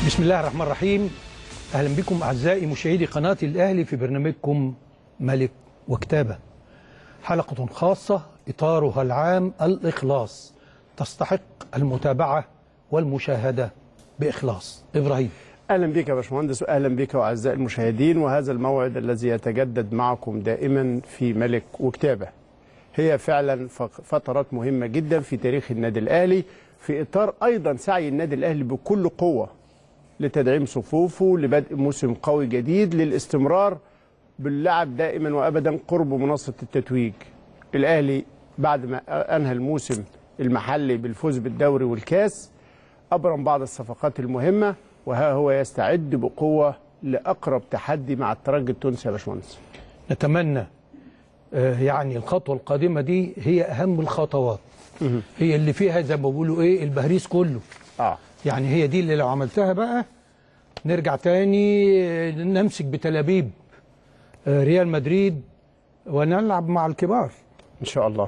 بسم الله الرحمن الرحيم اهلا بكم اعزائي مشاهدي قناه الاهلي في برنامجكم ملك وكتابه حلقه خاصه اطارها العام الاخلاص تستحق المتابعه والمشاهده باخلاص ابراهيم اهلا بك يا باشمهندس واهلا بك واعزائي المشاهدين وهذا الموعد الذي يتجدد معكم دائما في ملك وكتابه هي فعلا فترات مهمه جدا في تاريخ النادي الاهلي في اطار ايضا سعي النادي الاهلي بكل قوه لتدعيم صفوفه لبدء موسم قوي جديد للاستمرار باللعب دائما وابدا قرب منصه التتويج الاهلي بعد ما انهى الموسم المحلي بالفوز بالدوري والكاس ابرم بعض الصفقات المهمه وها هو يستعد بقوه لاقرب تحدي مع الترجي التونسي يا باشمهندس نتمنى آه، يعني الخطوه القادمه دي هي اهم الخطوات هي اللي فيها زي ما بيقولوا ايه البهريس كله اه يعني هي دي اللي لو عملتها بقى نرجع تاني آه، نمسك بتلابيب آه، ريال مدريد ونلعب مع الكبار ان شاء الله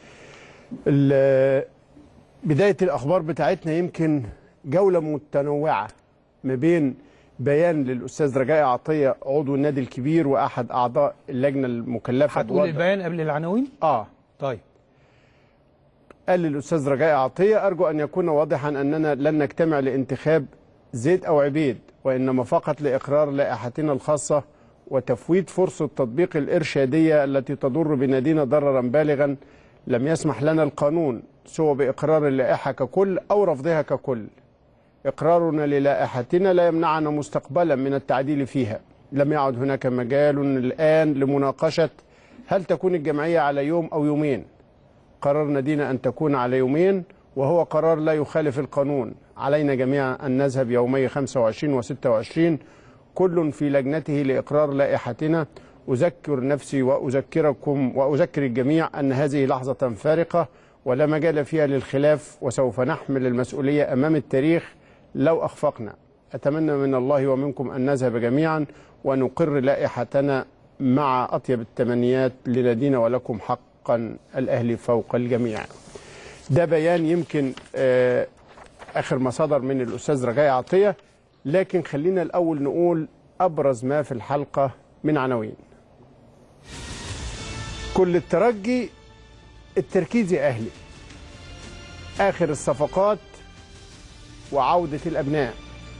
ال- بدايه الاخبار بتاعتنا يمكن جوله متنوعه ما بين بيان للاستاذ رجاء عطيه عضو النادي الكبير واحد اعضاء اللجنه المكلفه هتقول بوضع- البيان قبل العناوين اه طيب قال للاستاذ رجاء عطيه ارجو ان يكون واضحا اننا لن نجتمع لانتخاب زيد او عبيد وانما فقط لاقرار لائحتنا الخاصه وتفويت فرصه تطبيق الارشاديه التي تضر بنادينا ضررا بالغا لم يسمح لنا القانون سوى باقرار اللائحه ككل او رفضها ككل اقرارنا للائحتنا لا يمنعنا مستقبلا من التعديل فيها لم يعد هناك مجال الان لمناقشه هل تكون الجمعيه على يوم او يومين قرار نادينا أن تكون على يومين وهو قرار لا يخالف القانون علينا جميعا أن نذهب يومي 25 و 26 كل في لجنته لإقرار لائحتنا أذكر نفسي وأذكركم وأذكر الجميع أن هذه لحظة فارقة ولا مجال فيها للخلاف وسوف نحمل المسؤولية أمام التاريخ لو أخفقنا أتمنى من الله ومنكم أن نذهب جميعا ونقر لائحتنا مع أطيب التمنيات لنادينا ولكم حقا الأهلي فوق الجميع ده بيان يمكن آه، آخر ما صدر من الأستاذ رجاء عطية لكن خلينا الأول نقول أبرز ما في الحلقة من عناوين كل الترجي التركيز يا أهلي آخر الصفقات وعودة الأبناء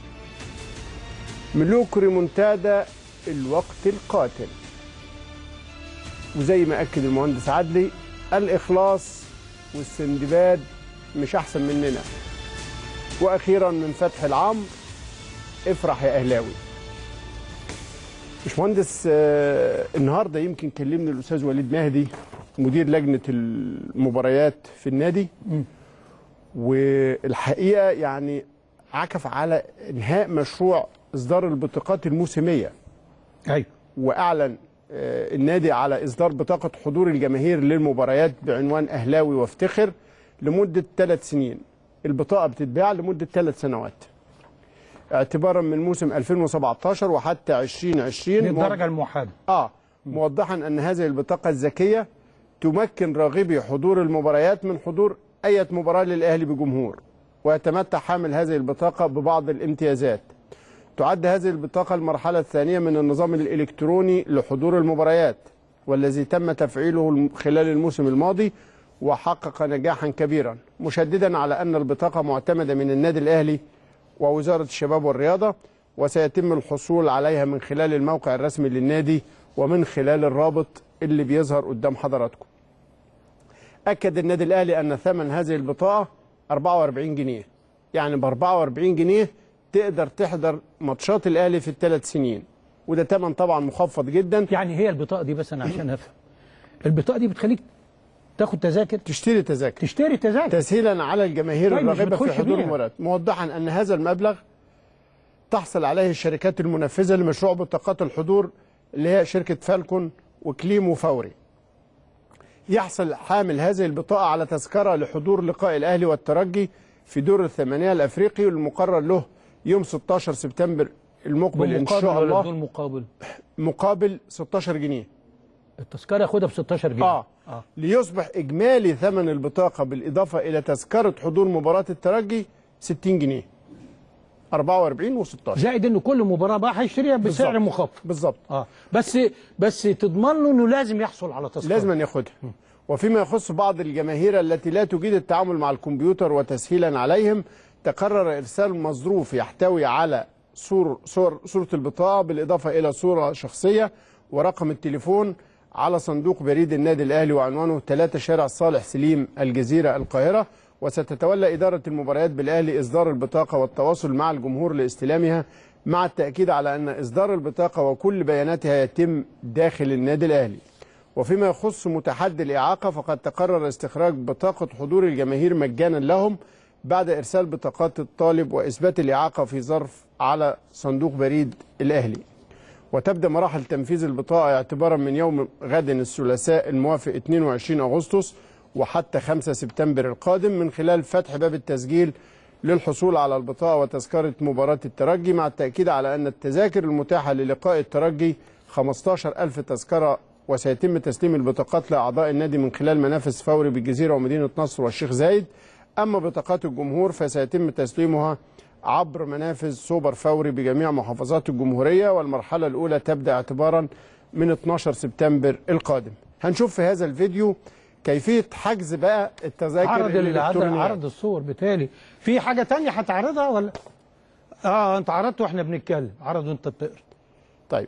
ملوك ريمونتادا الوقت القاتل وزي ما أكد المهندس عدلي الإخلاص والسندباد مش أحسن مننا وأخيرا من فتح العمر افرح يا أهلاوي باشمهندس آه، النهارده يمكن كلمني الأستاذ وليد مهدي مدير لجنة المباريات في النادي والحقيقة يعني عكف على إنهاء مشروع إصدار البطاقات الموسمية ايوه واعلن آه، النادي على اصدار بطاقه حضور الجماهير للمباريات بعنوان اهلاوي وافتخر لمده ثلاث سنين البطاقه بتتباع لمده ثلاث سنوات اعتبارا من موسم 2017 وحتى 2020 للدرجه الموحده اه موضحا ان هذه البطاقه الذكيه تمكن راغبي حضور المباريات من حضور اي مباراه للاهلي بجمهور ويتمتع حامل هذه البطاقه ببعض الامتيازات تعد هذه البطاقة المرحلة الثانية من النظام الإلكتروني لحضور المباريات والذي تم تفعيله خلال الموسم الماضي وحقق نجاحا كبيرا مشددا على أن البطاقة معتمدة من النادي الأهلي ووزارة الشباب والرياضة وسيتم الحصول عليها من خلال الموقع الرسمي للنادي ومن خلال الرابط اللي بيظهر قدام حضراتكم أكد النادي الأهلي أن ثمن هذه البطاقة 44 جنيه يعني ب 44 جنيه تقدر تحضر ماتشات الأهلي في الثلاث سنين وده ثمن طبعا مخفض جدا يعني هي البطاقه دي بس انا عشان افهم البطاقه دي بتخليك تاخد تذاكر تشتري تذاكر تشتري تذاكر تسهيلا على الجماهير طيب مش الراغبة في بتخش حضور بيها. المباريات موضحا أن هذا المبلغ تحصل عليه الشركات المنفذة لمشروع بطاقات الحضور اللي هي شركة فالكون وكليم وفوري يحصل حامل هذه البطاقة على تذكرة لحضور لقاء الأهلي والترجي في دور الثمانية الأفريقي والمقرر له يوم 16 سبتمبر المقبل إن بمقابل شاء ولا الله بدون مقابل مقابل 16 جنيه التذكره ياخدها ب 16 جنيه آه. اه ليصبح إجمالي ثمن البطاقة بالإضافة إلى تذكرة حضور مباراة الترجي 60 جنيه 44 و16 زائد ان كل مباراه بقى هيشتريها بسعر بالظبط. مخفض بالظبط اه بس بس تضمن له انه لازم يحصل على تذكره لازم أن ياخدها وفيما يخص بعض الجماهير التي لا تجيد التعامل مع الكمبيوتر وتسهيلا عليهم تقرر إرسال مظروف يحتوي على صور صور صورة البطاقة بالإضافة إلى صورة شخصية ورقم التليفون على صندوق بريد النادي الأهلي وعنوانه 3 شارع صالح سليم الجزيرة القاهرة وستتولى إدارة المباريات بالأهلي إصدار البطاقة والتواصل مع الجمهور لاستلامها مع التأكيد على أن إصدار البطاقة وكل بياناتها يتم داخل النادي الأهلي وفيما يخص متحدي الإعاقة فقد تقرر استخراج بطاقة حضور الجماهير مجانا لهم بعد إرسال بطاقات الطالب وإثبات الإعاقة في ظرف على صندوق بريد الأهلي وتبدأ مراحل تنفيذ البطاقة اعتبارا من يوم غد الثلاثاء الموافق 22 أغسطس وحتى 5 سبتمبر القادم من خلال فتح باب التسجيل للحصول على البطاقة وتذكرة مباراة الترجي مع التأكيد على أن التذاكر المتاحة للقاء الترجي 15 ألف تذكرة وسيتم تسليم البطاقات لأعضاء النادي من خلال منافذ فوري بالجزيرة ومدينة نصر والشيخ زايد أما بطاقات الجمهور فسيتم تسليمها عبر منافذ سوبر فوري بجميع محافظات الجمهورية والمرحلة الأولى تبدأ اعتبارا من 12 سبتمبر القادم هنشوف في هذا الفيديو كيفية حجز بقى التذاكر عرض العرض الإلكترونية عرض الصور بالتالي في حاجه تانية هتعرضها ولا اه انت عرضت واحنا بنتكلم عرض وانت بتقرا طيب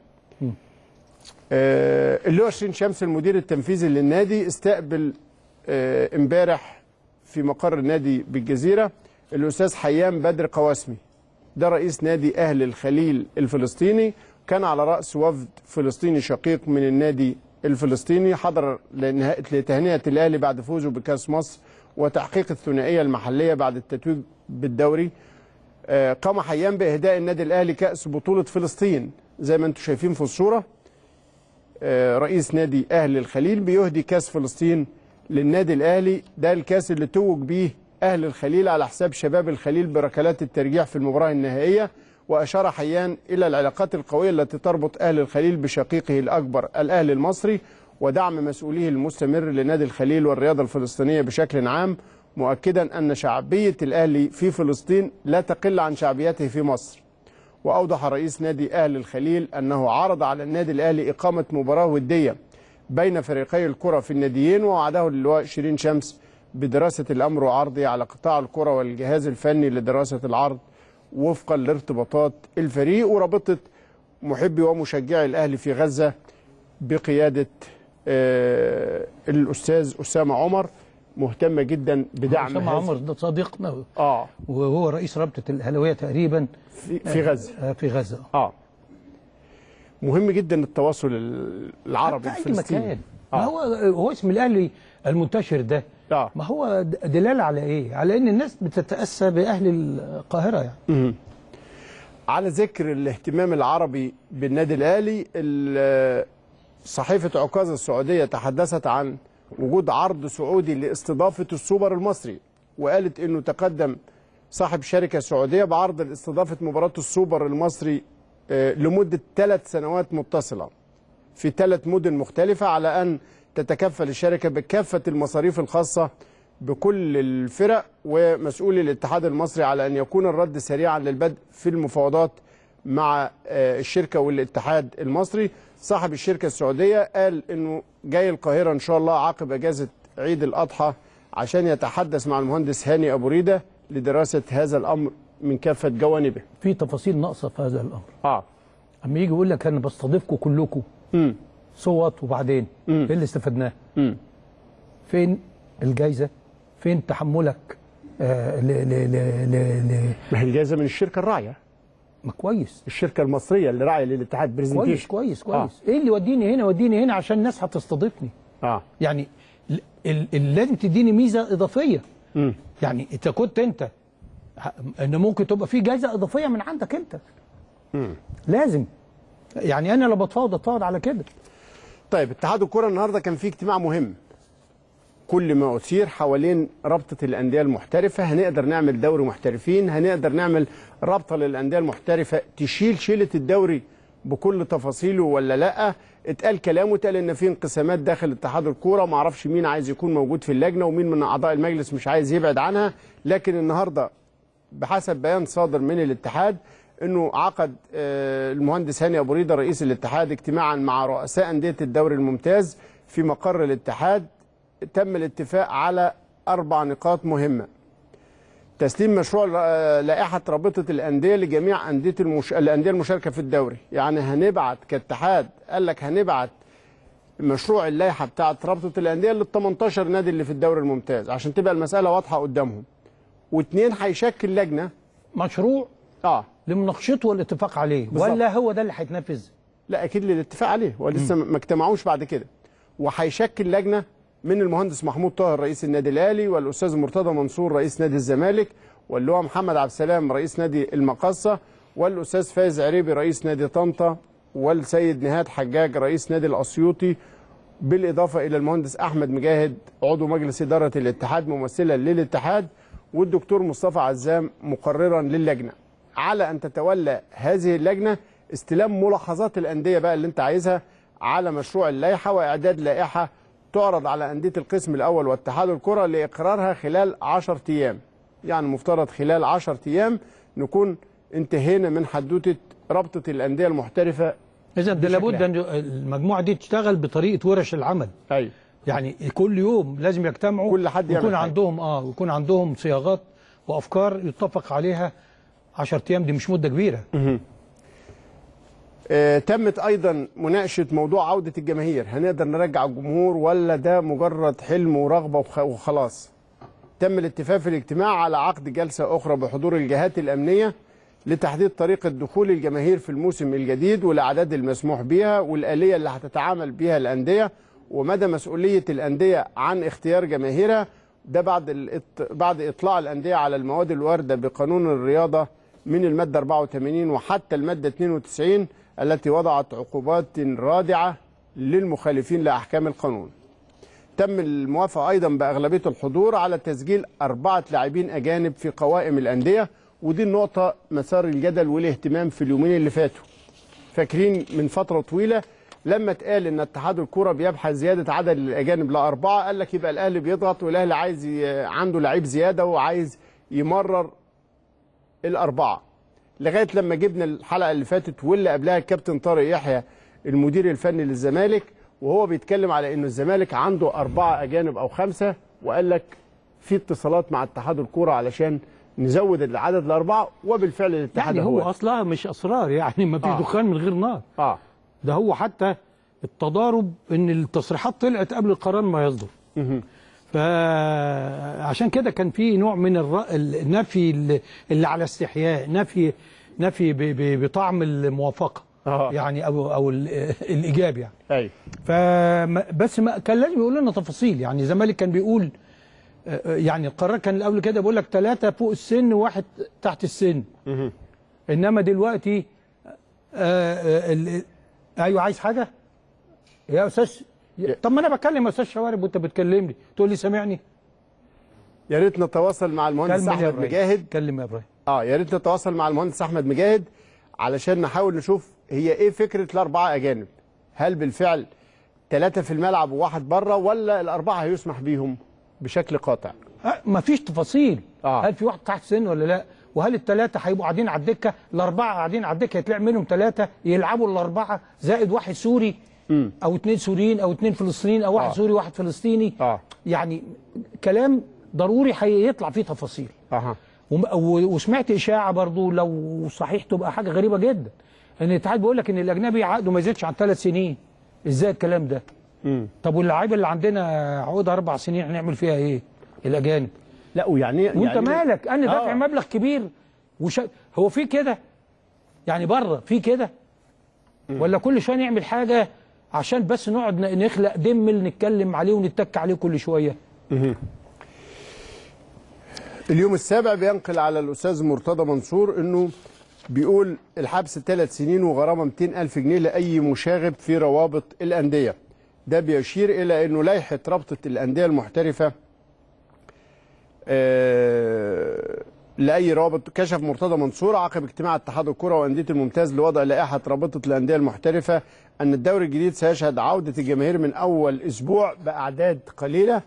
آه اللي هو شيرين شمس المدير التنفيذي للنادي استقبل آه امبارح في مقر النادي بالجزيرة الأستاذ حيان بدر قواسمي ده رئيس نادي أهل الخليل الفلسطيني كان على رأس وفد فلسطيني شقيق من النادي الفلسطيني حضر لنها- لتهنئة الأهلي بعد فوزه بكأس مصر وتحقيق الثنائية المحلية بعد التتويج بالدوري آه، قام حيان بإهداء النادي الأهلي كأس بطولة فلسطين زي ما انتم شايفين في الصورة آه، رئيس نادي أهل الخليل بيهدي كأس فلسطين للنادي الأهلي ده الكأس اللي توج بيه أهل الخليل على حساب شباب الخليل بركلات الترجيح في المباراة النهائية وأشار حيان إلى العلاقات القوية التي تربط أهل الخليل بشقيقه الأكبر الأهلي المصري ودعم مسؤوليه المستمر لنادي الخليل والرياضة الفلسطينية بشكل عام مؤكدا أن شعبية الأهلي في فلسطين لا تقل عن شعبيته في مصر وأوضح رئيس نادي أهل الخليل أنه عرض على النادي الأهلي إقامة مباراة ودية بين فريقي الكرة في الناديين ووعده اللواء شيرين شمس بدراسة الأمر وعرضه على قطاع الكرة والجهاز الفني لدراسة العرض وفقا لارتباطات الفريق ورابطة محبي ومشجعي الأهلي في غزة بقيادة آه الأستاذ أسامة عمر مهتمة جدا بدعم اسامه هذا- عمر ده صديقنا آه وهو رئيس رابطه الاهلاويه تقريبا في, في غزة آه، في غزه اه مهم جدا التواصل العربي في اي الفلسطيني مكان ما آه. هو هو اسم الاهلي المنتشر ده آه. ما هو د- دلاله على ايه؟ على ان الناس بتتاسى باهل القاهره يعني على ذكر الاهتمام العربي بالنادي الاهلي ال- صحيفه عكاظ السعوديه تحدثت عن وجود عرض سعودي لاستضافه السوبر المصري وقالت انه تقدم صاحب شركه سعوديه بعرض لاستضافه مباراه السوبر المصري آه، لمده ثلاث سنوات متصله في ثلاث مدن مختلفة على أن تتكفل الشركة بكافة المصاريف الخاصة بكل الفرق ومسؤولي الاتحاد المصري على أن يكون الرد سريعا للبدء في المفاوضات مع آه، الشركة والاتحاد المصري صاحب الشركة السعودية قال أنه جاي القاهرة إن شاء الله عقب أجازة عيد الأضحى عشان يتحدث مع المهندس هاني أبو ريدة لدراسة هذا الأمر من كافة جوانبه في تفاصيل ناقصه في هذا الامر آه. اما يجي يقول لك انا بستضيفكم كلكم مم. صوت وبعدين مم. ايه اللي استفدناه؟ مم. فين الجايزه؟ فين تحملك آه ل ل ل ل ل ما هي الجائزة من الشركة الراعية ما كويس الشركة المصرية اللي راعية للاتحاد كويس برزنتيشن كويس كويس ايه اللي يوديني هنا يوديني هنا عشان الناس هتستضيفني اه يعني ال- ال- ال- لازم تديني ميزه اضافيه مم. يعني انت كنت انت ه- ان ممكن تبقى في جائزه اضافيه من عندك انت لازم يعني انا لو بتفاوض اتفاوض على كده طيب اتحاد الكرة النهارده كان فيه اجتماع مهم كل ما أثير حوالين رابطة الأندية المحترفة هنقدر نعمل دوري محترفين هنقدر نعمل رابطة للأندية المحترفة تشيل شيلة الدوري بكل تفاصيله ولا لا اتقال كلام واتقال ان في انقسامات داخل اتحاد الكوره ما اعرفش مين عايز يكون موجود في اللجنه ومين من اعضاء المجلس مش عايز يبعد عنها لكن النهارده بحسب بيان صادر من الاتحاد انه عقد آه، المهندس هاني ابو ريده رئيس الاتحاد اجتماعا مع رؤساء انديه الدوري الممتاز في مقر الاتحاد تم الاتفاق على اربع نقاط مهمه تسليم مشروع آه، لائحه رابطه الانديه لجميع انديه المش... الانديه المشاركه في الدوري يعني هنبعت كاتحاد قال لك هنبعت مشروع اللائحه بتاعه رابطه الانديه لل 18 نادي اللي في الدوري الممتاز عشان تبقى المساله واضحه قدامهم واثنين هيشكل لجنه مشروع اه لمناقشته والاتفاق عليه بالظبط. ولا هو ده اللي هيتنفذ لا اكيد للاتفاق عليه ولسه ما اجتمعوش بعد كده وهيشكل لجنه من المهندس محمود طاهر رئيس النادي الاهلي والاستاذ مرتضى منصور رئيس نادي الزمالك واللواء محمد عبد السلام رئيس نادي المقصه والاستاذ فايز عريبي رئيس نادي طنطا والسيد نهاد حجاج رئيس نادي الاسيوطي بالاضافه الى المهندس احمد مجاهد عضو مجلس اداره الاتحاد ممثلا للاتحاد والدكتور مصطفى عزام مقررا للجنه على ان تتولى هذه اللجنه استلام ملاحظات الانديه بقى اللي انت عايزها على مشروع اللائحه واعداد لائحه تعرض على انديه القسم الاول واتحاد الكره لاقرارها خلال 10 ايام يعني مفترض خلال 10 ايام نكون انتهينا من حدوته رابطه الانديه المحترفه اذا ده بشكل لابد ان المجموعه دي تشتغل بطريقه ورش العمل ايوه يعني كل يوم لازم يجتمعوا كل حد يعمل يكون حاجة. عندهم اه ويكون عندهم صياغات وافكار يتفق عليها 10 ايام دي مش مده كبيره آه، تمت ايضا مناقشه موضوع عوده الجماهير هنقدر نرجع الجمهور ولا ده مجرد حلم ورغبه وخ- وخلاص تم الاتفاق في الاجتماع على عقد جلسه اخرى بحضور الجهات الامنيه لتحديد طريقه دخول الجماهير في الموسم الجديد والاعداد المسموح بها والاليه اللي هتتعامل بها الانديه ومدى مسؤوليه الانديه عن اختيار جماهيرها ده بعد الإط... بعد اطلاع الانديه على المواد الوارده بقانون الرياضه من الماده 84 وحتى الماده 92 التي وضعت عقوبات رادعه للمخالفين لاحكام القانون. تم الموافقه ايضا باغلبيه الحضور على تسجيل اربعه لاعبين اجانب في قوائم الانديه ودي النقطه مسار الجدل والاهتمام في اليومين اللي فاتوا. فاكرين من فتره طويله لما اتقال ان اتحاد الكوره بيبحث زياده عدد الاجانب لاربعه قال لك يبقى الاهلي بيضغط والاهلي عايز ي... عنده لعيب زياده وعايز يمرر الاربعه لغايه لما جبنا الحلقه اللي فاتت واللي قبلها الكابتن طارق يحيى المدير الفني للزمالك وهو بيتكلم على انه الزمالك عنده اربعه اجانب او خمسه وقال لك في اتصالات مع اتحاد الكوره علشان نزود العدد لاربعه وبالفعل الاتحاد يعني هو اصلها مش اسرار يعني ما فيش آه. دخان من غير نار اه ده هو حتى التضارب ان التصريحات طلعت قبل القرار ما يصدر فعشان كده كان في نوع من الر... النفي اللي- اللي على استحياء نفي نفي ب... ب... بطعم الموافقه آه. يعني او او ال... الايجاب يعني ايوه ف بس ما كان لازم يقول لنا تفاصيل يعني الزمالك كان بيقول آه، آه، يعني القرار كان قبل كده بيقول لك ثلاثه فوق السن وواحد تحت السن انما دلوقتي آه، آه، ال- ايوه عايز حاجه يا استاذ يا- طب ما انا بكلم يا استاذ شوارب وانت بتكلمني تقول لي سامعني يا ريت نتواصل مع المهندس كلم يا احمد ابراهيم مجاهد كلم يا ابراهيم اه يا ريت نتواصل مع المهندس احمد مجاهد علشان نحاول نشوف هي ايه فكره الاربعه اجانب هل بالفعل ثلاثه في الملعب وواحد بره ولا الاربعه هيسمح بيهم بشكل قاطع آه، مفيش تفاصيل آه. هل في واحد تحت سن ولا لا وهل الثلاثه هيبقوا قاعدين على الدكه الاربعه قاعدين على الدكه يتلعب منهم ثلاثه يلعبوا الاربعه زائد واحد سوري او اثنين سوريين او اثنين فلسطينيين او واحد آه. سوري واحد فلسطيني آه. يعني كلام ضروري هيطلع فيه تفاصيل اها وم- و- وسمعت اشاعه برضو لو صحيح تبقى حاجه غريبه جدا ان الاتحاد بيقول لك ان الاجنبي عقده ما يزيدش عن ثلاث سنين ازاي الكلام ده طب واللعيبه اللي عندنا عقودها اربع سنين هنعمل فيها ايه الاجانب لا ويعني وانت يعني مالك انا دافع آه. مبلغ كبير وش... هو في كده يعني بره في كده ولا كل شويه نعمل حاجه عشان بس نقعد ن- نخلق دمل نتكلم عليه ونتك عليه كل شويه اليوم السابع بينقل على الاستاذ مرتضى منصور انه بيقول الحبس ثلاث سنين وغرامه 200 الف جنيه لاي مشاغب في روابط الانديه ده بيشير الى انه لائحه رابطه الانديه المحترفه آه، لاي رابط كشف مرتضى منصور عقب اجتماع اتحاد الكره وانديه الممتاز لوضع لائحه رابطه الانديه المحترفه ان الدوري الجديد سيشهد عوده الجماهير من اول اسبوع باعداد قليله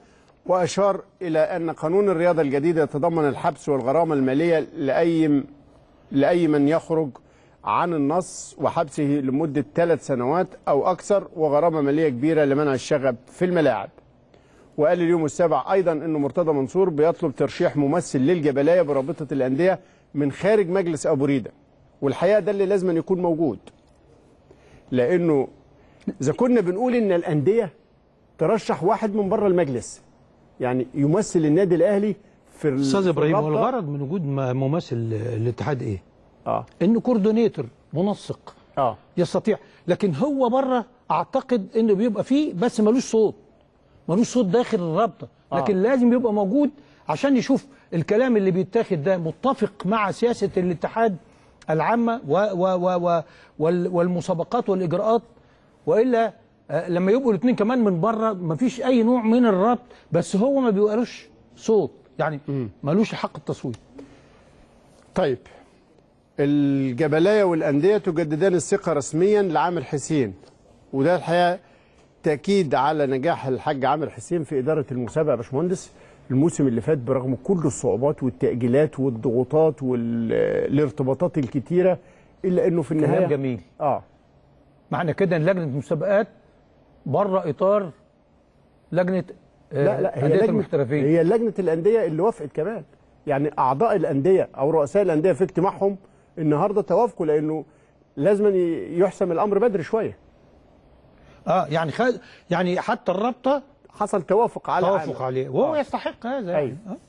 واشار الى ان قانون الرياضه الجديد يتضمن الحبس والغرامه الماليه لاي لاي من يخرج عن النص وحبسه لمده ثلاث سنوات او اكثر وغرامه ماليه كبيره لمنع الشغب في الملاعب. وقال اليوم السابع ايضا انه مرتضى منصور بيطلب ترشيح ممثل للجبلايه برابطه الانديه من خارج مجلس ابو ريده. والحقيقه ده اللي لازم أن يكون موجود. لانه اذا كنا بنقول ان الانديه ترشح واحد من بره المجلس يعني يمثل النادي الاهلي في ال- استاذ في ابراهيم هو الرابطة. الغرض من وجود م- ممثل الاتحاد ايه؟ اه انه كوردينيتور منسق اه يستطيع لكن هو بره اعتقد انه بيبقى فيه بس ملوش صوت ملوش صوت داخل الرابطه لكن آه. لازم يبقى موجود عشان يشوف الكلام اللي بيتاخد ده متفق مع سياسه الاتحاد العامه و و و و وال والمسابقات والاجراءات والا آه، لما يبقوا الاثنين كمان من بره مفيش اي نوع من الربط بس هو ما بيبقاش صوت يعني ملوش حق التصويت طيب الجبلايه والانديه تجددان الثقه رسميا لعامر حسين وده الحقيقه تاكيد على نجاح الحاج عامر حسين في اداره المسابقه يا باشمهندس الموسم اللي فات برغم كل الصعوبات والتاجيلات والضغوطات والارتباطات الكتيره الا انه في النهايه كلام جميل اه معنى كده ان لجنه المسابقات بره اطار لجنه آه، لا لا هي أندية لجنه المحترفين هي لجنه الانديه اللي وافقت كمان يعني اعضاء الانديه او رؤساء الانديه في اجتماعهم النهارده توافقوا لانه لازم ي- يحسم الامر بدري شويه اه يعني خ... يعني حتى الرابطه حصل توافق على توافق عامر. عليه وهو آه. يستحق هذا يعني. أيوة. آه.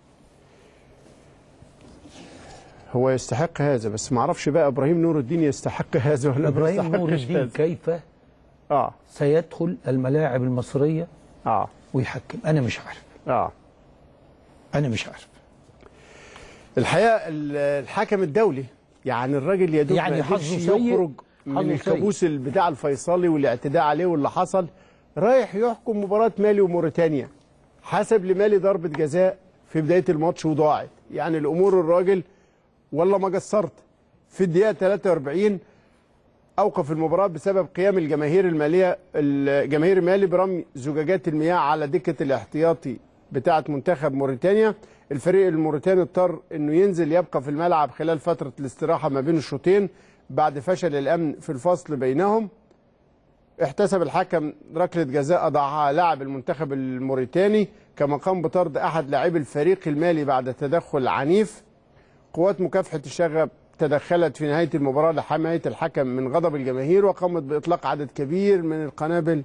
هو يستحق هذا بس ما اعرفش بقى ابراهيم نور الدين يستحق هذا ولا ما ابراهيم نور يستحقش الدين هذا. كيف اه سيدخل الملاعب المصريه اه ويحكم انا مش عارف اه انا مش عارف الحقيقه ال- الحكم الدولي يعني الراجل يا دوب يعني ما حظه قدرش سيء. يخرج حظه من سيء. الكابوس بتاع الفيصلي والاعتداء عليه واللي حصل رايح يحكم مباراه مالي وموريتانيا حسب لمالي ضربه جزاء في بدايه الماتش وضاعت يعني الامور الراجل والله ما قصرت في الدقيقه 43 اوقف المباراه بسبب قيام الجماهير الماليه الجماهير المالي برمي زجاجات المياه على دكه الاحتياطي بتاعه منتخب موريتانيا الفريق الموريتاني اضطر انه ينزل يبقى في الملعب خلال فتره الاستراحه ما بين الشوطين بعد فشل الامن في الفصل بينهم احتسب الحكم ركله جزاء اضاعها لاعب المنتخب الموريتاني كما قام بطرد احد لاعبي الفريق المالي بعد تدخل عنيف قوات مكافحة الشغب تدخلت في نهاية المباراة لحماية الحكم من غضب الجماهير وقامت بإطلاق عدد كبير من القنابل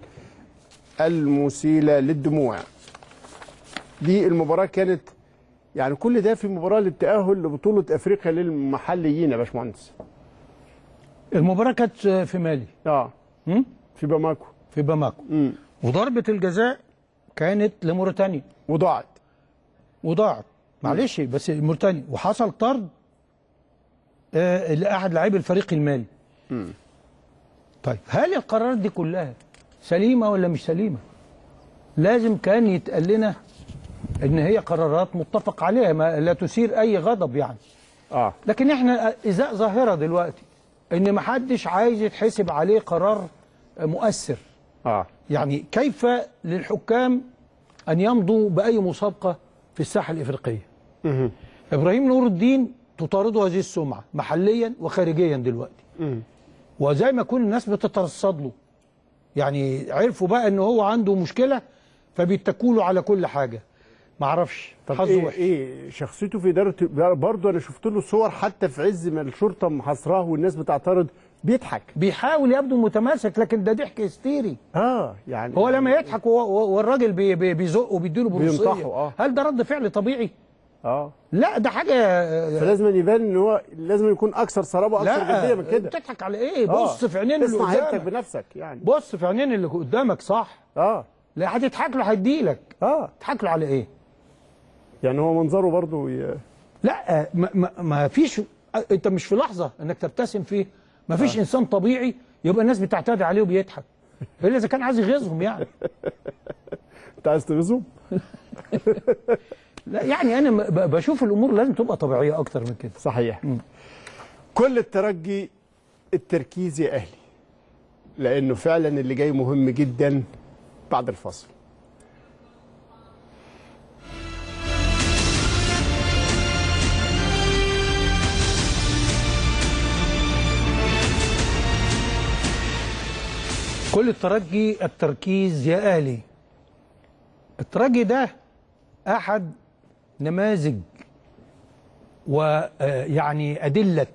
المسيلة للدموع دي المباراة كانت يعني كل ده في مباراة للتأهل لبطولة أفريقيا للمحليين يا باشمهندس المباراه كانت في مالي اه هم؟ في باماكو في باماكو امم وضربه الجزاء كانت لموريتانيا وضاعت وضاعت معلش بس موريتانيا وحصل طرد آه لاحد لاعبي الفريق المالي طيب هل القرارات دي كلها سليمه ولا مش سليمه لازم كان يتقال لنا ان هي قرارات متفق عليها ما لا تثير اي غضب يعني اه لكن احنا ازاء ظاهره دلوقتي ان ما حدش عايز يتحسب عليه قرار مؤثر اه يعني كيف للحكام ان يمضوا باي مسابقه في الساحه الافريقيه مهم. ابراهيم نور الدين تطارده هذه السمعه محليا وخارجيا دلوقتي مم. وزي ما كل الناس بتترصد له يعني عرفوا بقى ان هو عنده مشكله فبيتكوا له على كل حاجه معرفش طب حظه ايه وحش ايه شخصيته في اداره برضه انا شفت له صور حتى في عز ما الشرطه محاصراه والناس بتعترض بيضحك بيحاول يبدو متماسك لكن ده ضحك هستيري اه يعني هو لما يضحك وهو- وهو- والراجل بي بي بيزقه وبيديله بينطحه، بروسيه آه. هل ده رد فعل طبيعي؟ اه لا ده حاجه فلازم يبان ان هو لازم يكون اكثر صلابه واكثر لا جديه من كده بتضحك على ايه؟ آه. بص في عينين اللي اسمع هيبتك قدامك بنفسك يعني بص في عينين اللي قدامك صح اه لا هتضحك له هيديلك اه تضحك له على ايه؟ يعني هو منظره برضه ي... لا ما, ما, ما فيش انت مش في لحظه انك تبتسم فيه ما فيش انسان طبيعي يبقى الناس بتعتدي عليه وبيضحك الا اذا كان عايز يغيظهم يعني انت عايز تغيظهم لا يعني انا ب- بشوف الامور لازم تبقى طبيعيه اكتر من كده صحيح كل الترجي التركيز يا اهلي لانه فعلا اللي جاي مهم جدا بعد الفصل كل الترجي التركيز يا اهلي الترجي ده احد نماذج ويعني ادله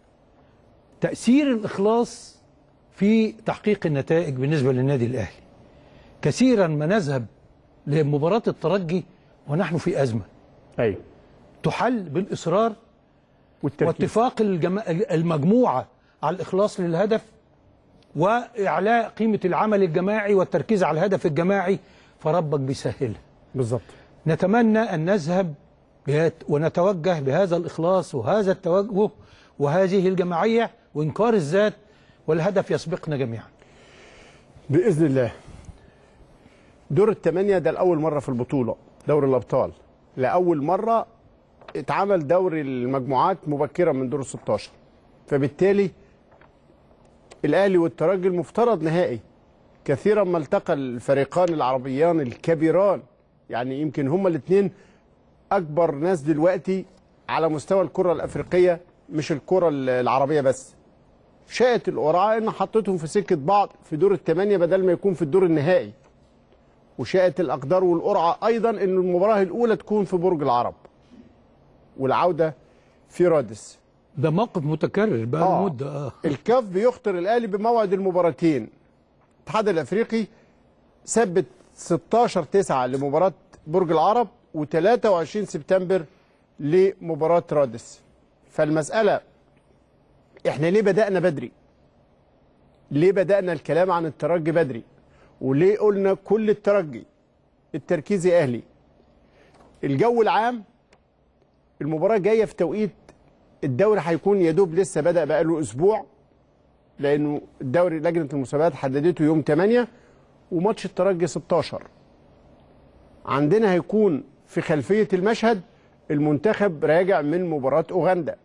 تاثير الاخلاص في تحقيق النتائج بالنسبه للنادي الاهلي كثيرا ما نذهب لمباراه الترجي ونحن في ازمه ايوه تحل بالاصرار والتركيز واتفاق الجما... المجموعه على الاخلاص للهدف واعلاء قيمه العمل الجماعي والتركيز على الهدف الجماعي فربك بيسهلها بالظبط نتمنى ان نذهب بهات ونتوجه بهذا الاخلاص وهذا التوجه وهذه الجماعيه وانكار الذات والهدف يسبقنا جميعا باذن الله دور الثمانيه ده لاول مره في البطوله دوري الابطال لاول مره اتعمل دوري المجموعات مبكرا من دور ال 16 فبالتالي الاهلي والترجي المفترض نهائي كثيرا ما التقى الفريقان العربيان الكبيران يعني يمكن هما الاثنين اكبر ناس دلوقتي على مستوى الكره الافريقيه مش الكره العربيه بس شاءت القرعه ان حطيتهم في سكه بعض في دور الثمانيه بدل ما يكون في الدور النهائي وشاءت الاقدار والقرعه ايضا ان المباراه الاولى تكون في برج العرب والعوده في رادس ده موقف متكرر بقى آه. آه. مده اه الكاف بيخطر الاهلي بموعد المباراتين الاتحاد الافريقي ثبت 16 9 لمباراه برج العرب و23 سبتمبر لمباراه رادس فالمساله احنا ليه بدانا بدري ليه بدانا الكلام عن الترجي بدري وليه قلنا كل الترجي التركيز يا اهلي الجو العام المباراه جايه في توقيت الدوري هيكون يا دوب لسه بدا بقاله اسبوع لانه الدوري لجنه المسابقات حددته يوم 8 وماتش الترجي 16 عندنا هيكون في خلفيه المشهد المنتخب راجع من مباراه اوغندا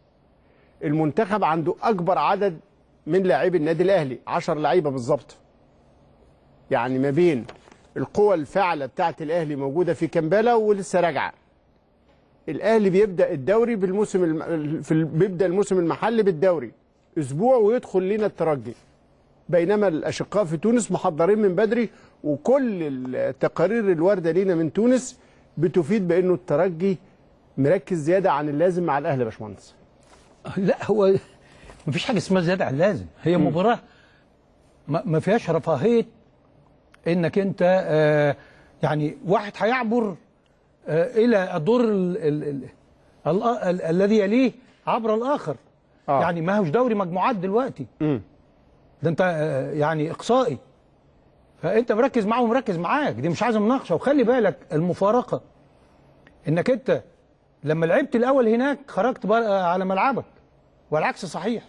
المنتخب عنده اكبر عدد من لاعبي النادي الاهلي 10 لعيبه بالظبط يعني ما بين القوى الفاعله بتاعه الاهلي موجوده في كمبالا ولسه راجعه الاهلي بيبدا الدوري بالموسم الم... في ال... بيبدا الموسم المحلي بالدوري اسبوع ويدخل لنا الترجي بينما الاشقاء في تونس محضرين من بدري وكل التقارير الوارده لينا من تونس بتفيد بانه الترجي مركز زياده عن اللازم مع الاهلي يا باشمهندس لا هو مفيش حاجه اسمها زياده عن اللازم هي مباراه ما ما فيهاش رفاهيه انك انت آه يعني واحد هيعبر آه الى الدور ال- ال- ال- ال- ال- الذي يليه عبر الاخر آه. يعني ما هوش دوري مجموعات دلوقتي امم ده انت آه، يعني اقصائي فانت مركز معاه ومركز معاك دي مش عايزه مناقشه وخلي بالك المفارقه انك انت لما لعبت الاول هناك خرجت بقى على ملعبك والعكس صحيح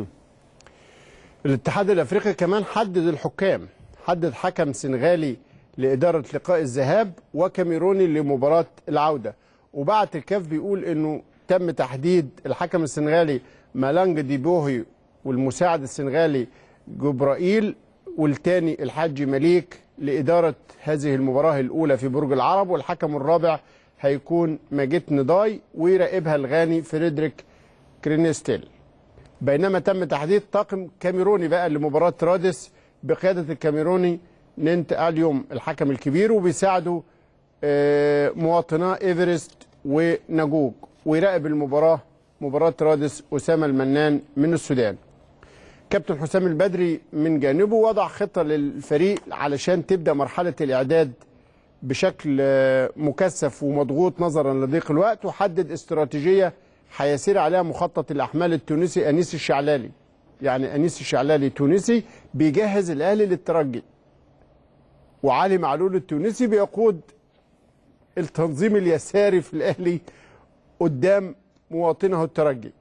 الاتحاد الافريقي كمان حدد الحكام حدد حكم سنغالي لاداره لقاء الذهاب وكاميروني لمباراه العوده وبعت الكاف بيقول انه تم تحديد الحكم السنغالي مالانج ديبوهي والمساعد السنغالي جبرائيل والتاني الحاج مليك لاداره هذه المباراه الاولى في برج العرب والحكم الرابع هيكون ماجيت نداي ويراقبها الغاني فريدريك كرينستيل بينما تم تحديد طاقم كاميروني بقى لمباراة رادس بقيادة الكاميروني نينت اليوم الحكم الكبير وبيساعده آه، مواطنا ايفرست ونجوج ويراقب المباراة مباراة رادس أسامة المنان من السودان كابتن حسام البدري من جانبه وضع خطة للفريق علشان تبدأ مرحلة الإعداد بشكل آه، مكثف ومضغوط نظرا لضيق الوقت وحدد استراتيجيه هيسير عليها مخطط الاحمال التونسي انيس الشعلالي يعني انيس الشعلالي تونسي بيجهز الاهلي للترجي وعلي معلول التونسي بيقود التنظيم اليساري في الاهلي قدام مواطنه الترجي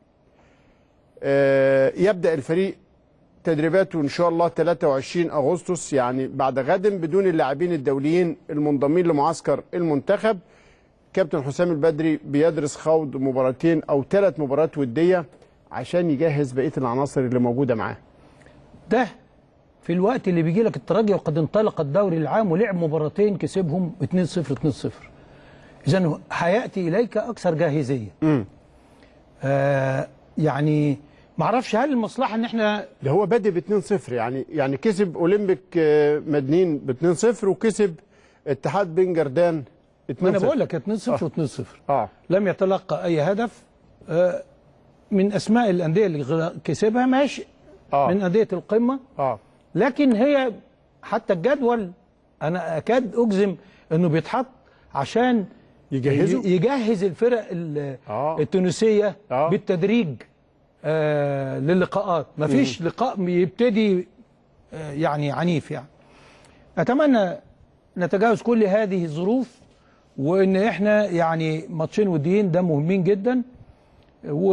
آه، يبدا الفريق تدريباته ان شاء الله 23 اغسطس يعني بعد غد بدون اللاعبين الدوليين المنضمين لمعسكر المنتخب كابتن حسام البدري بيدرس خوض مباراتين او ثلاث مباريات وديه عشان يجهز بقيه العناصر اللي موجوده معاه ده في الوقت اللي بيجي لك الترجي وقد انطلق الدوري العام ولعب مباراتين كسبهم 2-0 2-0 اذا هياتي اليك اكثر جاهزيه امم آه يعني معرفش هل المصلحه ان احنا ده هو بادئ ب 2-0 يعني يعني كسب اولمبيك آه، مدنين ب 2-0 وكسب اتحاد بن جردان 2-0 ما انا بقول لك 2 0 و2 0 اه لم يتلقى اي هدف آه، من اسماء الانديه اللي غ- كسبها ماشي اه من انديه القمه اه لكن هي حتى الجدول انا اكاد اجزم انه بيتحط عشان يجهزوا؟ ي- يجهز الفرق ال- آه. التونسيه آه. بالتدريج آه للقاءات مفيش لقاء يبتدي آه يعني عنيف يعني اتمنى نتجاوز كل هذه الظروف وان احنا يعني ماتشين وديين ده مهمين جدا و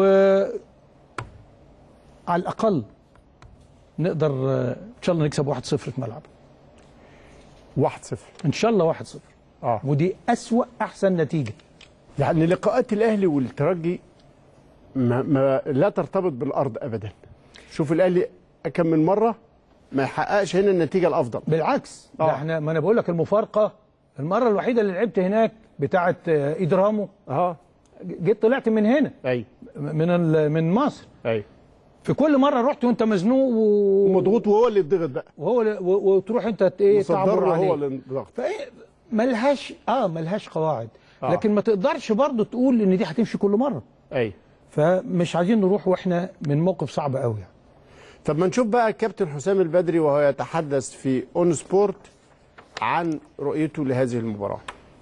على الاقل نقدر آه، ان شاء الله نكسب 1-0 في ملعب 1-0 ان شاء الله 1-0 اه ودي اسوا احسن نتيجه يعني لقاءات الاهلي والترجي ما, ما لا ترتبط بالارض ابدا شوف الاهلي كم من مره ما يحققش هنا النتيجه الافضل بالعكس ده آه. احنا ما انا بقول لك المفارقه المره الوحيده اللي لعبت هناك بتاعه آه، ايدرامو اه جيت طلعت من هنا اي من ال- من مصر اي في كل مره رحت وانت مزنوق و... مضغوط وهو اللي يضغط بقى وهو و... وتروح انت ت- ايه مصدر تعبر له عليه هو اللي ضغط فايه ملهاش اه ملهاش قواعد آه. لكن ما تقدرش برضه تقول ان دي هتمشي كل مره اي فمش عايزين نروح واحنا من موقف صعب قوي يعني. طب ما نشوف بقى الكابتن حسام البدري وهو يتحدث في اون سبورت عن رؤيته لهذه المباراه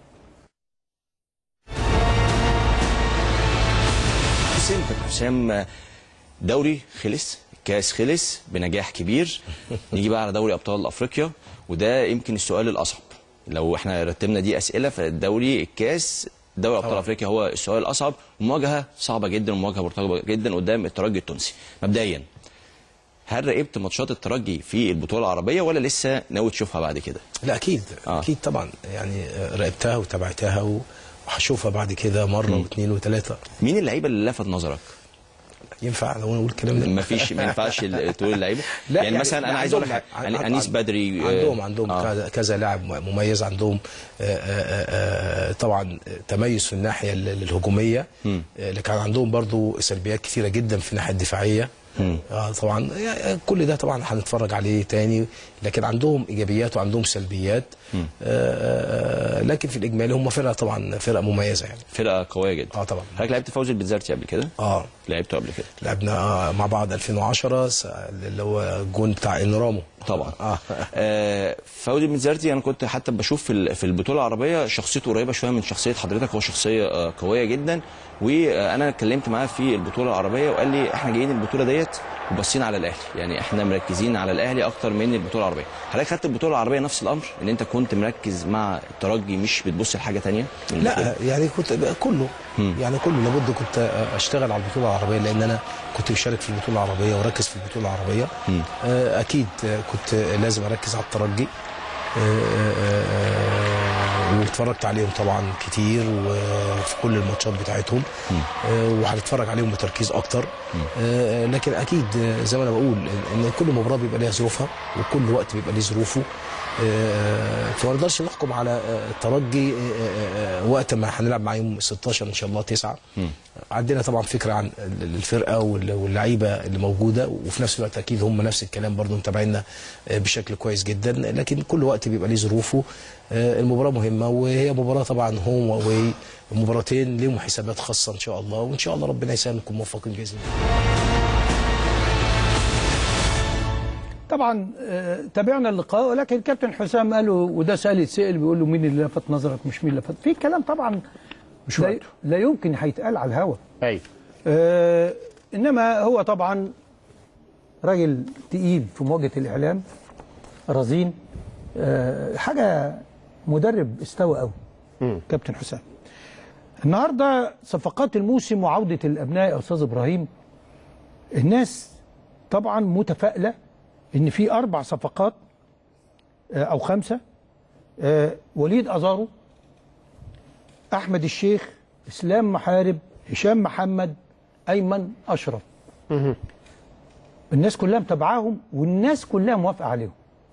حسين كابتن حسام دوري خلص كاس خلص بنجاح كبير نيجي بقى على دوري ابطال افريقيا وده يمكن السؤال الاصعب لو احنا رتبنا دي اسئله فالدوري الكاس دوري ابطال افريقيا هو السؤال الاصعب ومواجهه صعبه جدا ومواجهه مرتقبه جدا قدام الترجي التونسي مبدئيا هل راقبت ماتشات الترجي في البطوله العربيه ولا لسه ناوي تشوفها بعد كده لا اكيد آه. آه. اكيد طبعا يعني آه، راقبتها وتابعتها و- وهشوفها بعد كده مره واثنين وثلاثه مين اللعيبه اللي لفت نظرك ينفع لو نقول الكلام ده ما فيش ما ينفعش ال- تقول اللعيبه لا يعني, مثلا انا عايز اقول لك عندهم- حاجة. يعني عن- انيس عن- بدري آه، عندهم عندهم آه. كذا- كذا لاعب مميز عندهم آه، آه، آه، طبعا تميز في الناحيه ال- الهجوميه آه، لكن عندهم برضو سلبيات كثيره جدا في الناحيه الدفاعيه آه، طبعا يعني كل ده طبعا هنتفرج عليه تاني لكن عندهم ايجابيات وعندهم سلبيات آه، آه، لكن في الاجمالي هم فرقه طبعا فرقه مميزه يعني فرقه قويه جدا اه طبعا حضرتك لعبت فوزي البنزرتي قبل كده اه لعبته قبل كده لعبنا آه، مع بعض 2010 س- اللي هو الجون بتاع انرامو طبعا اه آه فوزي البنزرتي انا كنت حتى بشوف في ال- في البطوله العربيه شخصيته قريبه شويه من شخصيه حضرتك هو شخصيه آه قويه جدا وانا اتكلمت معاه في البطوله العربيه وقال لي احنا جايين البطوله ديت وباصين على الاهلي يعني احنا مركزين على الاهلي اكتر من البطوله العربيه حضرتك خدت البطوله العربيه نفس الامر ان انت كنت مركز مع الترجي مش بتبص لحاجه تانية من البطولة؟ لا يعني كنت كله يعني كله لابد كنت اشتغل على البطوله العربيه لان انا كنت مشارك في البطوله العربيه وركز في البطوله العربيه آه، اكيد آه، كنت لازم اركز على الترجي آه، آه، واتفرجت عليهم طبعا كتير وفي كل الماتشات بتاعتهم آه، وهنتفرج عليهم بتركيز اكتر آه، لكن اكيد آه، زي ما انا بقول ان كل مباراه بيبقى ليها ظروفها وكل وقت بيبقى ليه ظروفه آه، فما نقدرش نحكم على آه، الترجي آه، آه، آه، وقت ما هنلعب مع يوم 16 ان شاء الله 9 عندنا طبعا فكره عن ال- الفرقه وال- واللعيبه اللي موجوده وفي نفس الوقت اكيد هم نفس الكلام برضو متابعينا آه، بشكل كويس جدا لكن كل وقت بيبقى ليه ظروفه آه، المباراه مهمه وهي مباراه طبعا هوم واواي مباراتين ليهم حسابات خاصه ان شاء الله وان شاء الله ربنا يسهل نكون موفقين باذن الله طبعا آه، تابعنا اللقاء ولكن كابتن حسام قال له وده سؤال يتسال بيقول له مين اللي لفت نظرك مش مين اللي لفت في كلام طبعا مش لا, وقته. لا يمكن هيتقال على الهوا اي آه انما هو طبعا راجل تقيل في مواجهه الاعلام رزين آه حاجه مدرب استوى قوي كابتن حسام النهارده صفقات الموسم وعوده الابناء يا استاذ ابراهيم الناس طبعا متفائله ان في اربع صفقات آه، او خمسه آه، وليد ازارو احمد الشيخ اسلام محارب هشام محمد ايمن اشرف الناس كلها متابعاهم والناس كلها موافقه عليهم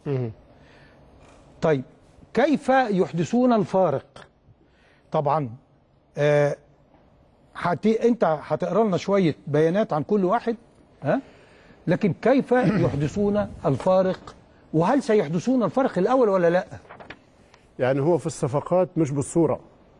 طيب كيف يحدثون الفارق طبعا آه حت... انت هتقرا لنا شويه بيانات عن كل واحد ها لكن كيف يحدثون الفارق وهل سيحدثون الفرق الاول ولا لا يعني هو في الصفقات مش بالصورة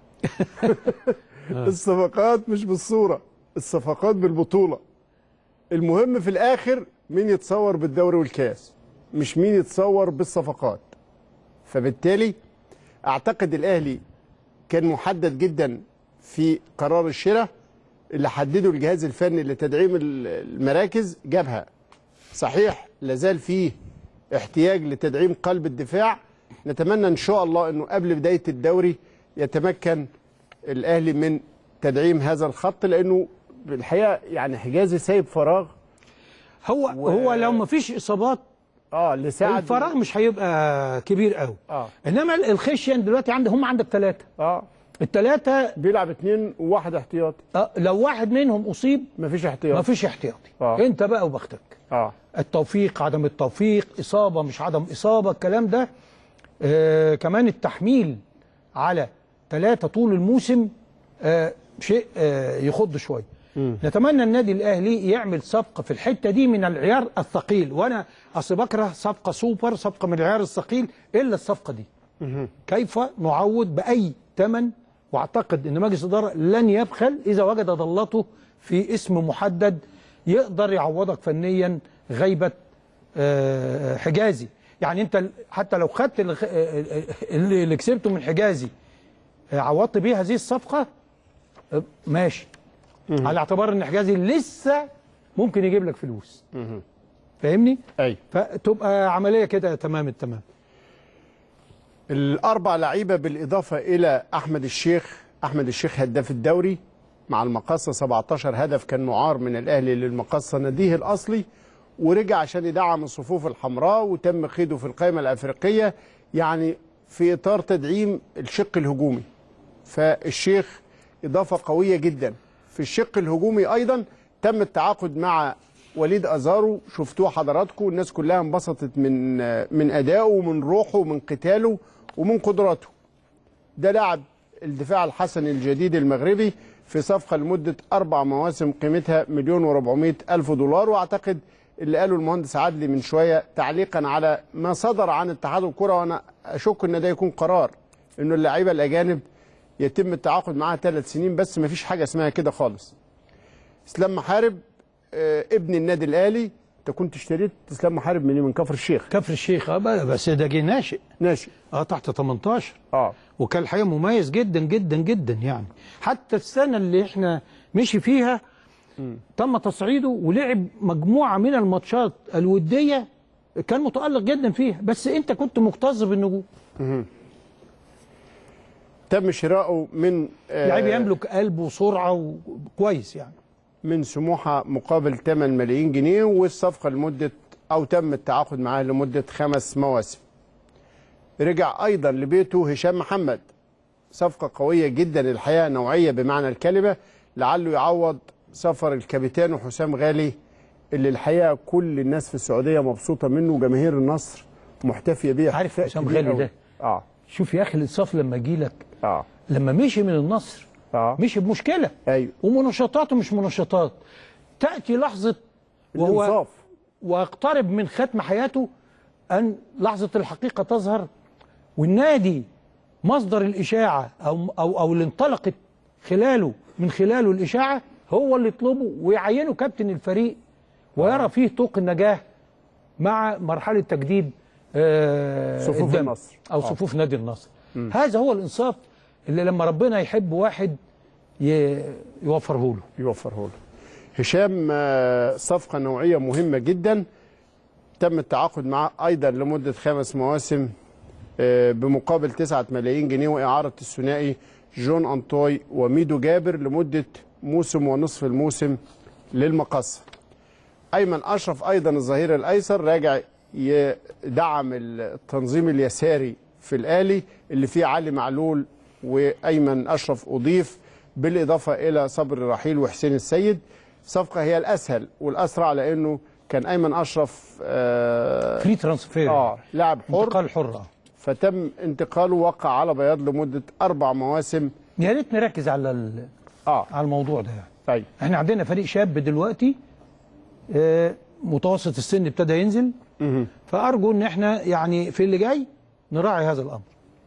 الصفقات مش بالصورة الصفقات بالبطولة المهم في الآخر مين يتصور بالدوري والكاس مش مين يتصور بالصفقات فبالتالي أعتقد الأهلي كان محدد جدا في قرار الشراء اللي حدده الجهاز الفني لتدعيم ال- المراكز جابها صحيح لازال فيه احتياج لتدعيم قلب الدفاع نتمنى ان شاء الله انه قبل بدايه الدوري يتمكن الاهلي من تدعيم هذا الخط لانه بالحقيقه يعني حجازي سايب فراغ هو و... هو لو ما فيش اصابات اه لساعد الفراغ مش هيبقى كبير قوي اه انما الخشين دلوقتي عند هم عندك ثلاثه اه الثلاثه بيلعب اتنين وواحد احتياطي آه لو واحد منهم اصيب مفيش احتياطي ما فيش احتياطي آه. انت بقى وبختك اه التوفيق عدم التوفيق إصابة مش عدم إصابة الكلام ده آه كمان التحميل على ثلاثة طول الموسم آه شيء آه يخض شوية نتمنى النادي الأهلي يعمل صفقة في الحتة دي من العيار الثقيل وأنا أصل بكره صفقة سوبر صفقة من العيار الثقيل إلا الصفقة دي كيف نعوض بأي ثمن واعتقد ان مجلس الاداره لن يبخل اذا وجد ضلته في اسم محدد يقدر يعوضك فنيا غيبه آه، حجازي يعني انت ال- حتى لو خدت ال- آه، اللي اللي كسبته من حجازي آه، عوضت بيه هذه الصفقه آه، ماشي على اعتبار ان حجازي لسه ممكن يجيب لك فلوس فاهمني اي فتبقى عمليه كده تمام التمام الاربع لعيبه بالاضافه الى احمد الشيخ احمد الشيخ هداف الدوري مع المقصه 17 هدف كان معار من الاهلي للمقصه ناديه الاصلي ورجع عشان يدعم الصفوف الحمراء وتم قيده في القائمه الافريقيه يعني في اطار تدعيم الشق الهجومي فالشيخ اضافه قويه جدا في الشق الهجومي ايضا تم التعاقد مع وليد ازارو شفتوه حضراتكم الناس كلها انبسطت من من ادائه ومن روحه ومن قتاله ومن قدراته ده لاعب الدفاع الحسني الجديد المغربي في صفقه لمده اربع مواسم قيمتها مليون وربعمائة الف دولار واعتقد اللي قاله المهندس عدلي من شويه تعليقا على ما صدر عن اتحاد الكره وانا اشك ان ده يكون قرار انه اللعيبه الاجانب يتم التعاقد معاها ثلاث سنين بس ما فيش حاجه اسمها كده خالص اسلام محارب آه، ابن النادي الاهلي انت كنت اشتريت اسلام محارب من من كفر الشيخ كفر الشيخ آه، بس ده جه ناشئ ناشئ اه تحت 18 اه وكان الحقيقه مميز جدا جدا جدا يعني حتى السنه اللي احنا مشي فيها تم تصعيده ولعب مجموعه من الماتشات الوديه كان متالق جدا فيها بس انت كنت مكتظ بالنجوم تم شراؤه من آه، لعيب يملك قلب وسرعه وكويس يعني من سموحه مقابل 8 ملايين جنيه والصفقه لمده او تم التعاقد معاه لمده خمس مواسم. رجع ايضا لبيته هشام محمد صفقه قويه جدا الحقيقه نوعيه بمعنى الكلمه لعله يعوض سفر الكابيتان حسام غالي اللي الحقيقه كل الناس في السعوديه مبسوطه منه وجماهير النصر محتفيه بيه عارف احتفاء حسام كبير غالي أوي. ده؟ اه شوف يا اخي الانصاف لما يجي لك اه لما مشي من النصر اه مشي بمشكله ايوه ومنشطات ومش منشطات تاتي لحظه وهو الانصاف واقترب من ختم حياته أن لحظة الحقيقة تظهر والنادي مصدر الإشاعة أو, أو, أو اللي انطلقت خلاله من خلاله الإشاعة هو اللي يطلبه ويعينه كابتن الفريق ويرى فيه طوق النجاة مع مرحلة تجديد آه صفوف الدم النصر. أو آه. صفوف نادي النصر هذا هو الإنصاف اللي لما ربنا يحب واحد ي- يوفره له يوفره له هشام آه، صفقة نوعية مهمة جدا تم التعاقد معه أيضا لمدة خمس مواسم آه، بمقابل تسعة ملايين جنيه وإعارة الثنائي جون أنطوي وميدو جابر لمدة موسم ونصف الموسم للمقصة أيمن أشرف أيضا الظهير الأيسر راجع يدعم التنظيم اليساري في الآلي اللي فيه علي معلول وأيمن أشرف أضيف بالإضافة إلى صبري رحيل وحسين السيد صفقة هي الأسهل والأسرع لأنه كان أيمن أشرف آه, فري ترانسفير آه لاعب حر انتقال حر آه. فتم انتقاله وقع على بياض لمدة أربع مواسم يا ريت نركز على ال- آه على الموضوع ده يعني. طيب احنا عندنا فريق شاب دلوقتي آه، متوسط السن ابتدى ينزل فارجو ان احنا يعني في اللي جاي نراعي هذا الامر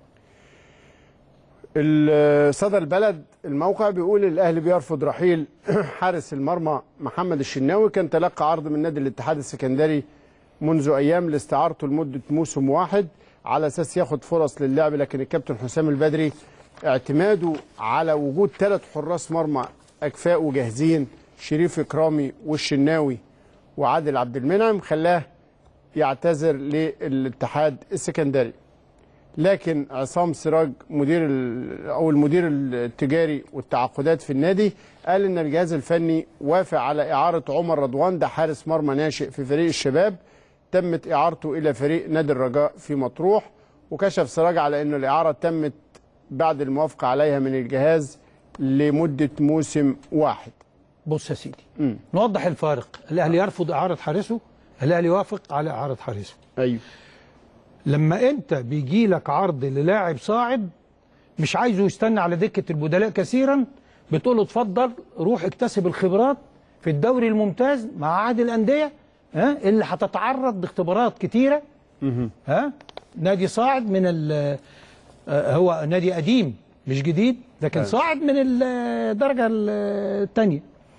ال- صدى البلد الموقع بيقول الاهلي بيرفض رحيل حارس المرمى محمد الشناوي كان تلقى عرض من نادي الاتحاد السكندري منذ ايام لاستعارته لمده موسم واحد على اساس ياخد فرص للعب لكن الكابتن حسام البدري اعتماده على وجود ثلاث حراس مرمى اكفاء وجاهزين شريف اكرامي والشناوي وعادل عبد المنعم خلاه يعتذر للاتحاد السكندري لكن عصام سراج مدير ال- او المدير التجاري والتعاقدات في النادي قال ان الجهاز الفني وافق على اعاره عمر رضوان ده حارس مرمى ناشئ في فريق الشباب تمت اعارته الى فريق نادي الرجاء في مطروح وكشف سراج على ان الاعاره تمت بعد الموافقه عليها من الجهاز لمده موسم واحد بص يا سيدي نوضح الفارق الاهلي يرفض اعاره حارسه الاهلي يوافق على اعاره حارسه ايوه لما انت بيجي لك عرض للاعب صاعد مش عايزه يستنى على دكه البدلاء كثيرا بتقول له اتفضل روح اكتسب الخبرات في الدوري الممتاز مع عهد الانديه ها اللي هتتعرض لاختبارات كتيره ها نادي صاعد من ال آه، هو نادي قديم مش جديد لكن صاعد من الدرجه الثانيه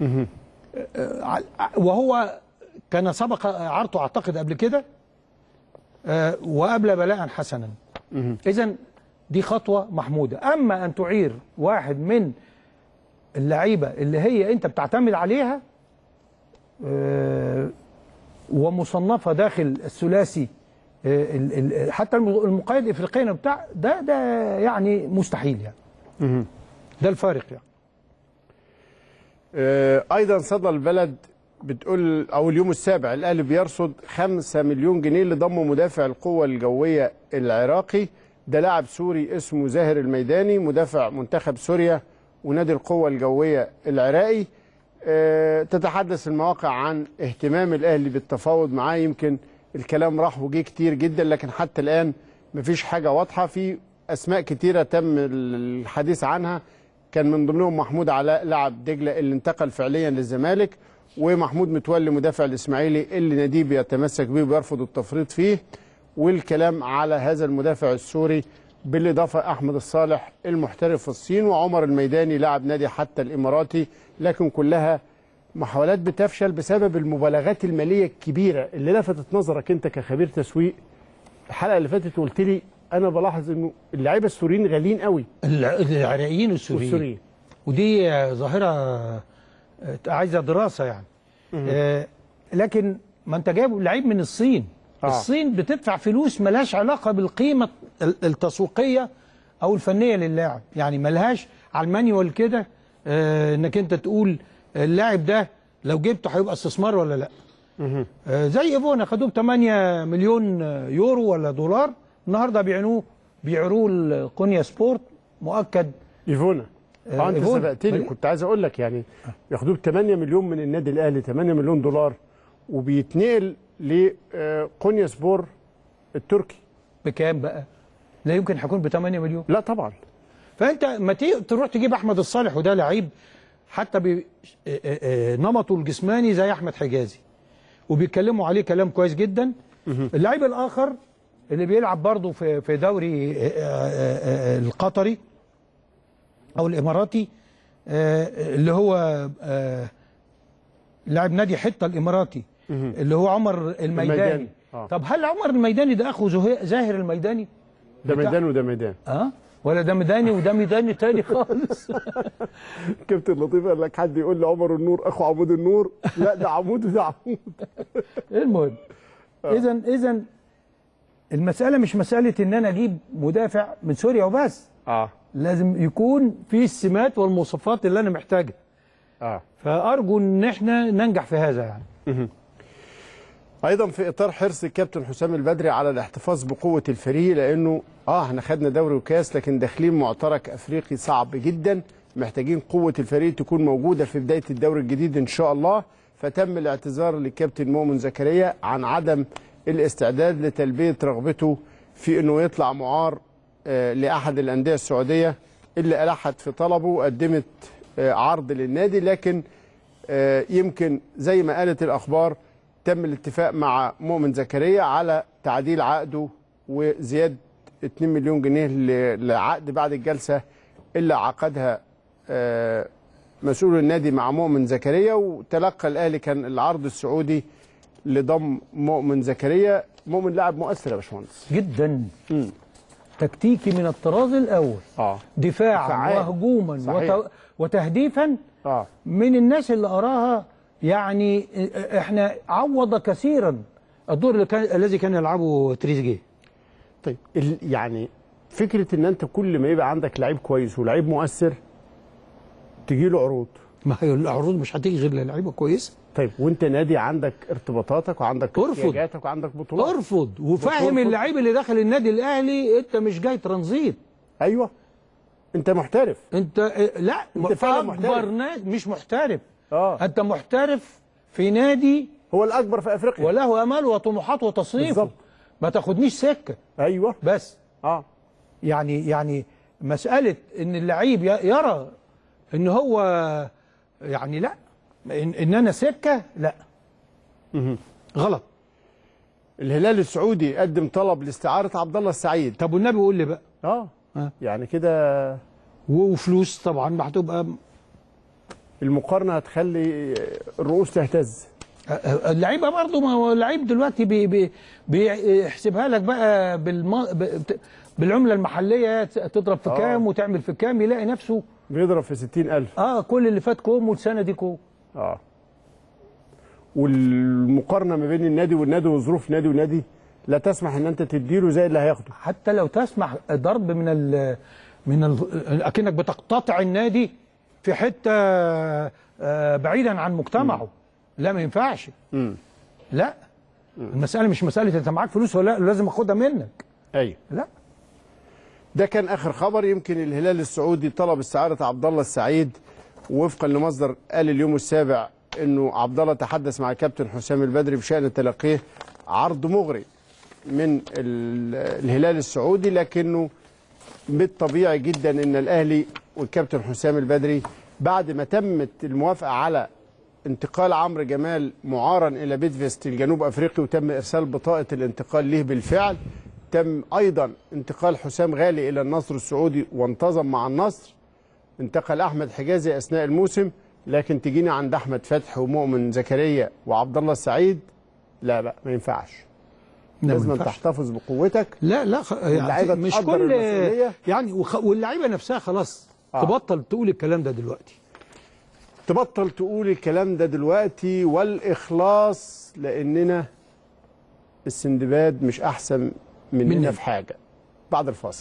وهو كان سبق اعارته اعتقد قبل كده آه، وقبل بلاء حسنا اذا دي خطوه محموده اما ان تعير واحد من اللعيبه اللي هي انت بتعتمد عليها آه، ومصنفه داخل الثلاثي آه، ال- ال- حتى الم- المقيد افريقيا بتاع ده ده يعني مستحيل يعني ده الفارق يعني آه، ايضا صدى البلد بتقول او اليوم السابع الاهلي بيرصد 5 مليون جنيه لضم مدافع القوه الجويه العراقي ده لاعب سوري اسمه زاهر الميداني مدافع منتخب سوريا ونادي القوه الجويه العراقي آه، تتحدث المواقع عن اهتمام الاهلي بالتفاوض معاه يمكن الكلام راح وجه كتير جدا لكن حتى الان مفيش حاجه واضحه في اسماء كتيره تم الحديث عنها كان من ضمنهم محمود علاء لاعب دجله اللي انتقل فعليا للزمالك ومحمود متولي مدافع الاسماعيلي اللي ناديه بيتمسك بيه وبيرفض التفريط فيه والكلام على هذا المدافع السوري بالاضافه احمد الصالح المحترف في الصين وعمر الميداني لاعب نادي حتى الاماراتي لكن كلها محاولات بتفشل بسبب المبالغات الماليه الكبيره اللي لفتت نظرك انت كخبير تسويق الحلقه اللي فاتت قلت لي انا بلاحظ انه اللعيبه السوريين غاليين قوي الع- العراقيين والسوريين والسوريين ودي آه، ظاهرة آه، عايزة دراسة يعني آه، لكن ما انت جايب لعيب من الصين آه. الصين بتدفع فلوس ملهاش علاقة بالقيمة ال- التسويقية أو الفنية للاعب يعني ملهاش على المانيوال كده آه، انك انت تقول اللاعب ده لو جبته هيبقى استثمار ولا لا آه، زي ايفونا خدوه ب 8 مليون يورو ولا دولار النهارده بيعنوه بيعروه القونيا سبورت مؤكد ايفونا آه، اه انت إيفونا. سبقتني مالي- كنت عايز اقول لك يعني ياخدوه ب 8 مليون من النادي الاهلي 8 مليون دولار وبيتنقل لقونيا سبور التركي بكام بقى؟ لا يمكن هيكون ب 8 مليون لا طبعا فانت ما تي- تروح تجيب احمد الصالح وده لعيب حتى بنمطه الجسماني زي احمد حجازي وبيتكلموا عليه كلام كويس جدا اللعيب الاخر اللي بيلعب برضه في في دوري آه، آه، آه، القطري او الاماراتي آه، اللي هو آه، لاعب نادي حته الاماراتي اللي هو عمر الميداني, الميداني، آه. طب هل عمر الميداني ده اخو زه- زاهر الميداني ده بتاع- ميدان وده ميدان اه ولا ده ميداني وده ميداني تاني خالص كابتن لطيف قال لك حد يقول لي عمر النور اخو عمود النور لا ده عمود وده عمود المهم اذا اذا المساله مش مساله ان انا اجيب مدافع من سوريا وبس اه لازم يكون في السمات والمواصفات اللي انا محتاجها اه فارجو ان احنا ننجح في هذا يعني ايضا في اطار حرص الكابتن حسام البدري على الاحتفاظ بقوه الفريق لانه اه احنا خدنا دوري وكاس لكن داخلين معترك افريقي صعب جدا محتاجين قوه الفريق تكون موجوده في بدايه الدوري الجديد ان شاء الله فتم الاعتذار للكابتن مؤمن زكريا عن عدم الاستعداد لتلبيه رغبته في انه يطلع معار آه لاحد الانديه السعوديه اللي الحت في طلبه وقدمت آه عرض للنادي لكن آه، يمكن زي ما قالت الاخبار تم الاتفاق مع مؤمن زكريا على تعديل عقده وزياده 2 مليون جنيه ل- لعقد بعد الجلسه اللي عقدها آه، مسؤول النادي مع مؤمن زكريا وتلقى الاهلي كان العرض السعودي لضم مؤمن زكريا مؤمن لاعب مؤثر يا باشمهندس جدا مم. تكتيكي من الطراز الاول اه دفاعا فعال. وهجوما صحيح. وت... وتهديفا اه من الناس اللي اراها يعني احنا عوض كثيرا الدور اللي كان الذي كان يلعبه تريزيجيه طيب ال- يعني فكره ان انت كل ما يبقى عندك لعيب كويس ولعيب مؤثر تجي له عروض ما هي العروض مش هتيجي غير للعيبه كويسه طيب وانت نادي عندك ارتباطاتك وعندك ارفض. احتياجاتك وعندك بطولات ارفض وفهم بترفض. اللعيب اللي دخل النادي الاهلي انت مش جاي ترانزيت ايوه انت محترف انت لا انت فعلا اكبر محترف. نادي مش محترف اه انت محترف في نادي هو الاكبر في افريقيا وله امال وطموحات وتصنيفه بالظبط. ما تاخدنيش سكه ايوه بس اه يعني يعني مساله ان اللعيب ي- يرى ان هو يعني لا ان, إن انا سكه لا غلط الهلال السعودي قدم طلب لاستعاره عبد الله السعيد طب والنبي يقول لي بقى اه آه. يعني كده وفلوس طبعا هتبقى المقارنه هتخلي الرؤوس تهتز اللعيبه برضه ما هو اللعيب دلوقتي بي بي بيحسبها لك بقى بالم... ب- بالعمله المحليه تضرب في آه. كام وتعمل في كام يلاقي نفسه بيضرب في 60000 اه كل اللي فات كوم والسنه دي كوم اه والمقارنه ما بين النادي والنادي وظروف نادي ونادي لا تسمح ان انت تديله زي اللي هياخده حتى لو تسمح ضرب من ال من ال اكنك بتقتطع النادي في حته آه، بعيدا عن مجتمعه لا ما ينفعش امم لا المساله مش مساله انت معاك فلوس ولا لا لازم اخدها منك ايوه لا ده كان اخر خبر يمكن الهلال السعودي طلب استعاره عبد الله السعيد وفقا لمصدر قال اليوم السابع انه عبد الله تحدث مع كابتن حسام البدري بشان تلقيه عرض مغري من ال- الهلال السعودي لكنه بالطبيعي جدا ان الاهلي والكابتن حسام البدري بعد ما تمت الموافقه على انتقال عمرو جمال معارا الى بيتفيست الجنوب افريقي وتم ارسال بطاقه الانتقال ليه بالفعل تم ايضا انتقال حسام غالي الى النصر السعودي وانتظم مع النصر انتقل احمد حجازي اثناء الموسم لكن تجينا عند احمد فتحي ومؤمن زكريا وعبد الله السعيد لا لا ما ينفعش لا، ما لازم ينفعش. تحتفظ بقوتك لا لا خ... اللعيبة يعني مش تقدر كل المسؤولية. يعني وخ... واللعيبه نفسها خلاص آه. تبطل تقول الكلام ده دلوقتي تبطل تقول الكلام ده دلوقتي والاخلاص لاننا السندباد مش احسن مننا مننا. في حاجه بعد الفاصل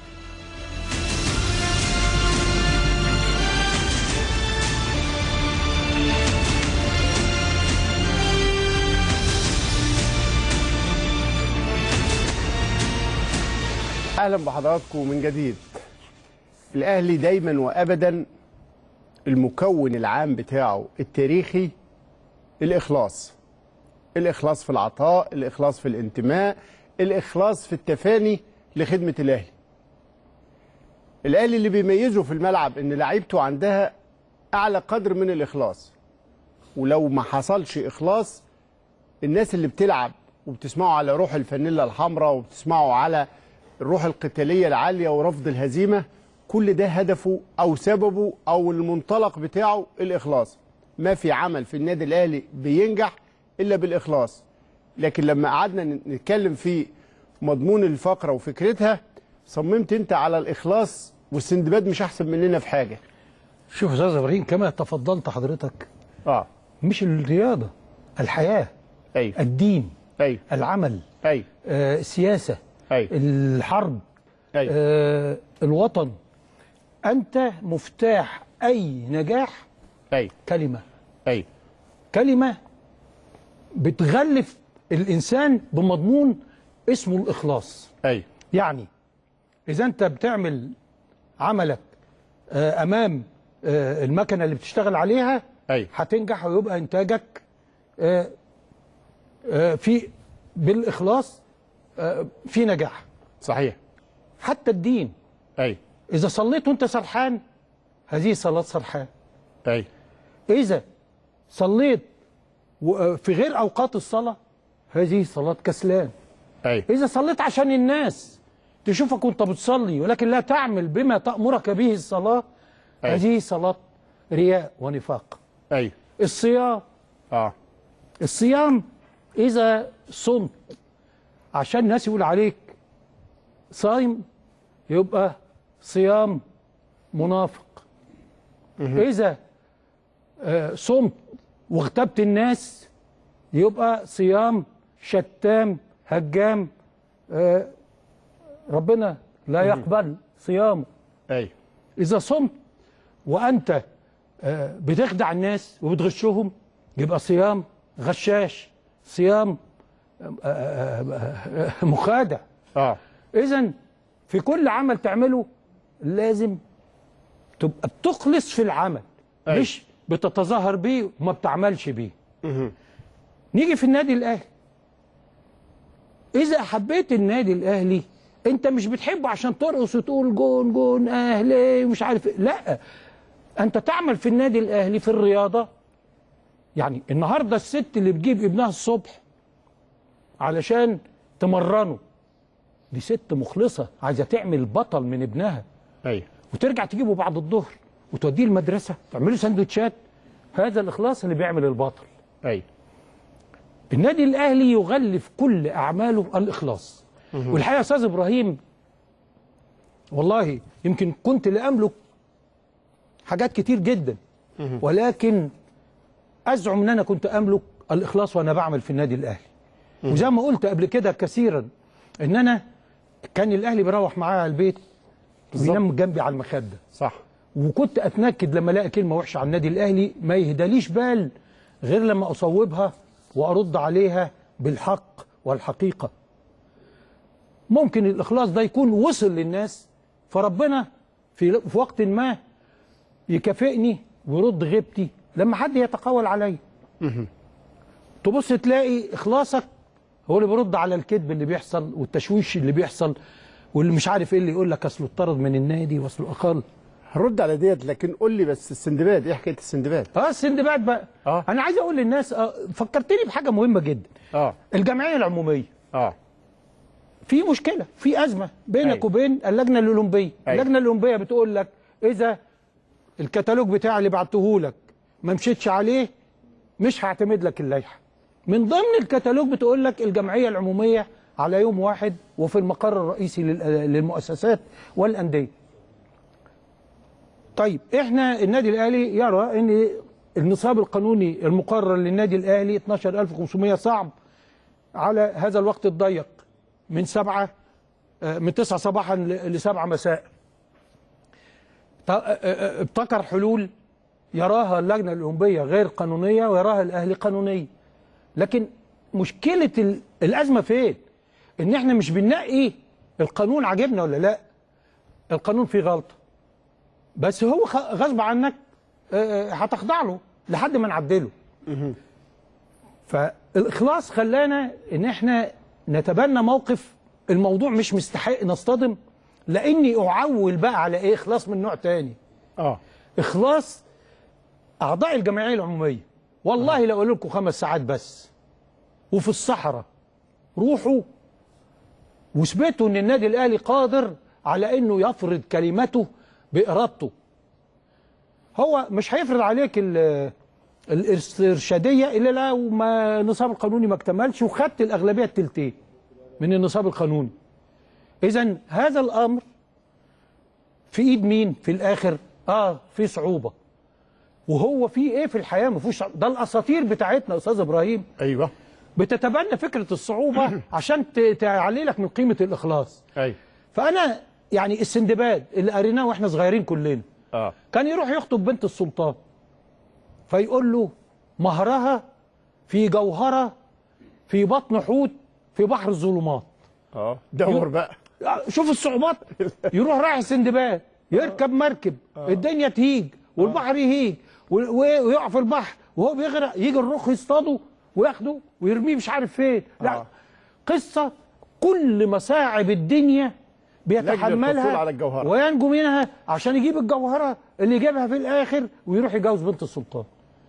اهلا بحضراتكم من جديد الاهلي دايما وابدا المكون العام بتاعه التاريخي الاخلاص الاخلاص في العطاء الاخلاص في الانتماء الاخلاص في التفاني لخدمه الاهلي الاهلي اللي بيميزه في الملعب ان لعيبته عندها اعلى قدر من الاخلاص ولو ما حصلش اخلاص الناس اللي بتلعب وبتسمعوا على روح الفانيلا الحمراء وبتسمعوا على الروح القتاليه العاليه ورفض الهزيمه كل ده هدفه او سببه او المنطلق بتاعه الاخلاص ما في عمل في النادي الاهلي بينجح الا بالاخلاص لكن لما قعدنا نتكلم في مضمون الفقره وفكرتها صممت انت على الاخلاص والسندباد مش احسن مننا في حاجه شوف يا استاذ ابراهيم كما تفضلت حضرتك اه مش الرياضه الحياه ايوه الدين ايوه العمل ايوه آه، السياسه ايوه الحرب ايوه آه، الوطن انت مفتاح اي نجاح ايوه كلمه ايوه كلمه بتغلف الانسان بمضمون اسمه الاخلاص ايوه يعني اذا انت بتعمل عملك آه، امام آه، المكنه اللي بتشتغل عليها ايوه هتنجح ويبقى انتاجك آه، آه، في بالاخلاص آه، في نجاح صحيح حتى الدين ايوه اذا صليت وانت سرحان هذه صلاه سرحان ايوه اذا صليت و- في غير اوقات الصلاه هذه صلاه كسلان ايوه اذا صليت عشان الناس تشوفك وانت بتصلي ولكن لا تعمل بما تامرك به الصلاه أيوة. هذه صلاه رياء ونفاق ايوه الصيام اه الصيام اذا صمت عشان الناس يقول عليك صايم يبقى صيام منافق اذا آه، صمت واغتبت الناس يبقى صيام شتام هجام آه، ربنا لا يقبل صيامه ايوه إذا صمت وأنت آه، بتخدع الناس وبتغشهم يبقى صيام غشاش صيام آه، آه، آه، آه، مخادع اه إذا في كل عمل تعمله لازم تبقى بتخلص في العمل أيوة. مش بتتظاهر بيه وما بتعملش بيه مهم. نيجي في النادي الاهلي اذا حبيت النادي الاهلي انت مش بتحبه عشان ترقص وتقول جون جون اهلي ومش عارف إيه. لا انت تعمل في النادي الاهلي في الرياضه يعني النهارده الست اللي بتجيب ابنها الصبح علشان تمرنه دي ست مخلصه عايزه تعمل بطل من ابنها ايوه وترجع تجيبه بعد الظهر وتوديه المدرسه تعمله سندوتشات هذا الاخلاص اللي بيعمل البطل ايوه النادي الاهلي يغلف كل اعماله الاخلاص والحقيقه يا استاذ ابراهيم والله يمكن كنت لا املك حاجات كتير جدا ولكن ازعم ان انا كنت املك الاخلاص وانا بعمل في النادي الاهلي وزي ما قلت قبل كده كثيرا ان انا كان الاهلي بيروح معايا على البيت وينام جنبي على المخده صح وكنت اتنكد لما الاقي كلمه وحشه عن النادي الاهلي ما يهداليش بال غير لما اصوبها وارد عليها بالحق والحقيقه ممكن الاخلاص ده يكون وصل للناس فربنا في في وقت ما يكافئني ويرد غيبتي لما حد يتقول عليا تبص تلاقي اخلاصك هو اللي بيرد على الكذب اللي بيحصل والتشويش اللي بيحصل واللي مش عارف ايه اللي يقول لك اصله اتطرد من النادي واصله اقل هرد على ديت لكن قول لي بس السندباد ايه حكايه السندباد اه السندباد بقى آه. انا عايز اقول للناس آه فكرتني بحاجه مهمه جدا اه الجمعيه العموميه اه في مشكله في ازمه بينك أيوة. وبين اللجنه الاولمبيه أيوة. اللجنه الاولمبيه بتقول لك اذا الكتالوج بتاعي اللي بعته لك ما مشيتش عليه مش هعتمد لك اللائحه من ضمن الكتالوج بتقول لك الجمعيه العموميه على يوم واحد وفي المقر الرئيسي لل- للمؤسسات والانديه طيب احنا النادي الاهلي يرى ان النصاب القانوني المقرر للنادي الاهلي 12500 صعب على هذا الوقت الضيق من سبعة آه، من تسعة صباحا ل- لسبعة مساء ط- آه، آه، ابتكر حلول يراها اللجنة الأولمبية غير قانونية ويراها الأهلي قانونية لكن مشكلة ال- الأزمة فين؟ إن إحنا مش بننقي القانون عاجبنا ولا لا القانون فيه غلطة بس هو خ- غصب عنك آه، آه، هتخضع له لحد ما نعدله فالاخلاص خلانا ان احنا نتبنى موقف الموضوع مش مستحق نصطدم لاني اعول بقى على ايه اخلاص من نوع تاني اه اخلاص اعضاء الجمعيه العموميه والله لو اقول لكم خمس ساعات بس وفي الصحراء روحوا واثبتوا ان النادي الاهلي قادر على انه يفرض كلمته بارادته هو مش هيفرض عليك ال- الارشاديه الا لو ما النصاب القانوني ما اكتملش وخدت الاغلبيه التلتين من النصاب القانوني اذا هذا الامر في ايد مين في الاخر اه في صعوبه وهو في ايه في الحياه ما فيهوش ده الاساطير بتاعتنا يا استاذ ابراهيم ايوه بتتبنى فكره الصعوبه عشان ت- تعلي لك من قيمه الاخلاص ايوه فانا يعني السندباد اللي قريناه واحنا صغيرين كلنا اه كان يروح يخطب بنت السلطان فيقول له مهرها في جوهره في بطن حوت في بحر الظلمات اه دور بقى شوف الصعوبات يروح رايح السندباد يركب مركب الدنيا تهيج والبحر يهيج و- و- ويقع في البحر وهو بيغرق يجي الرخ يصطاده وياخده ويرميه مش عارف فين لا آه. قصه كل مصاعب الدنيا الحصول بيتحملها على الجوهرة. وينجو منها عشان يجيب الجوهره اللي يجيبها في الاخر ويروح يجوز بنت السلطان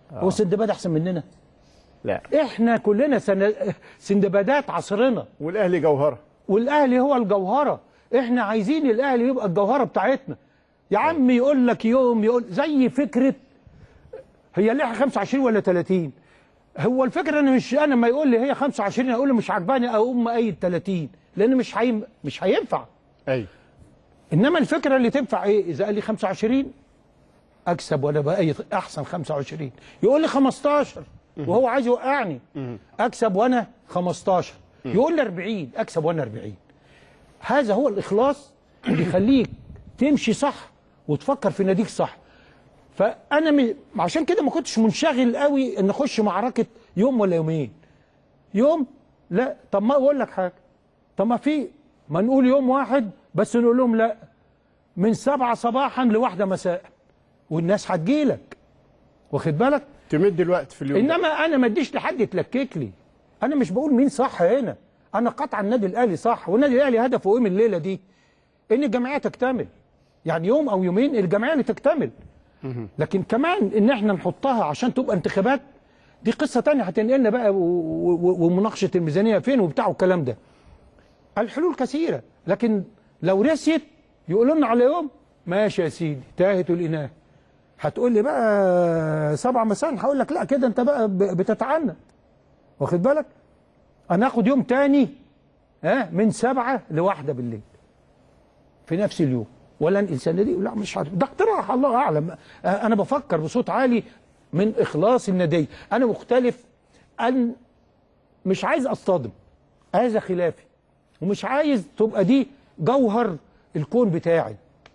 هو سندباد احسن مننا لا احنا كلنا سن... سندبادات عصرنا والاهلي جوهره والاهلي هو الجوهره احنا عايزين الاهلي يبقى الجوهره بتاعتنا يا عم يقول لك يوم يقول زي فكره هي اللائحه 25 ولا 30 هو الفكره انا مش انا ما يقول لي هي 25 اقول له مش عجباني اقوم اي 30 لان مش هي... مش هينفع ايوه انما الفكره اللي تنفع ايه اذا قال لي 25 اكسب وانا بقى احسن 25 يقول لي 15 وهو عايز يوقعني اكسب وانا 15 يقول لي 40 اكسب وانا 40 هذا هو الاخلاص اللي يخليك تمشي صح وتفكر في ناديك صح فانا م... عشان كده ما كنتش منشغل قوي ان اخش معركه يوم ولا يومين يوم لا طب ما اقول لك حاجه طب ما في ما نقول يوم واحد بس نقول لهم لا من سبعة صباحا لواحدة مساء والناس هتجيلك واخد بالك تمد الوقت في اليوم ده. انما انا ما اديش لحد يتلكك لي انا مش بقول مين صح هنا انا قطعا النادي الاهلي صح والنادي الاهلي هدفه ايه من الليله دي ان الجمعيه تكتمل يعني يوم او يومين الجمعيه اللي تكتمل لكن كمان ان احنا نحطها عشان تبقى انتخابات دي قصه تانية هتنقلنا بقى و- و- ومناقشه الميزانيه فين وبتاع والكلام ده الحلول كثيره لكن لو رسيت يقولوا لنا على يوم ماشي يا سيدي تاهت الاناه هتقول لي بقى سبع مساء هقول لك لا كده انت بقى ب- بتتعنى واخد بالك انا اخد يوم تاني ها من سبعة لواحدة بالليل في نفس اليوم ولا انقل سنة دي لا مش عارف ده اقتراح الله اعلم آه، انا بفكر بصوت عالي من اخلاص الندية انا مختلف ان مش عايز اصطدم هذا خلافي ومش عايز تبقى دي جوهر الكون بتاعي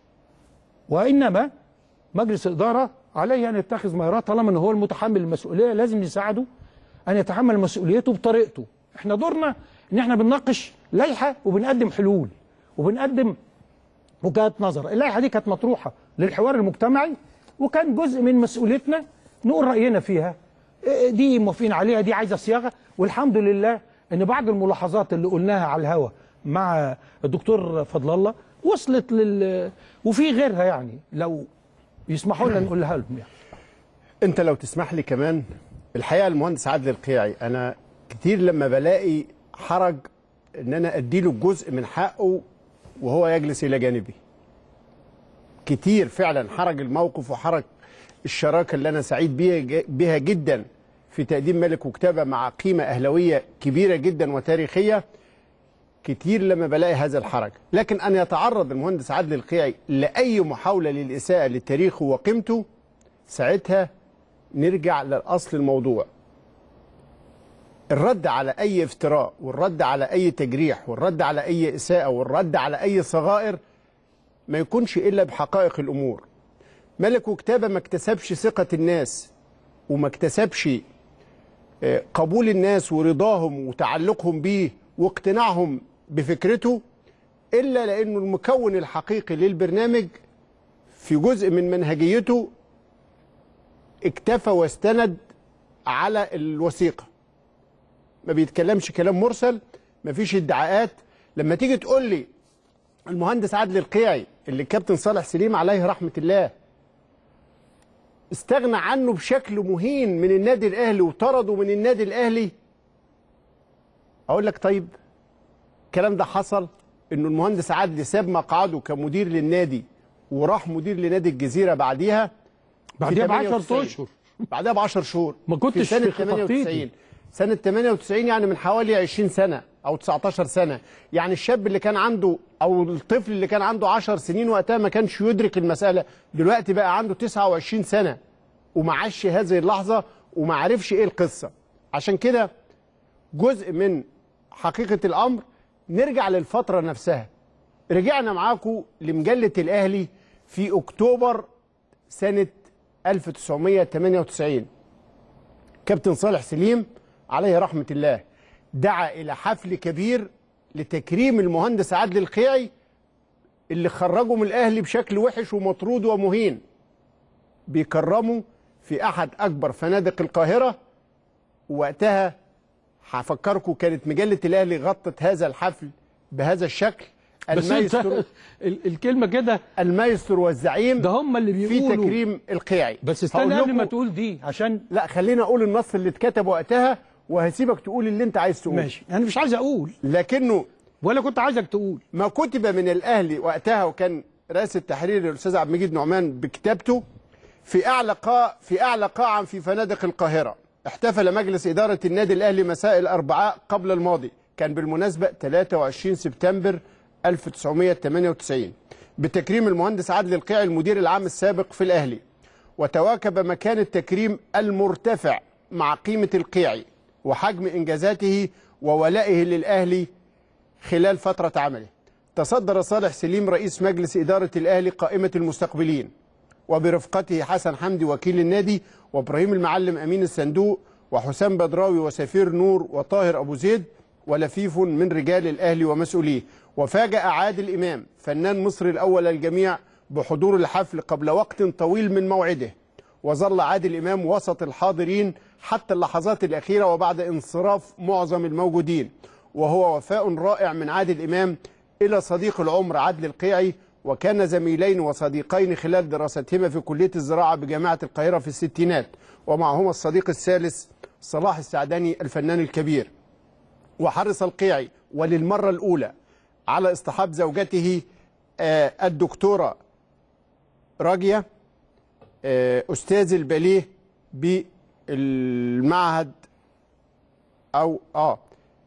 وانما مجلس الاداره عليه ان يتخذ ما يراه طالما ان هو المتحمل المسؤوليه لازم نساعده ان يتحمل مسؤوليته بطريقته احنا دورنا ان احنا بنناقش لائحه وبنقدم حلول وبنقدم وجهات نظر اللائحه دي كانت مطروحه للحوار المجتمعي وكان جزء من مسؤوليتنا نقول راينا فيها إيه دي موافقين عليها دي عايزه صياغه والحمد لله ان بعض الملاحظات اللي قلناها على الهوا مع الدكتور فضل الله وصلت لل وفي غيرها يعني لو يسمحوا لنا نقولها لهم يعني انت لو تسمح لي كمان الحقيقه المهندس عادل القيعي انا كتير لما بلاقي حرج ان انا اديله جزء من حقه وهو يجلس الى جانبي كتير فعلا حرج الموقف وحرج الشراكه اللي انا سعيد بيها بها جدا في تقديم ملك وكتابه مع قيمه اهلاويه كبيره جدا وتاريخيه كتير لما بلاقي هذا الحرج لكن أن يتعرض المهندس عادل القيعي لأي محاولة للإساءة لتاريخه وقيمته ساعتها نرجع للأصل الموضوع الرد على أي افتراء والرد على أي تجريح والرد على أي إساءة والرد على أي صغائر ما يكونش إلا بحقائق الأمور ملك وكتابة ما اكتسبش ثقة الناس وما اكتسبش آه، قبول الناس ورضاهم وتعلقهم بيه واقتناعهم بفكرته إلا لأنه المكون الحقيقي للبرنامج في جزء من منهجيته اكتفى واستند على الوثيقة ما بيتكلمش كلام مرسل ما فيش ادعاءات لما تيجي تقول لي المهندس عادل القيعي اللي الكابتن صالح سليم عليه رحمة الله استغنى عنه بشكل مهين من النادي الاهلي وطرده من النادي الاهلي اقول لك طيب الكلام ده حصل انه المهندس عادل ساب مقعده كمدير للنادي وراح مدير لنادي الجزيره بعديها بعديها ب 10 98. اشهر بعدها ب 10 شهور ما كنتش في سنه في خطتي. 98 سنه 98 يعني من حوالي 20 سنه او 19 سنه يعني الشاب اللي كان عنده او الطفل اللي كان عنده 10 سنين وقتها ما كانش يدرك المساله دلوقتي بقى عنده 29 سنه وما عاش هذه اللحظه وما عرفش ايه القصه عشان كده جزء من حقيقه الامر نرجع للفتره نفسها رجعنا معاكم لمجله الاهلي في اكتوبر سنه 1998 كابتن صالح سليم عليه رحمة الله دعا إلى حفل كبير لتكريم المهندس عادل القيعي اللي خرجه من الأهلي بشكل وحش ومطرود ومهين بيكرمه في أحد أكبر فنادق القاهرة وقتها هفكركم كانت مجلة الأهلي غطت هذا الحفل بهذا الشكل بس المايسترو انت ال- الكلمه كده المايسترو والزعيم ده هم اللي في بيقولوا تكريم القيعي بس هقول استنى قبل لكم- ما تقول دي عشان لا خلينا اقول النص اللي اتكتب وقتها وهسيبك تقول اللي انت عايز تقول ماشي انا مش عايز اقول لكنه ولا كنت عايزك تقول ما كتب من الاهلي وقتها وكان رئيس التحرير الاستاذ عبد المجيد نعمان بكتابته في اعلى قاع في اعلى قاعه في فنادق القاهره احتفل مجلس اداره النادي الاهلي مساء الاربعاء قبل الماضي كان بالمناسبه 23 سبتمبر 1998 بتكريم المهندس عادل القيعي المدير العام السابق في الاهلي وتواكب مكان التكريم المرتفع مع قيمه القيعي وحجم انجازاته وولائه للاهلي خلال فترة عمله تصدر صالح سليم رئيس مجلس إدارة الأهلي قائمة المستقبلين وبرفقته حسن حمدي وكيل النادي وإبراهيم المعلم أمين الصندوق وحسام بدراوي وسفير نور وطاهر أبو زيد ولفيف من رجال الأهلي ومسؤوليه وفاجأ عادل إمام فنان مصر الأول الجميع بحضور الحفل قبل وقت طويل من موعده وظل عادل إمام وسط الحاضرين حتى اللحظات الأخيرة وبعد انصراف معظم الموجودين وهو وفاء رائع من عادل إمام إلى صديق العمر عادل القيعي وكان زميلين وصديقين خلال دراستهما في كلية الزراعة بجامعة القاهرة في الستينات ومعهما الصديق الثالث صلاح السعداني الفنان الكبير وحرص القيعي وللمرة الأولى على اصطحاب زوجته آه، الدكتورة راجية آه، أستاذ الباليه بالمعهد أو آه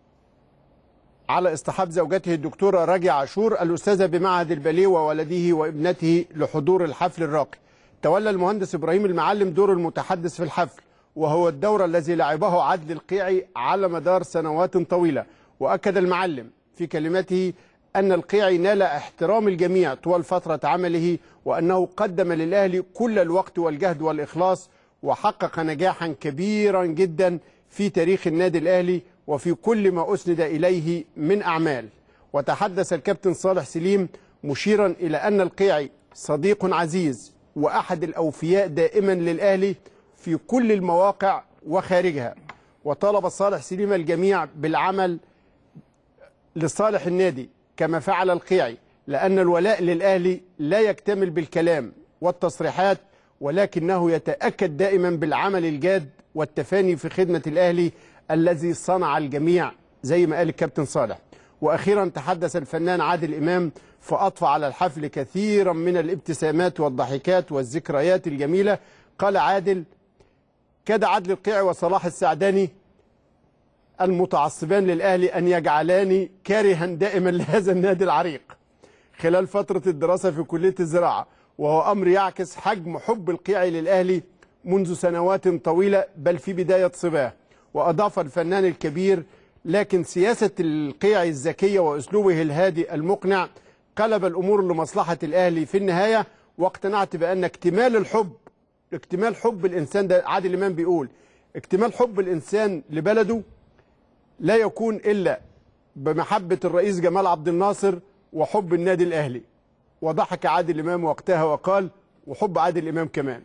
على اصطحاب زوجته الدكتورة راجية عاشور الأستاذة بمعهد الباليه وولده وابنته لحضور الحفل الراقي تولى المهندس إبراهيم المعلم دور المتحدث في الحفل وهو الدور الذي لعبه عدل القيعي على مدار سنوات طويلة وأكد المعلم في كلمته أن القيعي نال احترام الجميع طوال فترة عمله وأنه قدم للأهلي كل الوقت والجهد والإخلاص وحقق نجاحا كبيرا جدا في تاريخ النادي الأهلي وفي كل ما أسند إليه من أعمال وتحدث الكابتن صالح سليم مشيرا إلى أن القيعي صديق عزيز وأحد الأوفياء دائما للأهلي في كل المواقع وخارجها وطالب صالح سليم الجميع بالعمل لصالح النادي كما فعل القيعي لأن الولاء للأهلي لا يكتمل بالكلام والتصريحات ولكنه يتأكد دائما بالعمل الجاد والتفاني في خدمة الأهلي الذي صنع الجميع زي ما قال الكابتن صالح وأخيرا تحدث الفنان عادل إمام فأضفى على الحفل كثيرا من الابتسامات والضحكات والذكريات الجميلة قال عادل كاد عدل القيعي وصلاح السعداني المتعصبان للأهلي أن يجعلاني كارها دائما لهذا النادي العريق خلال فترة الدراسة في كلية الزراعة وهو أمر يعكس حجم حب القيعي للأهلي منذ سنوات طويلة بل في بداية صباه وأضاف الفنان الكبير لكن سياسة القيعي الذكية وأسلوبه الهادي المقنع قلب الأمور لمصلحة الأهلي في النهاية واقتنعت بأن اكتمال الحب اكتمال حب الإنسان ده عادل إمام بيقول اكتمال حب الإنسان لبلده لا يكون إلا بمحبة الرئيس جمال عبد الناصر وحب النادي الأهلي وضحك عادل إمام وقتها وقال وحب عادل إمام كمان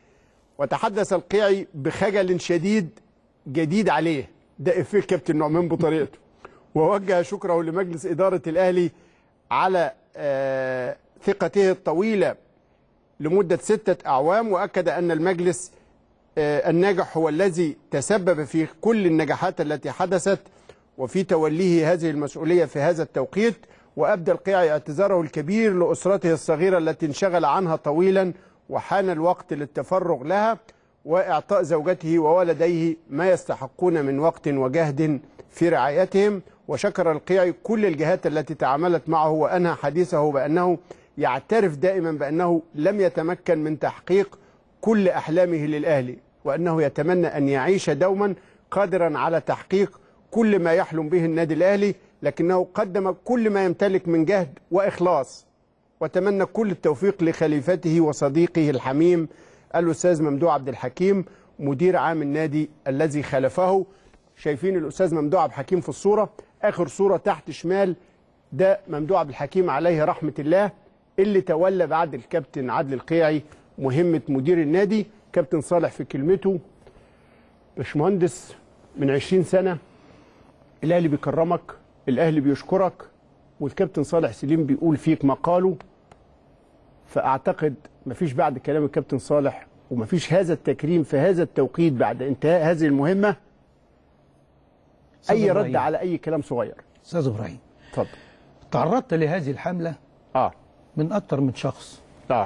وتحدث القيعي بخجل شديد جديد عليه ده إفيه كابتن نعمان بطريقته ووجه شكره لمجلس إدارة الأهلي على آه، ثقته الطويلة لمدة ستة أعوام وأكد أن المجلس آه، الناجح هو الذي تسبب في كل النجاحات التي حدثت وفي توليه هذه المسؤولية في هذا التوقيت وأبدى القيعي اعتذاره الكبير لأسرته الصغيرة التي انشغل عنها طويلا وحان الوقت للتفرغ لها وإعطاء زوجته وولديه ما يستحقون من وقت وجهد في رعايتهم وشكر القيعي كل الجهات التي تعاملت معه وأنهى حديثه بأنه يعترف دائما بأنه لم يتمكن من تحقيق كل أحلامه للأهلي وأنه يتمنى أن يعيش دوما قادرا على تحقيق كل ما يحلم به النادي الأهلي لكنه قدم كل ما يمتلك من جهد وإخلاص وتمنى كل التوفيق لخليفته وصديقه الحميم الأستاذ ممدوح عبد الحكيم مدير عام النادي الذي خلفه شايفين الأستاذ ممدوح عبد الحكيم في الصورة آخر صورة تحت شمال ده ممدوح عبد الحكيم عليه رحمة الله اللي تولى بعد الكابتن عادل القيعي مهمة مدير النادي كابتن صالح في كلمته باشمهندس من 20 سنة الأهلي بيكرمك الأهلي بيشكرك والكابتن صالح سليم بيقول فيك مقاله فاعتقد مفيش بعد كلام الكابتن صالح ومفيش هذا التكريم في هذا التوقيت بعد انتهاء هذه المهمه أستاذ اي رد إبراهيم. على اي كلام صغير استاذ ابراهيم اتفضل تعرضت لهذه الحمله اه من اكتر من شخص اه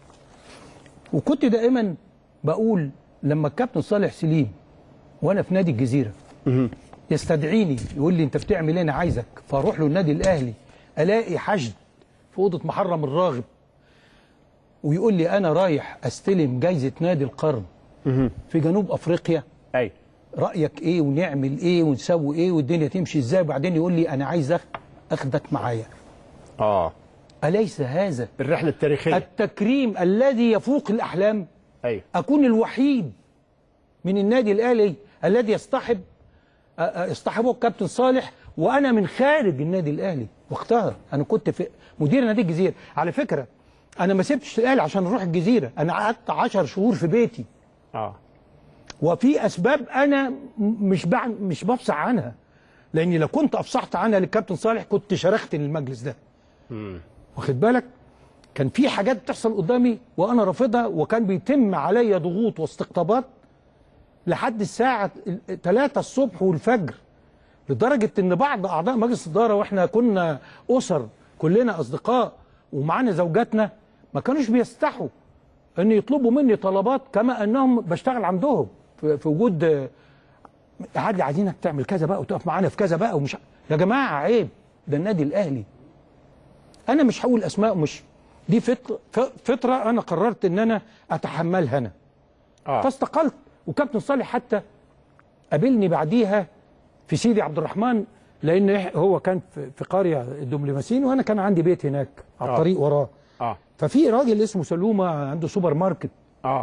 وكنت دائما بقول لما الكابتن صالح سليم وانا في نادي الجزيره يستدعيني يقول لي انت بتعمل ايه انا عايزك فاروح له النادي الاهلي الاقي حشد في اوضه محرم الراغب ويقول لي انا رايح استلم جايزه نادي القرن في جنوب افريقيا اي رايك ايه ونعمل ايه ونسوي ايه والدنيا تمشي ازاي وبعدين يقول لي انا عايز أخ- اخدك معايا اه اليس هذا الرحله التاريخيه التكريم الذي يفوق الاحلام اي اكون الوحيد من النادي الاهلي الذي يصطحب أ- أ- يصطحبه الكابتن صالح وانا من خارج النادي الاهلي وقتها انا كنت في مدير نادي الجزيره على فكره انا ما سبتش الاهلي عشان اروح الجزيره انا قعدت 10 شهور في بيتي اه وفي اسباب انا م- مش بع... مش بفصح عنها لاني لو كنت افصحت عنها للكابتن صالح كنت شرخت المجلس ده واخد بالك كان في حاجات بتحصل قدامي وانا رافضها وكان بيتم عليا ضغوط واستقطابات لحد الساعه 3 الصبح والفجر لدرجه ان بعض اعضاء مجلس الاداره واحنا كنا اسر كلنا اصدقاء ومعانا زوجاتنا ما كانوش بيستحوا ان يطلبوا مني طلبات كما انهم بشتغل عندهم في, في وجود آه، عادي عايزينك تعمل كذا بقى وتقف معانا في كذا بقى ومش يا جماعه عيب ده النادي الاهلي انا مش هقول اسماء مش دي فطره فطره انا قررت ان انا اتحملها انا اه فاستقلت وكابتن صالح حتى قابلني بعديها في سيدي عبد الرحمن لان إح- هو كان في في قريه الدبلوماسيين وانا كان عندي بيت هناك على آه. الطريق وراه اه ففي راجل اسمه سلومه عنده سوبر ماركت اه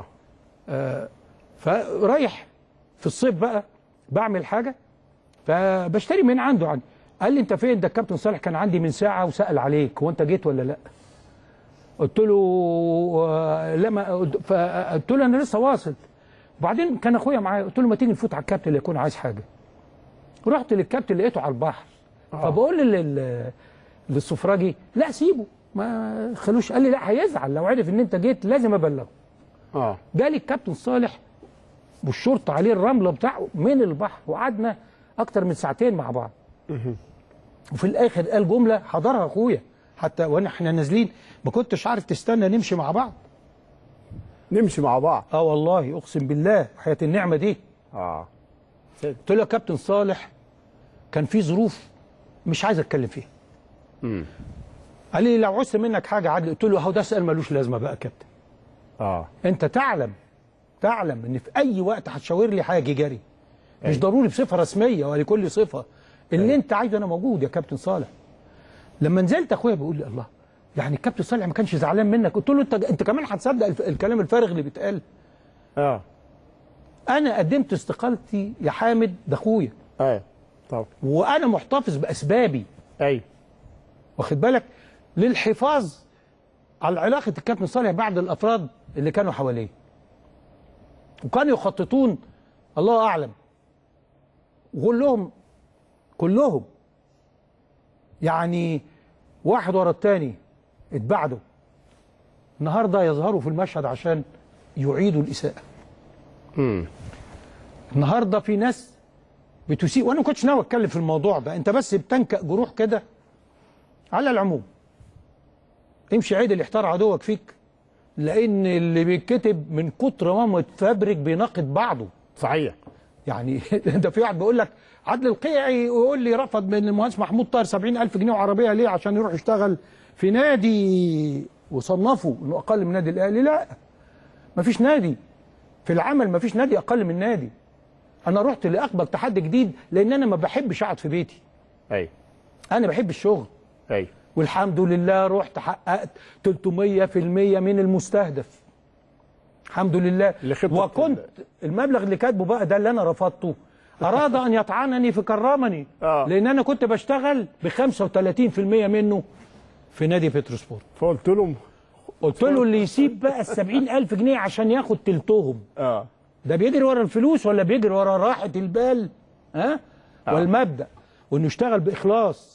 فرايح في الصيف بقى بعمل حاجه فبشتري من عنده عندي قال لي انت فين ده الكابتن صالح كان عندي من ساعه وسال عليك هو انت جيت ولا لا قلت له آه، لا ما فقلت له انا لسه واصل وبعدين كان اخويا معايا قلت له ما تيجي نفوت على الكابتن اللي يكون عايز حاجه رحت للكابتن لقيته على البحر فبقول لل للسفراجي لا سيبه ما خلوش قال لي لا هيزعل لو عرف ان انت جيت لازم ابلغه اه جالي الكابتن صالح والشرطه عليه الرمله بتاعه من البحر وقعدنا اكتر من ساعتين مع بعض وفي الاخر قال جمله حضرها اخويا حتى وانا احنا نازلين ما كنتش عارف تستنى نمشي مع بعض نمشي مع بعض اه والله اقسم بالله حياه النعمه دي اه قلت له يا كابتن صالح كان في ظروف مش عايز اتكلم فيها قال لي لو عوزت منك حاجه عادل قلت له اهو ده سؤال ملوش لازمه بقى يا كابتن اه انت تعلم تعلم ان في اي وقت هتشاور لي حاجه جري مش ضروري بصفه رسميه ولا كل صفه اللي انت عايزه انا موجود يا كابتن صالح لما نزلت اخويا بيقول لي الله يعني الكابتن صالح ما كانش زعلان منك قلت له انت انت كمان هتصدق الف- الكلام الفارغ اللي بيتقال اه انا قدمت استقالتي يا حامد ده اخويا ايوه طب وانا محتفظ باسبابي ايوه واخد بالك للحفاظ على علاقه الكابتن صالح بعد الافراد اللي كانوا حواليه وكانوا يخططون الله اعلم وكلهم كلهم يعني واحد ورا الثاني اتبعدوا النهارده يظهروا في المشهد عشان يعيدوا الاساءه النهارده في ناس بتسيء وانا ما كنتش ناوي اتكلم في الموضوع ده انت بس بتنكأ جروح كده على العموم امشي عيد اللي احتار عدوك فيك لان اللي بيتكتب من كتر ما متفبرك بيناقض بعضه صحيح يعني ده في واحد بيقول لك عدل القيعي يقول لي رفض من المهندس محمود طاهر 70000 جنيه وعربيه ليه عشان يروح يشتغل في نادي وصنفه انه اقل من نادي الاهلي لا مفيش نادي في العمل مفيش نادي اقل من نادي انا رحت لاقبل تحدي جديد لان انا ما بحبش اقعد في بيتي ايوه انا بحب الشغل ايوه والحمد لله رحت حققت 300% من المستهدف الحمد لله لخطة وكنت المبلغ اللي كاتبه بقى ده اللي انا رفضته اراد ان يطعنني فكرمني آه. لان انا كنت بشتغل ب 35% منه في نادي بتروسبور فقلت لهم قلت له اللي يسيب بقى ال 70000 جنيه عشان ياخد تلتهم اه ده بيجري ورا الفلوس ولا بيجري ورا راحة البال ها والمبدأ وانه يشتغل بإخلاص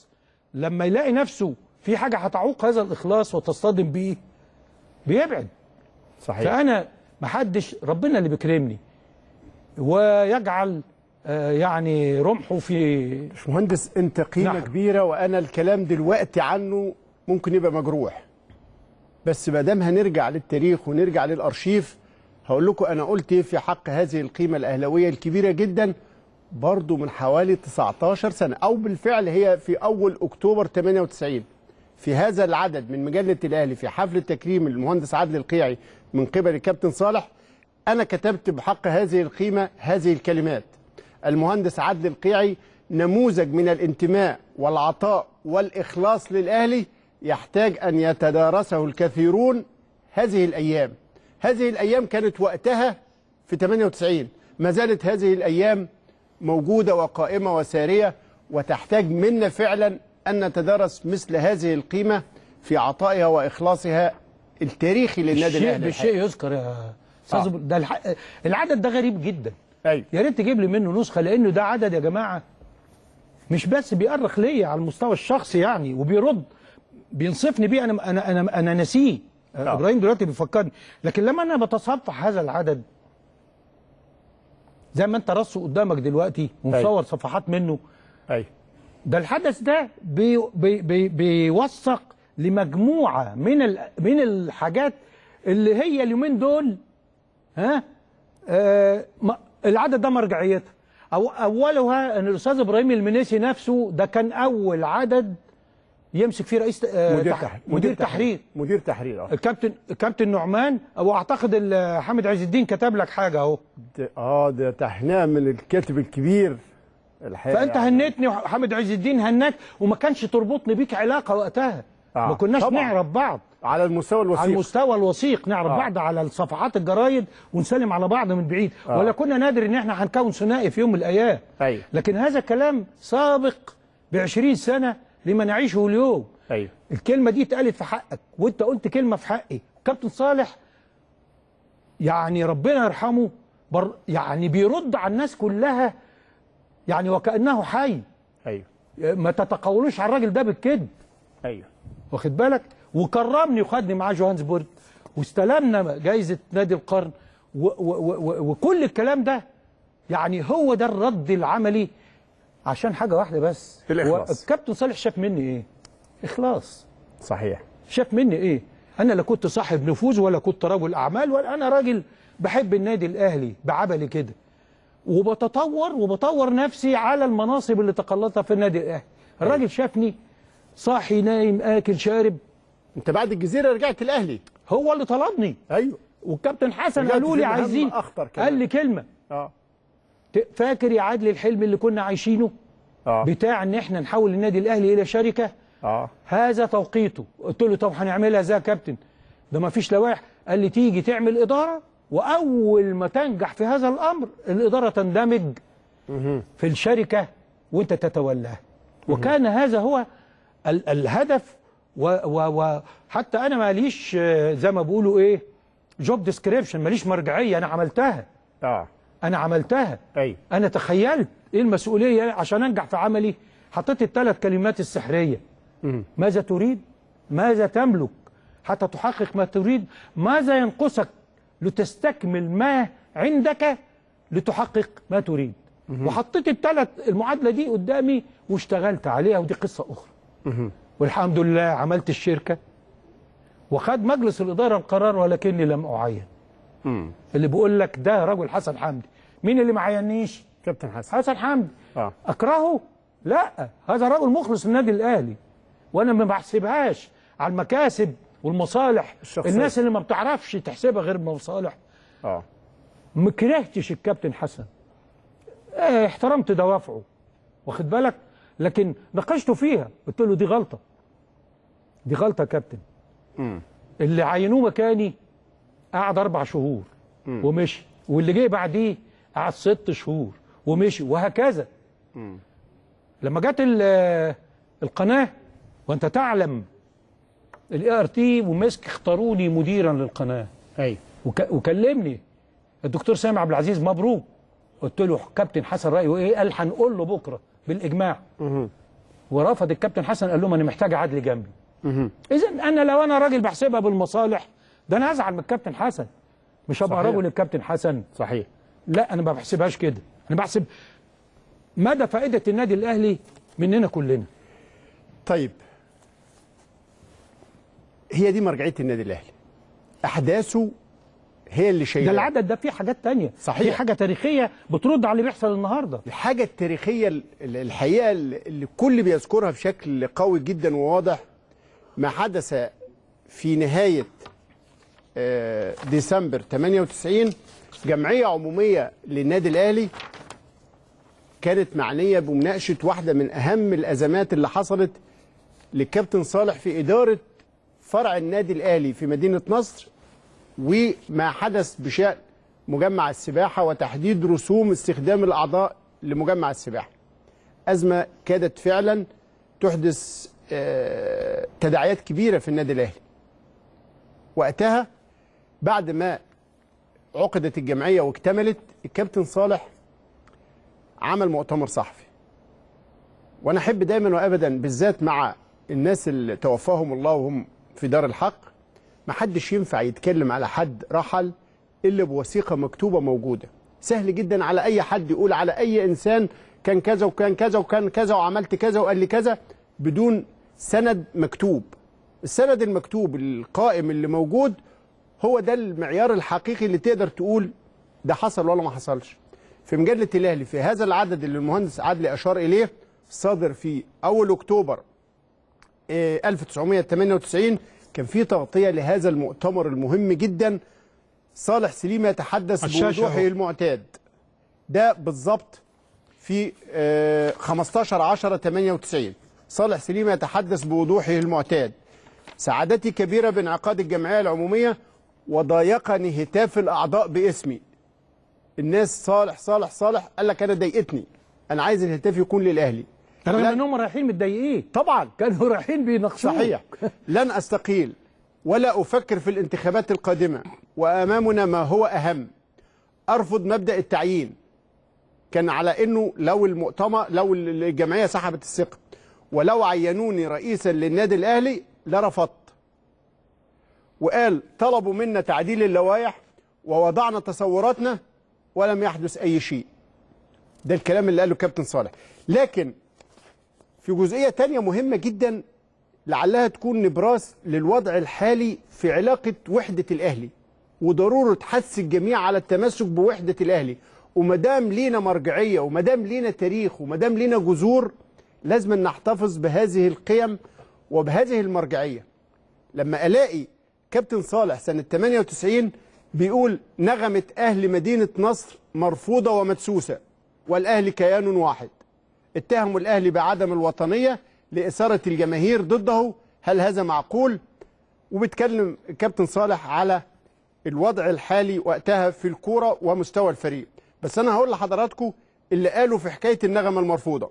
لما يلاقي نفسه في حاجه هتعوق هذا الاخلاص وتصطدم بيه بيبعد صحيح فانا محدش ربنا اللي بيكرمني ويجعل آه، يعني رمحه في باشمهندس انت قيمه نعم. كبيره وانا الكلام دلوقتي عنه ممكن يبقى مجروح بس ما دام هنرجع للتاريخ ونرجع للارشيف هقول لكم انا قلت ايه في حق هذه القيمه الاهلاويه الكبيره جدا برضو من حوالي 19 سنه او بالفعل هي في اول اكتوبر 98 في هذا العدد من مجله الاهلي في حفل تكريم المهندس عادل القيعي من قبل الكابتن صالح انا كتبت بحق هذه القيمه هذه الكلمات المهندس عادل القيعي نموذج من الانتماء والعطاء والإخلاص للأهلي يحتاج أن يتدارسه الكثيرون هذه الأيام هذه الأيام كانت وقتها في 98 ما زالت هذه الأيام موجودة وقائمة وسارية وتحتاج منا فعلا أن نتدارس مثل هذه القيمة في عطائها وإخلاصها التاريخي للنادي بالشيء, الأهلي بالشيء يذكر يا استاذ آه. أبو- ده الح... العدد ده غريب جدا أيوة. يا ريت تجيب لي منه نسخه لانه ده عدد يا جماعه مش بس بيأرخ ليا على المستوى الشخصي يعني وبيرد بينصفني بيه انا انا انا انا ناسيه آه. ابراهيم دلوقتي بيفكرني لكن لما انا بتصفح هذا العدد زي ما انت رصه قدامك دلوقتي ومصور صفحات منه أيوة. ده الحدث ده بي بي بي بيوثق لمجموعه من ال من الحاجات اللي هي اليومين دول ها آه ما- العدد ده مرجعيتها أو اولها ان الاستاذ ابراهيم المنيسي نفسه ده كان اول عدد يمسك فيه رئيس آه مدير تح- تحرير مدير تحرير مدير تحرير اه الكابتن الكابتن نعمان واعتقد ال- حامد عز الدين كتب لك حاجه اهو ده- اه ده تهنئه من الكاتب الكبير الحقيقه فانت يعني. هنتني وحامد عز الدين هناك وما كانش تربطني بيك علاقه وقتها آه، ما كناش طبعاً. نعرف بعض على المستوى الوثيق على المستوى الوثيق نعرف آه. بعض على صفحات الجرايد ونسلم على بعض من بعيد آه. ولا كنا نادر ان احنا هنكون ثنائي في يوم من الايام ايوه لكن هذا كلام سابق ب 20 سنه لما نعيشه اليوم ايوه الكلمه دي اتقالت في حقك وانت قلت كلمه في حقي كابتن صالح يعني ربنا يرحمه بر يعني بيرد على الناس كلها يعني وكانه حي ايوه ما تتقولوش على الراجل ده بالكذب ايوه واخد بالك وكرمني وخدني معاه جوهانسبورج واستلمنا جايزه نادي القرن و و و و وكل الكلام ده يعني هو ده الرد العملي عشان حاجه واحده بس الإخلاص. هو الكابتن صالح شاف مني ايه؟ اخلاص صحيح شاف مني ايه؟ انا لا كنت صاحب نفوذ ولا كنت رجل اعمال ولا انا راجل بحب النادي الاهلي بعبلي كده وبتطور وبطور نفسي على المناصب اللي تقلدتها في النادي الاهلي الراجل شافني صاحي نايم اكل شارب انت بعد الجزيره رجعت الاهلي هو اللي طلبني ايوه والكابتن حسن رجعت قالوا في لي مهام عايزين أخطر كمان. قال لي كلمه اه ت- فاكر يا عادل الحلم اللي كنا عايشينه اه بتاع ان احنا نحول النادي الاهلي الى شركه اه هذا توقيته قلت له طب هنعملها ازاي يا كابتن ده ما فيش لوائح قال لي تيجي تعمل اداره واول ما تنجح في هذا الامر الاداره تندمج في الشركه وانت تتولاها وكان هذا هو ال الهدف وحتى انا ماليش آه، زي ما بيقولوا ايه جوب ديسكريبشن ماليش مرجعيه انا عملتها اه انا عملتها ايوه انا تخيلت ايه المسؤوليه عشان انجح في عملي حطيت الثلاث كلمات السحريه ماذا تريد ماذا تملك حتى تحقق ما تريد ماذا ينقصك لتستكمل ما عندك لتحقق ما تريد وحطيت الثلاث المعادله دي قدامي واشتغلت عليها ودي قصه اخرى والحمد لله عملت الشركه وخد مجلس الاداره القرار ولكني لم اعين اللي بيقول لك ده رجل حسن حمدي مين اللي ما عينيش كابتن حسن حسن حمدي اه اكرهه لا هذا رجل مخلص للنادي الاهلي وانا ما بحسبهاش على المكاسب والمصالح الشخصية. الناس اللي ما بتعرفش تحسبها غير المصالح اه ما كرهتش الكابتن حسن اه احترمت دوافعه واخد بالك لكن ناقشته فيها قلت له دي غلطه دي غلطه يا كابتن اللي عينوه مكاني قعد اربع شهور ومشي واللي جه بعديه قعد ست شهور ومشي وهكذا لما جت ال- القناه وانت تعلم الاي ار تي ومسك اختاروني مديرا للقناه ايوه وك... وكلمني الدكتور سامي عبد العزيز مبروك قلت له كابتن حسن رايه ايه قال هنقول له بكره بالاجماع ورفض الكابتن حسن قال لهم انا محتاج عدل جنبي اذا انا لو انا راجل بحسبها بالمصالح ده انا هزعل من الكابتن حسن مش هبقى صحيح. رجل الكابتن حسن صحيح لا انا ما بحسبهاش كده انا بحسب مدى فائده النادي الاهلي مننا كلنا طيب هي دي مرجعيه النادي الاهلي احداثه هي اللي ده شايله العدد ده فيه حاجات تانية صحيح. في حاجه تاريخيه بترد على اللي بيحصل النهارده الحاجه التاريخيه ال- ال- الحقيقه اللي اللي الكل بيذكرها بشكل قوي جدا وواضح ما حدث في نهايه آه، ديسمبر 98 جمعيه عموميه للنادي الاهلي كانت معنيه بمناقشه واحده من اهم الازمات اللي حصلت للكابتن صالح في اداره فرع النادي الاهلي في مدينه نصر وما حدث بشأن مجمع السباحة وتحديد رسوم استخدام الأعضاء لمجمع السباحة أزمة كادت فعلا تحدث آه، تداعيات كبيرة في النادي الأهلي وقتها بعد ما عقدت الجمعية واكتملت الكابتن صالح عمل مؤتمر صحفي وأنا أحب دايما وأبدا بالذات مع الناس اللي توفاهم الله وهم في دار الحق ما حدش ينفع يتكلم على حد رحل الا بوثيقه مكتوبه موجوده سهل جدا على اي حد يقول على اي انسان كان كذا وكان كذا وكان كذا وعملت كذا وقال لي كذا بدون سند مكتوب السند المكتوب القائم اللي موجود هو ده المعيار الحقيقي اللي تقدر تقول ده حصل ولا ما حصلش في مجله الاهلي في هذا العدد اللي المهندس عدلي اشار اليه صادر في اول اكتوبر آه، 1998 كان في تغطية لهذا المؤتمر المهم جدا صالح سليم يتحدث على الشاشة بوضوحه أهو. المعتاد ده بالظبط في آه، 15 10 98 صالح سليم يتحدث بوضوحه المعتاد سعادتي كبيرة بانعقاد الجمعية العمومية وضايقني هتاف الأعضاء باسمي الناس صالح صالح صالح قال لك أنا ضايقتني أنا عايز الهتاف يكون للأهلي رغم لا، انهم رايحين متضايقين طبعا كانوا رايحين بيناقشوه صحيح لن استقيل ولا افكر في الانتخابات القادمه وامامنا ما هو اهم ارفض مبدا التعيين كان على انه لو المؤتمر لو الجمعيه سحبت الثقه ولو عينوني رئيسا للنادي الاهلي لرفضت وقال طلبوا منا تعديل اللوائح ووضعنا تصوراتنا ولم يحدث اي شيء ده الكلام اللي قاله كابتن صالح لكن في جزئيه تانية مهمه جدا لعلها تكون نبراس للوضع الحالي في علاقة وحدة الأهلي وضرورة حث الجميع على التمسك بوحدة الأهلي ومدام لينا مرجعية ومدام لينا تاريخ ومدام لينا جذور لازم نحتفظ بهذه القيم وبهذه المرجعية لما ألاقي كابتن صالح سنة 98 بيقول نغمة أهل مدينة نصر مرفوضة ومدسوسة والأهلي كيان واحد اتهموا الأهلي بعدم الوطنية لإثارة الجماهير ضده هل هذا معقول؟ وبيتكلم الكابتن صالح على الوضع الحالي وقتها في الكورة ومستوى الفريق بس أنا هقول لحضراتكم اللي قالوا في حكاية النغمة المرفوضة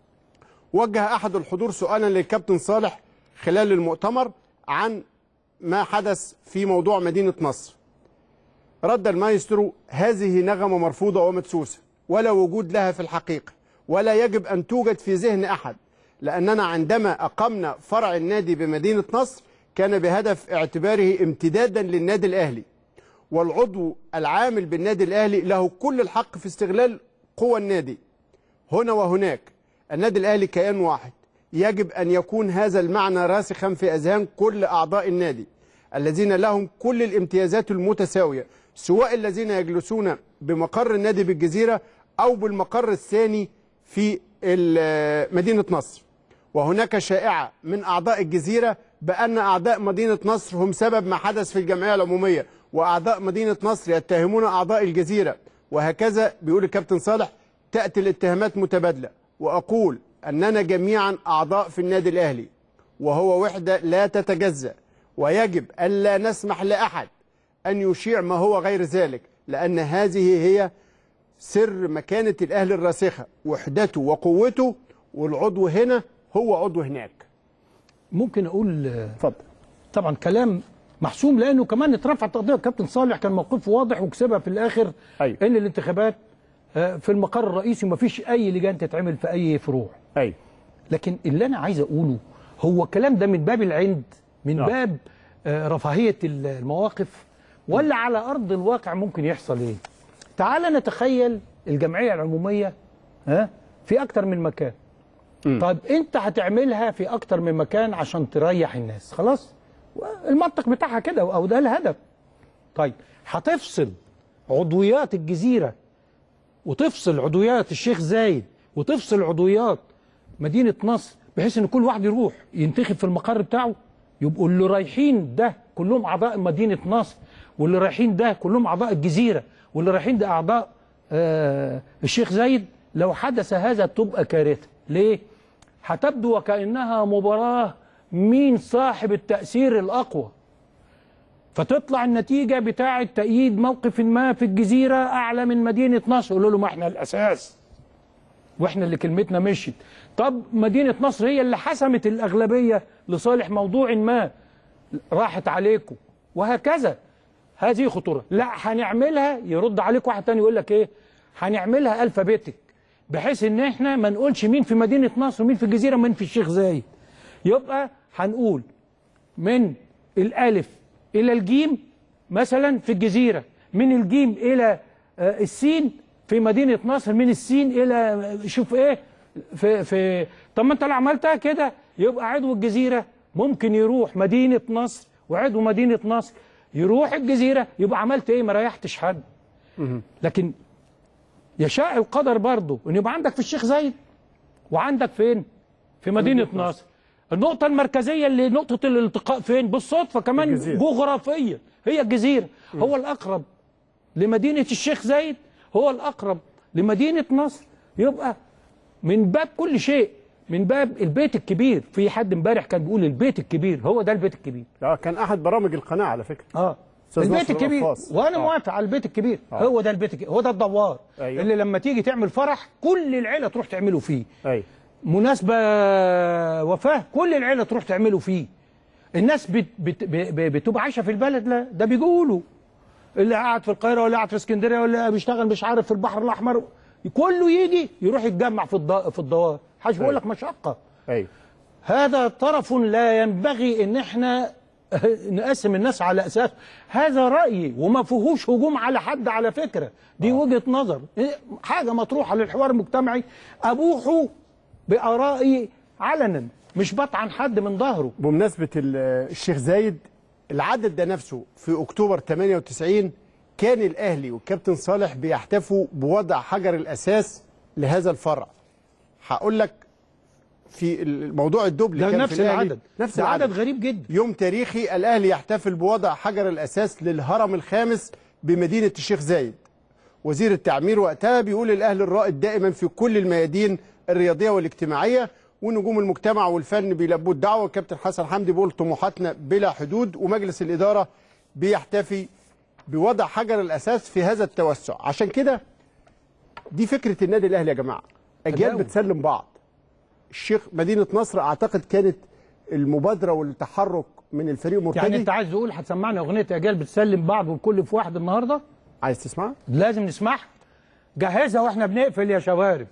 وجه أحد الحضور سؤالا للكابتن صالح خلال المؤتمر عن ما حدث في موضوع مدينة نصر رد المايسترو هذه نغمة مرفوضة ومدسوسة ولا وجود لها في الحقيقة ولا يجب أن توجد في ذهن أحد لأننا عندما أقمنا فرع النادي بمدينة نصر كان بهدف اعتباره امتدادا للنادي الأهلي والعضو العامل بالنادي الأهلي له كل الحق في استغلال قوى النادي هنا وهناك النادي الأهلي كيان واحد يجب أن يكون هذا المعنى راسخا في أذهان كل أعضاء النادي الذين لهم كل الامتيازات المتساوية سواء الذين يجلسون بمقر النادي بالجزيرة أو بالمقر الثاني في ال- مدينة نصر وهناك شائعة من أعضاء الجزيرة بأن أعضاء مدينة نصر هم سبب ما حدث في الجمعية العمومية وأعضاء مدينة نصر يتهمون أعضاء الجزيرة وهكذا بيقول الكابتن صالح تأتي الاتهامات متبادلة وأقول أننا جميعا أعضاء في النادي الأهلي وهو وحدة لا تتجزأ ويجب ألا نسمح لأحد أن يشيع ما هو غير ذلك لأن هذه هي سر مكانة الأهلي الراسخة وحدته وقوته والعضو هنا هو عضو هناك ممكن اقول آه، اتفضل طبعا كلام محسوم لانه كمان اترفعت قضيه الكابتن صالح كان موقفه واضح وكسبها في الاخر أيوة. ان الانتخابات آه، في المقر الرئيسي ومفيش اي لجان تتعمل في اي فروع أيوة لكن اللي انا عايز اقوله هو الكلام ده من باب العند من نعم. باب آه، رفاهيه ال- المواقف ولا على ارض الواقع ممكن يحصل ايه تعال نتخيل الجمعيه العموميه ها في اكتر من مكان طيب انت هتعملها في اكتر من مكان عشان تريح الناس خلاص المنطق بتاعها كده او ده الهدف طيب هتفصل عضويات الجزيره وتفصل عضويات الشيخ زايد وتفصل عضويات مدينه نصر بحيث ان كل واحد يروح ينتخب في المقر بتاعه يبقوا اللي رايحين ده كلهم اعضاء مدينه نصر واللي رايحين ده كلهم اعضاء الجزيره واللي رايحين ده اعضاء آه الشيخ زايد لو حدث هذا تبقى كارثه ليه هتبدو وكانها مباراه مين صاحب التاثير الاقوى فتطلع النتيجه بتاعه تأييد موقف ما في الجزيره اعلى من مدينه نصر يقولوا له ما احنا الاساس واحنا اللي كلمتنا مشيت طب مدينه نصر هي اللي حسمت الاغلبيه لصالح موضوع ما راحت عليكم وهكذا هذه خطوره لا هنعملها يرد عليك واحد تاني يقول لك ايه هنعملها الفابيتك بحيث ان احنا ما نقولش مين في مدينه نصر ومين في الجزيره ومين في الشيخ زايد يبقى هنقول من الالف الى الجيم مثلا في الجزيره من الجيم الى آه، السين في مدينه نصر من السين الى آه، شوف ايه في في طب ما انت لو عملتها كده يبقى عضو الجزيره ممكن يروح مدينه نصر وعضو مدينه نصر يروح الجزيره يبقى عملت ايه ما ريحتش حد لكن يشاء القدر برضه ان يبقى عندك في الشيخ زايد وعندك فين في مدينه نصر النقطة المركزية اللي نقطة الالتقاء فين؟ بالصدفة كمان الجزيرة. جغرافية هي الجزيرة هو الأقرب لمدينة الشيخ زايد هو الأقرب لمدينة نصر يبقى من باب كل شيء من باب البيت الكبير في حد امبارح كان بيقول البيت الكبير هو ده البيت الكبير اه كان احد برامج القناه على فكره اه أستاذ البيت نصر الكبير القفاص. وانا آه. موافق على البيت الكبير آه. هو ده البيت الكبير هو ده الدوار أيوه. اللي لما تيجي تعمل فرح كل العيله تروح تعمله فيه ايوه مناسبة وفاة كل العيلة تروح تعمله فيه الناس بت بت ب- ب- بتبقى عايشة في البلد لا ده بيقولوا اللي قاعد في القاهرة ولا قاعد في اسكندرية ولا بيشتغل مش عارف في البحر الأحمر كله يجي يروح يتجمع في الض- في الدوار حاجة بيقول لك مشقة ايوه هذا طرف لا ينبغي ان احنا نقسم الناس على اساس هذا رايي وما فيهوش هجوم على حد على فكره دي وجهه نظر إيه، حاجه مطروحه للحوار المجتمعي ابوحوا بارائي علنا مش بطعن حد من ظهره بمناسبة ال- الشيخ زايد العدد ده نفسه في أكتوبر 98 كان الأهلي والكابتن صالح بيحتفوا بوضع حجر الأساس لهذا الفرع هقول لك في الموضوع الدبل ده كان نفس في الأهلي العدد نفس ده العدد عدد غريب جدا يوم تاريخي الأهلي يحتفل بوضع حجر الأساس للهرم الخامس بمدينة الشيخ زايد وزير التعمير وقتها بيقول الأهلي الرائد دائما في كل الميادين الرياضية والاجتماعية ونجوم المجتمع والفن بيلبوا الدعوة الكابتن حسن حمدي بيقول طموحاتنا بلا حدود ومجلس الإدارة بيحتفي بوضع حجر الأساس في هذا التوسع عشان كده دي فكرة النادي الأهلي يا جماعة أجيال تداول. بتسلم بعض الشيخ مدينة نصر أعتقد كانت المبادرة والتحرك من الفريق مرتدي يعني انت عايز تقول هتسمعنا اغنيه اجيال بتسلم بعض والكل في واحد النهارده عايز تسمع؟ لازم نسمعها جهزها واحنا بنقفل يا شوارب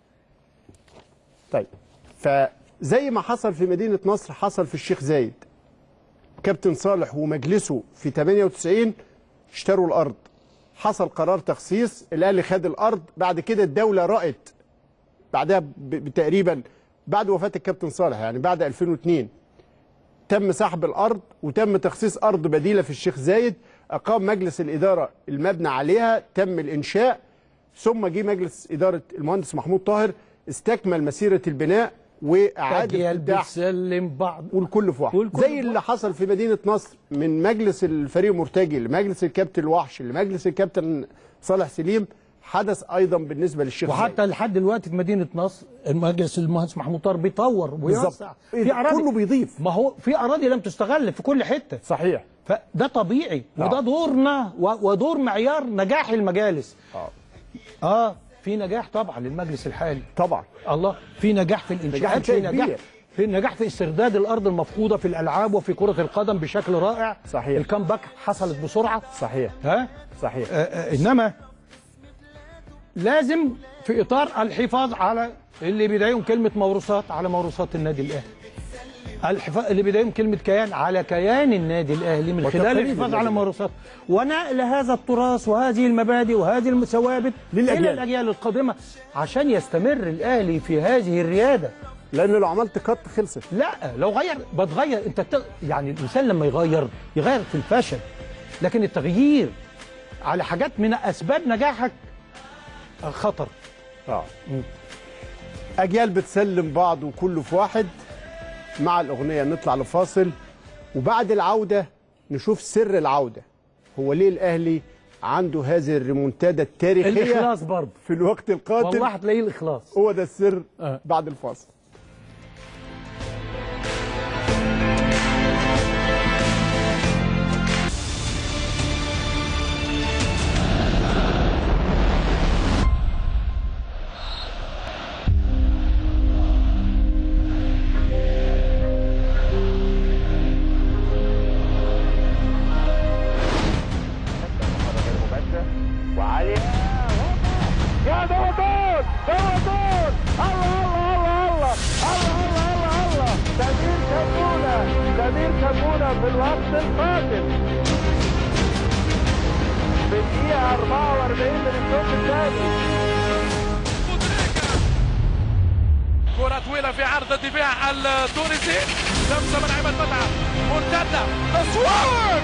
طيب فزي ما حصل في مدينة نصر حصل في الشيخ زايد كابتن صالح ومجلسه في 98 اشتروا الأرض حصل قرار تخصيص الأهلي خد الأرض بعد كده الدولة رأت بعدها ب- بتقريبا بعد وفاة الكابتن صالح يعني بعد 2002 تم سحب الأرض وتم تخصيص أرض بديلة في الشيخ زايد أقام مجلس الإدارة المبنى عليها تم الإنشاء ثم جه مجلس إدارة المهندس محمود طاهر استكمل مسيرة البناء وإعادة اجيال افتتاح بتسلم بعض والكل في واحد والكل زي في اللي حصل في مدينة نصر من مجلس الفريق مرتجي لمجلس الكابتن الوحش لمجلس الكابتن صالح سليم حدث أيضا بالنسبة للشيخ زايد. وحتى لحد دلوقتي في مدينه نصر المجلس المهندس محمود طاهر بيطور ويوسع في اراضي كله بيضيف ما هو في اراضي لم تستغل في كل حته صحيح فده طبيعي آه. وده دورنا و- ودور معيار نجاح المجالس آه. اه في نجاح طبعا للمجلس الحالي طبعا الله في نجاح في نجاح الانشاءات في كبير. نجاح في نجاح في استرداد الارض المفقوده في الالعاب وفي كره القدم بشكل رائع صحيح. الكامباك حصلت بسرعه صحيح ها صحيح آه آه انما لازم في اطار الحفاظ على اللي بيدعيهم كلمه موروثات على موروثات النادي الاهلي الحفاظ اللي بيدعيهم كلمه كيان على كيان النادي الاهلي من خلال وتقاليد الحفاظ النادي على موروثات ونقل هذا التراث وهذه المبادئ وهذه الثوابت للأجيال. الى الاجيال القادمه عشان يستمر الاهلي في هذه الرياده لان لو عملت قط خلصت لا لو غير بتغير انت بت... يعني الانسان لما يغير يغير في الفشل لكن التغيير على حاجات من اسباب نجاحك خطر اه اجيال بتسلم بعض وكله في واحد مع الاغنيه نطلع لفاصل وبعد العوده نشوف سر العوده هو ليه الاهلي عنده هذه الريمونتادا التاريخيه الاخلاص برضه في الوقت القادم والله هتلاقيه الاخلاص هو ده السر آه. بعد الفاصل يا دوتون دوتون الله الله الله الله الله الله الله سمير كمونة سمير كمونة في الوقت القاتل في الدقيقة 44 من الشوط الثاني كرة طويلة في عرض الدفاع التونسي لمسة من عماد متعب مرتدة تصوير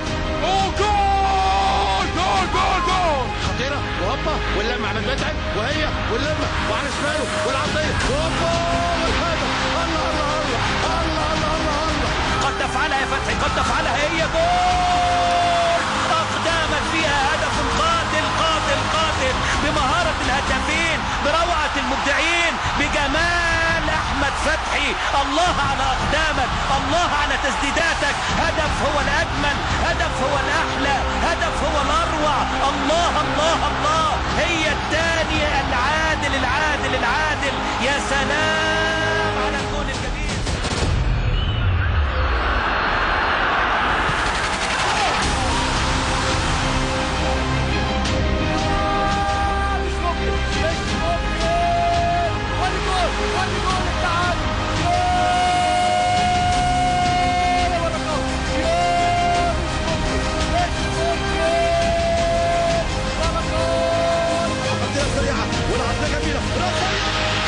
وجول جول جول جول خطيره وهوبا واللمه عمل متعب وهي واللمه وعلى شماله والعرضيه وهوبا والهدف الله الله الله الله الله الله الله قد تفعلها يا فتحي قد تفعلها هي جول اقدامت فيها هدف قاتل قاتل قاتل بمهارة الهدافين بروعة المبدعين بجمال احمد فتحي الله على اقدامك الله على تسديداتك هدف هو الاجمل هدف هو الاحلى هدف هو الاروع الله الله الله هي الثانية العادل العادل العادل يا سلام على الجول الجميل خطيره سريعه والعرضيه جميله راسيه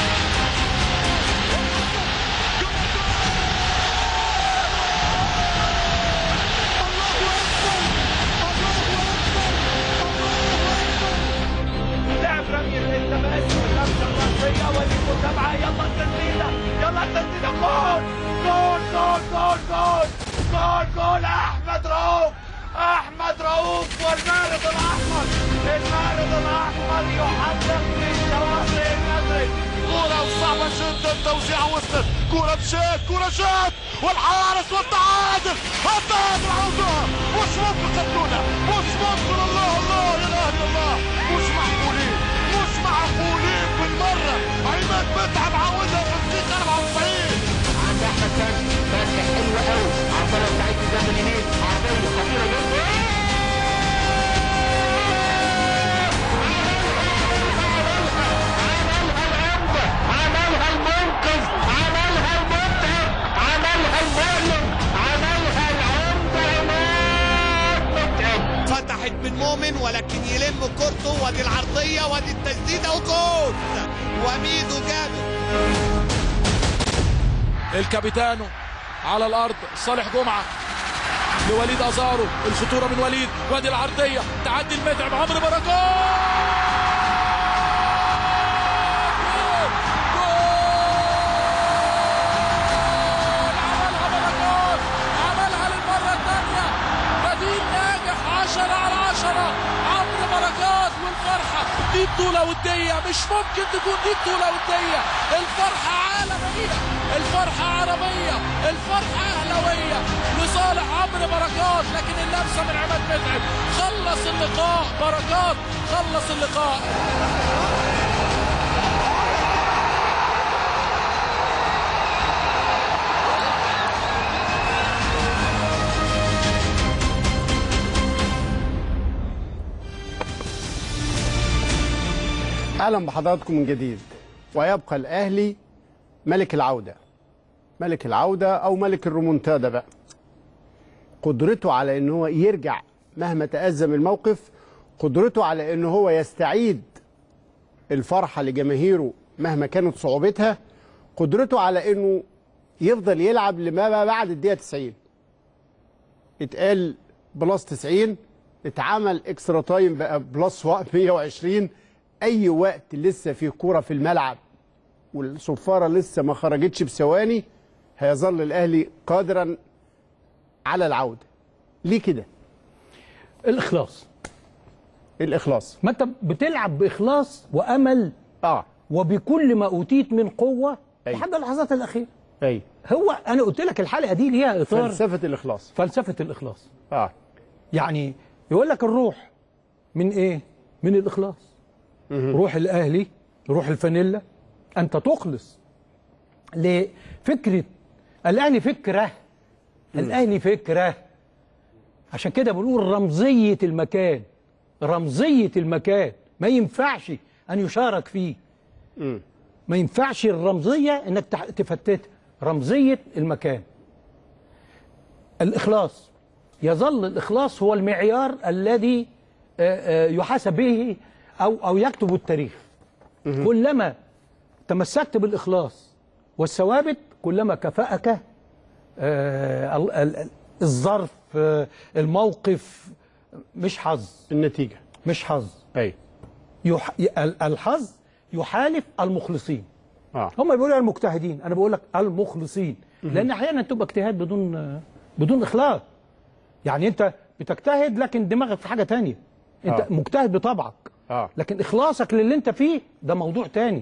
لعب رمي التماس واللمسه الراسيه والمتابعه يلا التسديده يلا التسديده جول جول جول جول جول جول جول احمد رؤوف احمد رؤوف والمارد الاحمر المارد الاحمر يحقق في شواطئ المغرب كرة وصعبة جدا توزيع وصلت كرة مشات كرة شات والحارس والتعادل التعادل عودها مش ممكن خدونا مش ممكن الله الله يا اله الا الله مش معقولين مش معقولين بالمرة عماد متعب عاودها في الدقيقة 94 عند احمد فتحي فتحي حلوة قوي عرضية بتاعت قدام اليمين عرضية خطيرة جدا عملها المنقذ عملها المتعب عملها المؤلم عملها العمدة عماد متعب فتحت من مؤمن ولكن يلم كورته وادي العرضيه وادي التسديده وجول وميدو جابر الكابيتانو على الارض صالح جمعه لوليد ازارو الخطوره من وليد وادي العرضيه تعدي المتعب عمرو بركات عملها بركات عملها للمره الثانيه بديل ناجح 10 على 10 عمرو بركات والفرحه دي بطوله وديه مش ممكن تكون دي بطوله وديه الفرحه عالميه الفرحه عربيه الفرحه اهلاويه لصالح عمرو بركات لكن اللمسه من عماد متعب خلص اللقاء بركات خلص اللقاء اهلا بحضراتكم من جديد ويبقى الاهلي ملك العوده ملك العوده او ملك الرومونتادا بقى قدرته على ان هو يرجع مهما تأزم الموقف قدرته على ان هو يستعيد الفرحه لجماهيره مهما كانت صعوبتها قدرته على انه يفضل يلعب لما بعد الدقيقه 90 اتقال بلس 90 اتعمل اكسترا تايم بقى بلس 120 اي وقت لسه في كوره في الملعب والصفاره لسه ما خرجتش بثواني هيظل الاهلي قادرا على العوده ليه كده الاخلاص الاخلاص ما انت بتلعب باخلاص وامل اه وبكل ما اوتيت من قوه أيوة. لحد اللحظات الاخيره اي هو انا قلت لك الحلقه دي ليها اطار فلسفه الاخلاص فلسفه الاخلاص اه يعني يقول لك الروح من ايه من الاخلاص روح الاهلي روح الفانيلا انت تخلص لفكره الاهلي فكره الاهلي فكره عشان كده بنقول رمزيه المكان رمزيه المكان ما ينفعش ان يشارك فيه ما ينفعش الرمزيه انك تح- تفتتها رمزيه المكان الاخلاص يظل الاخلاص هو المعيار الذي آه، آه، يحاسب به او او يكتب التاريخ كلما تمسكت بالاخلاص والثوابت كلما كفاك آه، ال- ال- الظرف آه، الموقف مش حظ النتيجه مش حظ اي يح... ال- الحظ يحالف المخلصين اه هم بيقولوا المجتهدين انا بقول لك المخلصين لان احيانا تبقى اجتهاد بدون بدون اخلاص يعني انت بتجتهد لكن دماغك في حاجه تانية انت آه. مجتهد بطبعك اه لكن اخلاصك للي انت فيه ده موضوع تاني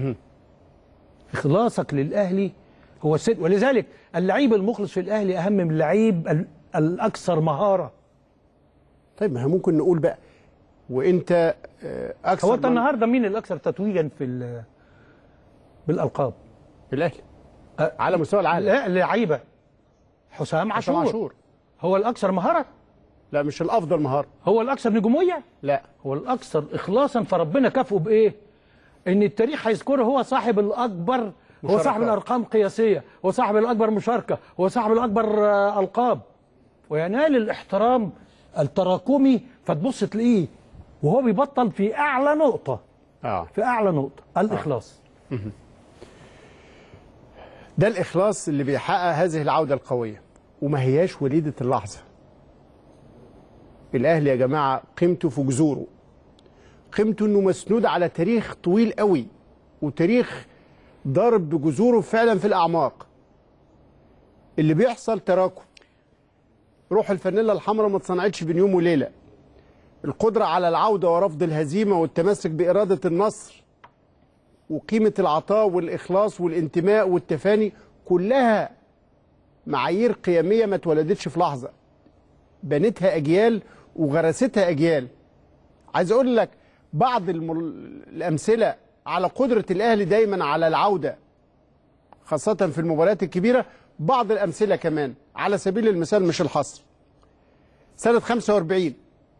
اخلاصك للاهلي هو السد ولذلك اللعيب المخلص في الاهلي اهم من اللعيب ال- الاكثر مهاره طيب ما احنا ممكن نقول بقى وانت آه، اكثر هو انت من- النهارده مين الاكثر تتويجا في ال- بالالقاب الاهلي على مستوى العالم لا لعيبه حسام عاشور. حسام عاشور هو الاكثر مهاره لا مش الافضل مهاره هو الاكثر نجوميه لا هو الاكثر اخلاصا فربنا كافئه بايه ان التاريخ هيذكره هو صاحب الاكبر هو مشاركات. صاحب الارقام قياسيه هو صاحب الاكبر مشاركه هو صاحب الاكبر آه، القاب وينال الاحترام التراكمي فتبص تلاقيه وهو بيبطل في اعلى نقطه اه في اعلى نقطه الاخلاص ده الاخلاص اللي بيحقق هذه العوده القويه وما هياش وليده اللحظه الاهلي يا جماعه قيمته في جذوره قيمته انه مسنود على تاريخ طويل قوي وتاريخ ضارب بجذوره فعلا في الاعماق اللي بيحصل تراكم روح الفانيلا الحمراء ما اتصنعتش بين يوم وليله القدره على العوده ورفض الهزيمه والتمسك باراده النصر وقيمة العطاء والإخلاص والانتماء والتفاني كلها معايير قيمية ما اتولدتش في لحظة بنتها أجيال وغرستها أجيال عايز أقول لك بعض المر... الأمثلة على قدرة الأهلي دايما على العودة خاصة في المباريات الكبيرة بعض الأمثلة كمان على سبيل المثال مش الحصر سنة 45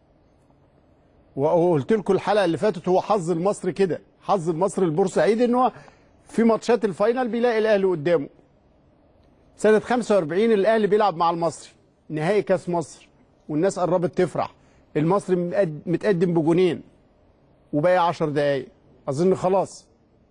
وقلت لكم الحلقه اللي فاتت هو حظ المصري كده حظ المصري البورسعيدي ان هو في ماتشات الفاينل بيلاقي الاهلي قدامه سنه 45 الاهلي بيلعب مع المصري نهائي كاس مصر والناس قربت تفرح المصري متقد- متقدم بجونين وباقي 10 دقايق اظن خلاص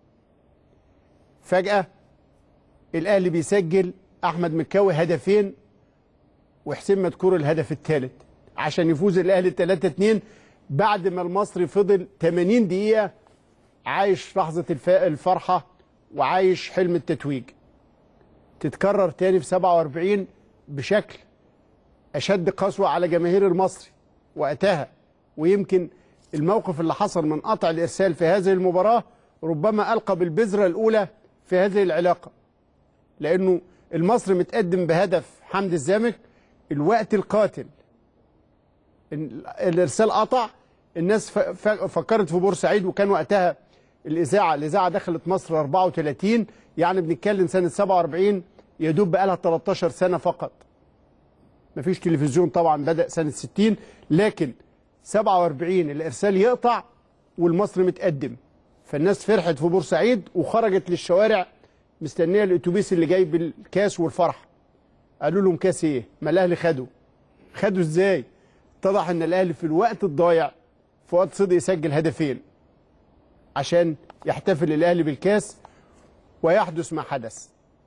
فجاه الاهلي بيسجل احمد مكاوي هدفين وحسين مدكور الهدف الثالث عشان يفوز الاهلي 3 2 بعد ما المصري فضل 80 دقيقه عايش لحظه الف- الفرحه وعايش حلم التتويج تتكرر تاني في 47 بشكل اشد قسوه على جماهير المصري وقتها ويمكن الموقف اللي حصل من قطع الارسال في هذه المباراه ربما القى بالبذره الاولى في هذه العلاقه لانه المصري متقدم بهدف حمد الزامك الوقت القاتل ال- الارسال قطع الناس ف- ف- فكرت في بورسعيد وكان وقتها الاذاعه الاذاعه دخلت مصر 34 يعني بنتكلم سنه 47 يا دوب بقى لها 13 سنه فقط مفيش تلفزيون طبعا بدا سنه 60 لكن 47 الارسال يقطع والمصري متقدم فالناس فرحت في بورسعيد وخرجت للشوارع مستنيه الاتوبيس اللي جاي بالكاس والفرح قالوا لهم كاس ايه ما الاهلي خدوا خدوا ازاي اتضح ان الاهلي في الوقت الضايع فؤاد صدقي يسجل هدفين عشان يحتفل الاهلي بالكاس ويحدث ما حدث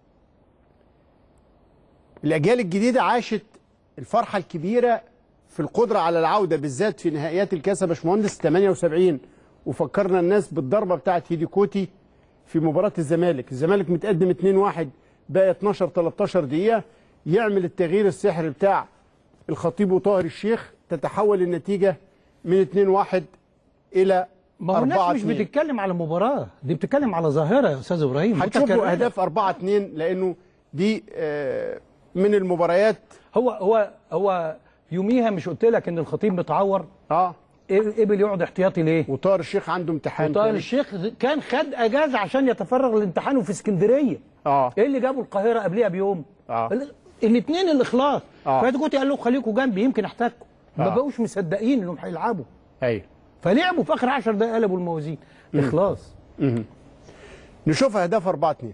الاجيال الجديده عاشت الفرحه الكبيره في القدره على العوده بالذات في نهائيات الكاس يا باشمهندس 78 وفكرنا الناس بالضربه بتاعت هيدي كوتي في مباراه الزمالك الزمالك متقدم 2-1 بقى 12 13 دقيقه يعمل التغيير السحري بتاع الخطيب وطاهر الشيخ تتحول النتيجه من 2-1 الى ما هو الناس 4 مش بتتكلم على مباراه دي بتتكلم على ظاهره يا استاذ ابراهيم هتشوفوا متكررة. اهداف 4 2 لانه دي آه، من المباريات هو هو هو يوميها مش قلت لك ان الخطيب متعور اه قبل يقعد احتياطي ليه؟ وطاهر الشيخ عنده امتحان وطاهر كمان. الشيخ كان خد اجازه عشان يتفرغ لامتحانه في اسكندريه اه ايه اللي جابه القاهره قبلها بيوم؟ اه الاثنين الاخلاص آه. فهيدي كوتي قال له خليكم جنبي يمكن احتاجكم ما آه. بقوش مصدقين انهم هيلعبوا ايوه فلعبوا في اخر 10 دقائق قلبوا الموازين اخلاص مهم. نشوف اهداف 4 2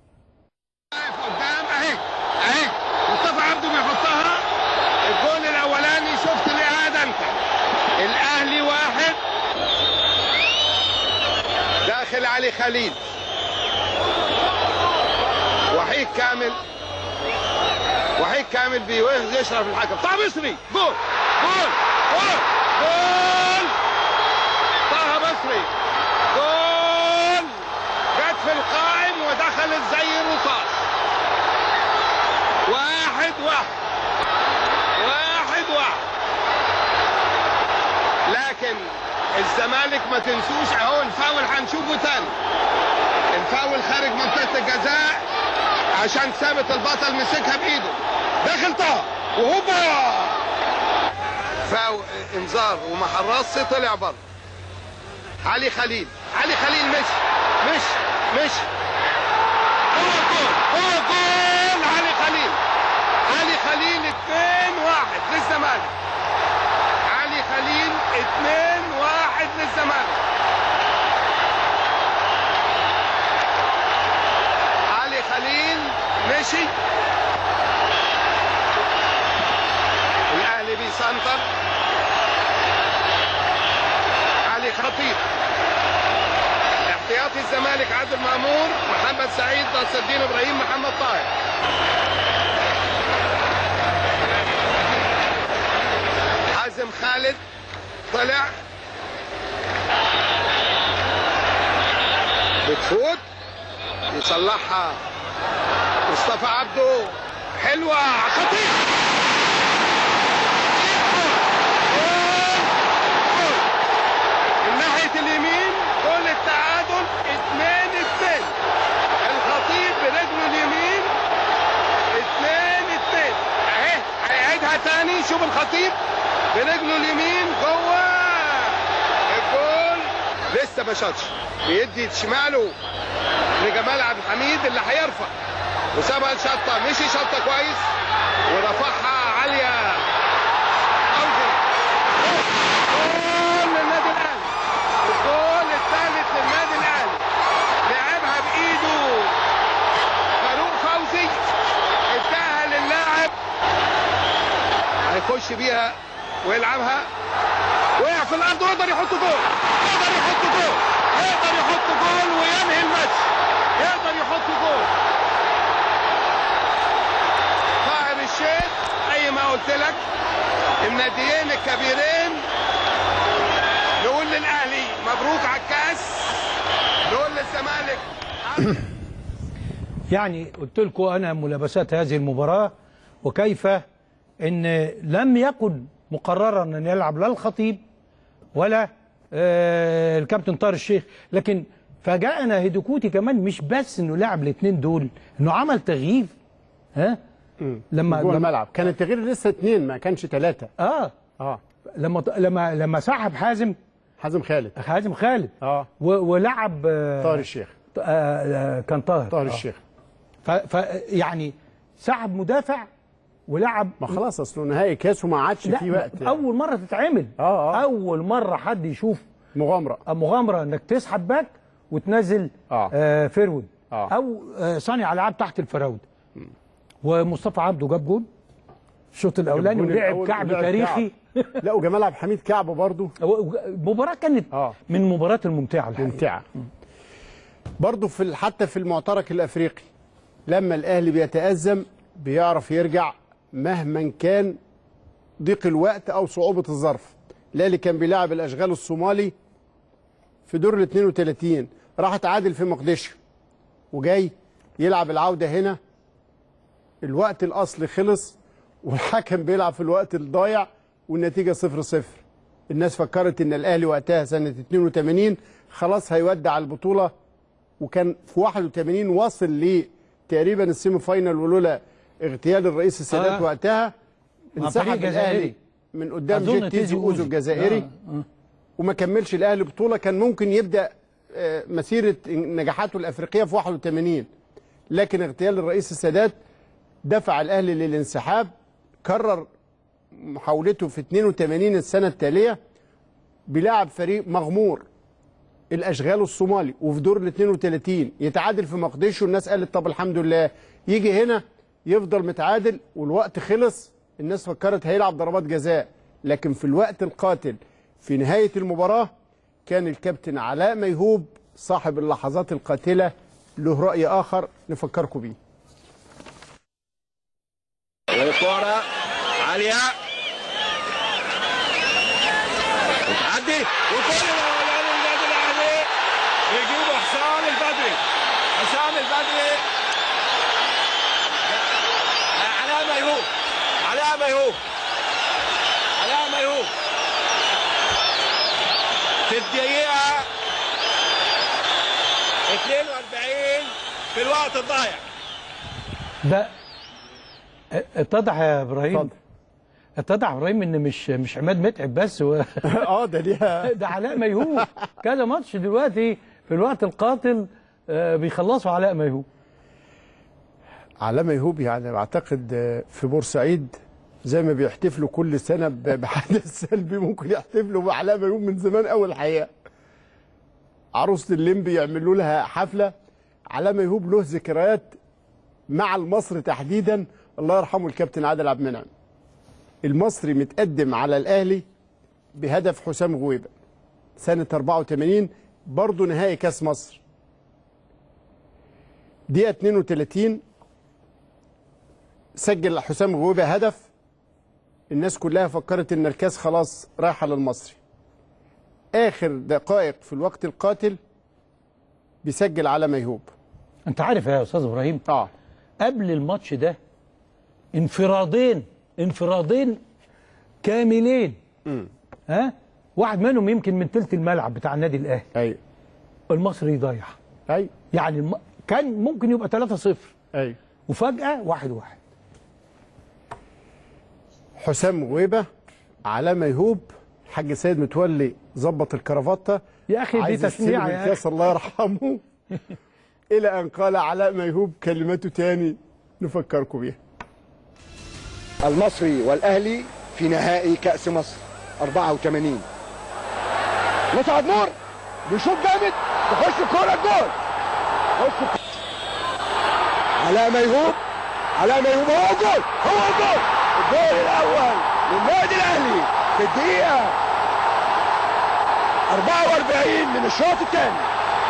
قدام اهي اهي مصطفى عبده بيحطها الجول الاولاني شفت الاعاده انت الاهلي واحد داخل علي خليل وحيد كامل وحيد كامل بيشرف الحكم طه مصري جول جول جول جول طه مصري جول جت في القائم ودخلت زي الرصاص واحد واحد واحد واحد لكن الزمالك ما تنسوش اهو الفاول هنشوفه تاني الفاول خارج منطقه الجزاء عشان ثابت البطل مسكها بايده داخل طه وهوبا فاول انذار ومحرص طلع بره علي خليل علي خليل مش مش مش هو جول هو جول علي خليل علي خليل 2 1 للزمالك علي خليل 2 1 للزمالك علي خليل مشي الاهلي بيسنتر علي خطيب احتياطي الزمالك عادل مامور محمد سعيد نصر الدين ابراهيم محمد طاهر حازم خالد طلع بتفوت يصلحها مصطفى عبده حلوه خطير من ناحيه اليمين جول التعادل 2 2 الخطيب برجله اليمين 2 2 اهي هيعيدها تاني شوف الخطيب برجله اليمين جوه الجول لسه ما شاطش بيدي شماله لجمال عبد الحميد اللي هيرفع وسابها الشطه مشي شطه كويس ورفعها عاليه أوزن. جول للنادي الاهلي الجول الثالث للنادي الاهلي لعبها بايده فاروق فوزي اداها للاعب هيخش بيها ويلعبها وقع في الارض ويقدر يحط جول يقدر يحط جول يقدر يحط جول وينهي الماتش يقدر يحط جول طاهر الشيخ زي ما قلت لك الناديين الكبيرين نقول للاهلي مبروك على الكاس نقول للزمالك يعني قلت لكم انا ملابسات هذه المباراه وكيف ان لم يكن مقررا ان يلعب لا الخطيب ولا آه الكابتن طاهر الشيخ لكن فاجأنا هيدوكوتي كمان مش بس انه لعب الاثنين دول انه عمل تغيير ها لما جوه لما الملعب كان التغيير لسه اثنين ما كانش ثلاثه اه اه لما لما لما سحب حازم حازم خالد حازم خالد اه و- ولعب آه طاهر الشيخ آه آه كان طاهر طاهر آه. الشيخ ف, ف يعني سحب مدافع ولعب ما خلاص اصله نهائي كاس وما عادش لا فيه وقت يعني. اول مره تتعمل آه، آه. اول مره حد يشوف مغامره مغامره انك تسحب باك وتنزل آه. آه فيرود آه. او آه صانع العاب تحت الفراوده ومصطفى عبده جاب جول الشوط الاولاني الجون ولعب الأول كعب ولعب تاريخي لا وجمال عبد الحميد كعب برضه المباراه كانت آه. من المباريات الممتعه الحقيقه ممتعه برضه في ال- حتى في المعترك الافريقي لما الاهلي بيتازم بيعرف يرجع مهما كان ضيق الوقت او صعوبه الظرف الاهلي كان بيلعب الاشغال الصومالي في دور ال 32 راح تعادل في مقدشو وجاي يلعب العوده هنا الوقت الاصلي خلص والحكم بيلعب في الوقت الضايع والنتيجه 0 0 الناس فكرت ان الاهلي وقتها سنه 82 خلاص هيودع البطوله وكان في 81 واصل ل تقريبا السيمي فاينال ولولا اغتيال الرئيس السادات آه. وقتها مع انسحب فريق جزائري. الاهلي من قدام أظن جيت تيزي تيزي اوزو أوزو. الجزائري آه، آه. وما كملش الاهلي بطوله كان ممكن يبدا آه، مسيره نجاحاته الافريقيه في 81 لكن اغتيال الرئيس السادات دفع الاهلي للانسحاب كرر محاولته في 82 السنه التاليه بيلعب فريق مغمور الاشغال الصومالي وفي دور ال 32 يتعادل في مقدشو الناس قالت طب الحمد لله يجي هنا يفضل متعادل والوقت خلص الناس فكرت هيلعب ضربات جزاء لكن في الوقت القاتل في نهايه المباراه كان الكابتن علاء ميهوب صاحب اللحظات القاتله له راي اخر نفكركم بيه والكرة عالية وتعدي وكل النادي الاهلي بيجيبوا حسام البدري حسام البدري علاء ميهوب علاء ميهوب علاء ميهوب في الدقيقة 42 في الوقت الضايع ده اتضح يا ابراهيم اتفضل. اتضح يا ابراهيم ان مش مش عماد متعب بس هو اه ده ليها ده علاء ميهوب كذا ماتش دلوقتي في الوقت القاتل آه، بيخلصوا علاء ميهوب علاء ميهوب يعني اعتقد آه، في بورسعيد زي ما بيحتفلوا كل سنه ب- بحدث سلبي ممكن يحتفلوا بعلاء ميهوب من زمان قوي الحقيقه عروسه الليمبي يعملوا لها حفله علاء ميهوب له ذكريات مع المصري تحديدا الله يرحمه الكابتن عادل عبد المنعم المصري متقدم على الاهلي بهدف حسام غويبه سنه 84 برضه نهائي كاس مصر دقيقه 32 سجل حسام غويبه هدف الناس كلها فكرت ان الكاس خلاص رايحه للمصري اخر دقائق في الوقت القاتل بيسجل على ميهوب انت عارف يا استاذ ابراهيم اه قبل الماتش ده انفرادين انفرادين كاملين ها واحد منهم يمكن من تلت الملعب بتاع النادي الاهلي ايوه المصري يضيع ايوه يعني الم... كان ممكن يبقى 3-0 ايوه وفجاه 1-1 واحد واحد. حسام غويبه على ميهوب الحاج سيد متولي ظبط الكرافته يا اخي دي عايز تشنيعه يستلم يا الكاس اخي الله يرحمه الى ان قال علاء ميهوب كلمته تاني نفكركم بيها المصري والاهلي في نهائي كاس مصر 84 مصعد نور بيشوط جامد تخش الكوره الجول خش علاء ميهوب علاء ميهوب هو الجول هو الجول الجول الاول للنادي الاهلي في الدقيقه 44 من الشوط الثاني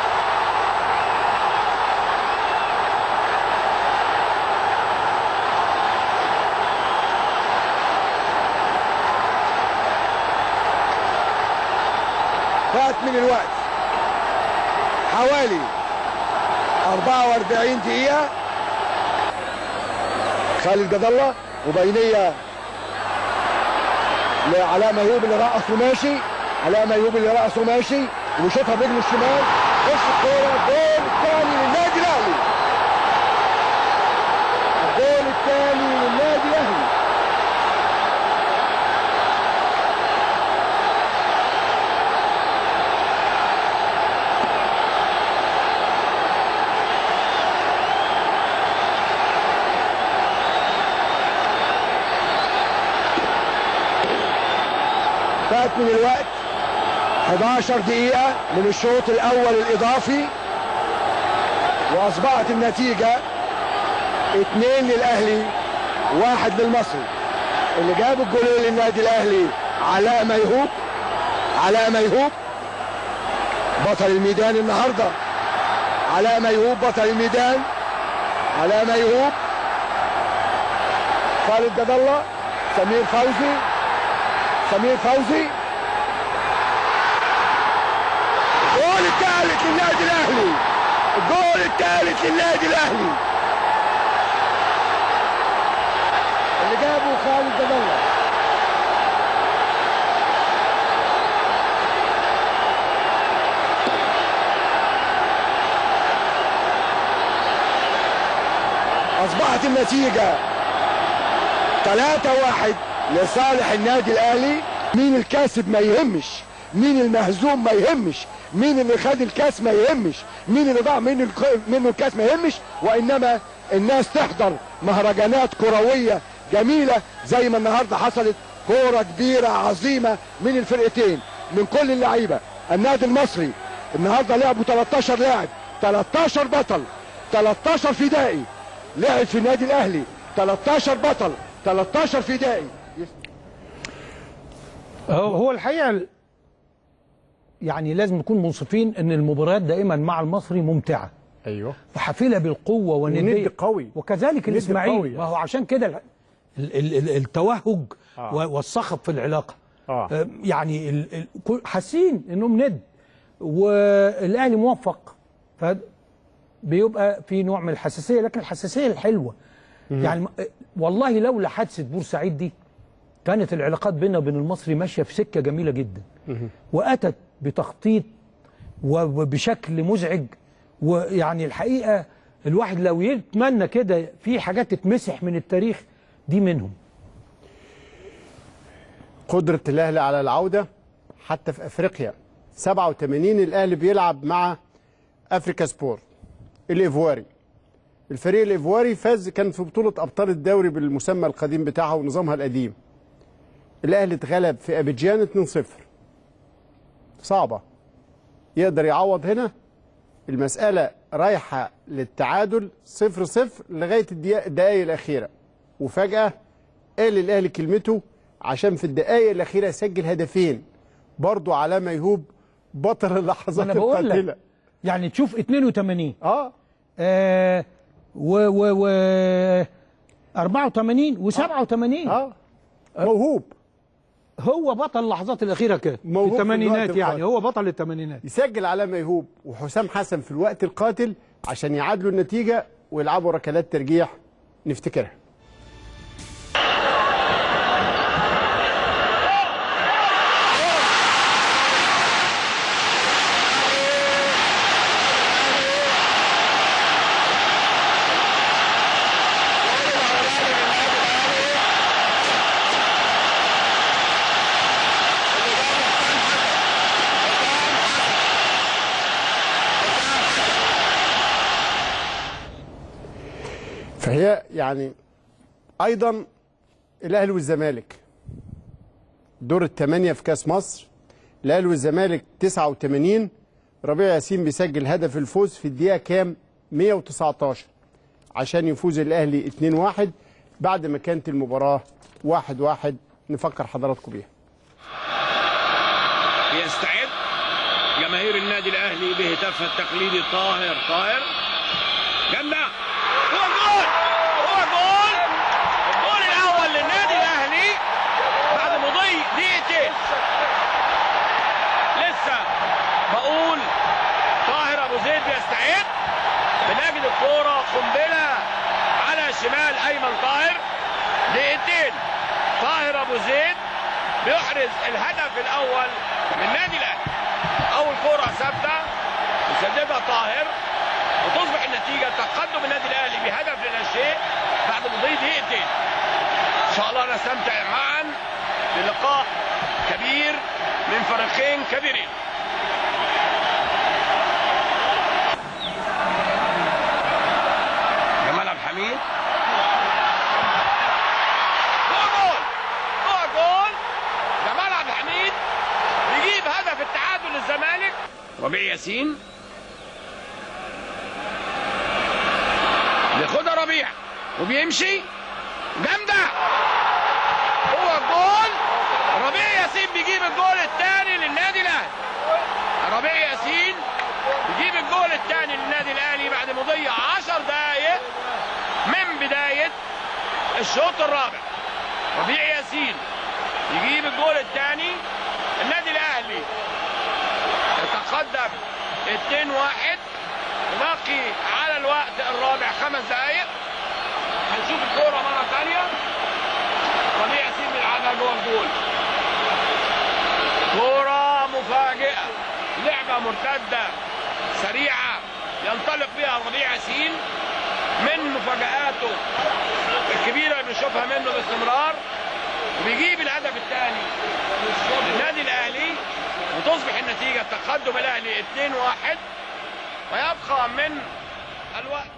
فات من الوقت حوالي 44 دقيقة خالد جد الله وبينية لعلاء ميوب اللي رقص وماشي علاء ميوب اللي رقص وماشي وبيشوطها برجله الشمال خش الكورة الجول الثاني للنادي الأهلي الجول الثاني للنادي الأهلي فات من الوقت 11 دقيقة من الشوط الأول الإضافي وأصبحت النتيجة اتنين للأهلي واحد للمصري اللي جاب الجولين للنادي الأهلي علاء ميهوب علاء ميهوب بطل الميدان النهارده علاء ميهوب بطل الميدان علاء ميهوب خالد جد الله سمير فوزي سمير فوزي الجول الثالث للنادي الاهلي الجول الثالث للنادي الاهلي اللي جابه خالد جد الله اصبحت النتيجة 3 واحد لصالح النادي الاهلي مين الكاسب ما يهمش مين المهزوم ما يهمش مين اللي خد الكاس ما يهمش مين اللي ضاع منه الك- منه الكاس ما يهمش وانما الناس تحضر مهرجانات كروية جميلة زي ما النهاردة حصلت كورة كبيرة عظيمة من الفرقتين من كل اللعيبة النادي المصري النهاردة لعبوا 13 لاعب 13 بطل 13 فدائي لعب في النادي الاهلي 13 بطل 13 فدائي هو هو الحقيقه يعني لازم نكون منصفين ان المباريات دائما مع المصري ممتعه ايوه وحافله بالقوه والنديه وند قوي. وكذلك ند الاسماعيلي قوي. ما هو عشان كده ال- ال- ال- التوهج آه. و- والصخب في العلاقه آه. آه، يعني ال- ال- كل- حاسين انهم ند والاهلي موفق ف بيبقى في نوع من الحساسيه لكن الحساسيه الحلوه يعني م- والله لولا حادثه بورسعيد دي كانت العلاقات بيننا وبين المصري ماشيه في سكه جميله جدا واتت بتخطيط وبشكل مزعج ويعني الحقيقه الواحد لو يتمنى كده في حاجات تتمسح من التاريخ دي منهم قدرة الأهلي على العودة حتى في أفريقيا 87 الأهلي بيلعب مع أفريكا سبور الإيفواري الفريق الإيفواري فاز كان في بطولة أبطال الدوري بالمسمى القديم بتاعها ونظامها القديم الأهلي اتغلب في أبيجان 2-0 صعبة يقدر يعوض هنا المسألة رايحة للتعادل 0-0 لغاية الدقيقة- الدقايق الأخيرة وفجأة قال الأهلي كلمته عشان في الدقايق الأخيرة يسجل هدفين برضو على ميهوب بطل ما اللحظات انا بقول القاتلة لك يعني تشوف 82 اه آه و و و 84 و87 اه موهوب هو بطل اللحظات الاخيره كده موهوب في في الثمانينات الوقت يعني القاتل. هو بطل الثمانينات يسجل على ميهوب وحسام حسن في الوقت القاتل عشان يعادلوا النتيجة ويلعبوا ركلات ترجيح نفتكرها فهي يعني ايضا الاهلي والزمالك دور الثمانيه في كاس مصر الاهلي والزمالك 89 ربيع ياسين بيسجل هدف الفوز في الدقيقه كام 119 عشان يفوز الاهلي 2-1 بعد ما كانت المباراه 1-1 نفكر حضراتكم بيها يستعد جماهير النادي الاهلي بهتافها التقليدي طاهر طاهر جنة هو جول هو جول الجول الاول للنادي الاهلي بعد مضي دقيقتين لسه بقول طاهر ابو زيد بيستعد بنجد الكوره قنبله على شمال ايمن طاهر دقيقتين طاهر ابو زيد بيحرز الهدف الاول من النادي الاهلي اول كره ثابته يسددها طاهر وتصبح النتيجه تقدم النادي الاهلي بهدف لا شيء بعد مضي دقيقتين ان شاء الله نستمتع معا بلقاء كبير من فريقين كبيرين جمال عبد الحميد هو جول هو جول جمال عبد الحميد بيجيب هدف التعادل ربيع ياسين بياخدها ربيع وبيمشي جامده هو الجول ربيع ياسين بيجيب الجول الثاني للنادي الاهلي ربيع ياسين بيجيب الجول الثاني للنادي الاهلي بعد مضي 10 دقائق من بدايه الشوط الرابع ربيع ياسين يجيب الجول الثاني النادي الاهلي يتقدم 2 1 باقي على الوقت الرابع خمس دقائق هنشوف الكوره مره ثانيه ربيع ياسين بيلعبها جوه الجول كوره مفاجئه لعبه مرتده سريعه ينطلق بها ربيع ياسين من مفاجآته الكبيره اللي بنشوفها منه باستمرار وبيجيب الهدف الثاني للنادي الاهلي وتصبح النتيجه تقدم الاهلي 2-1 ويبقى من الوقت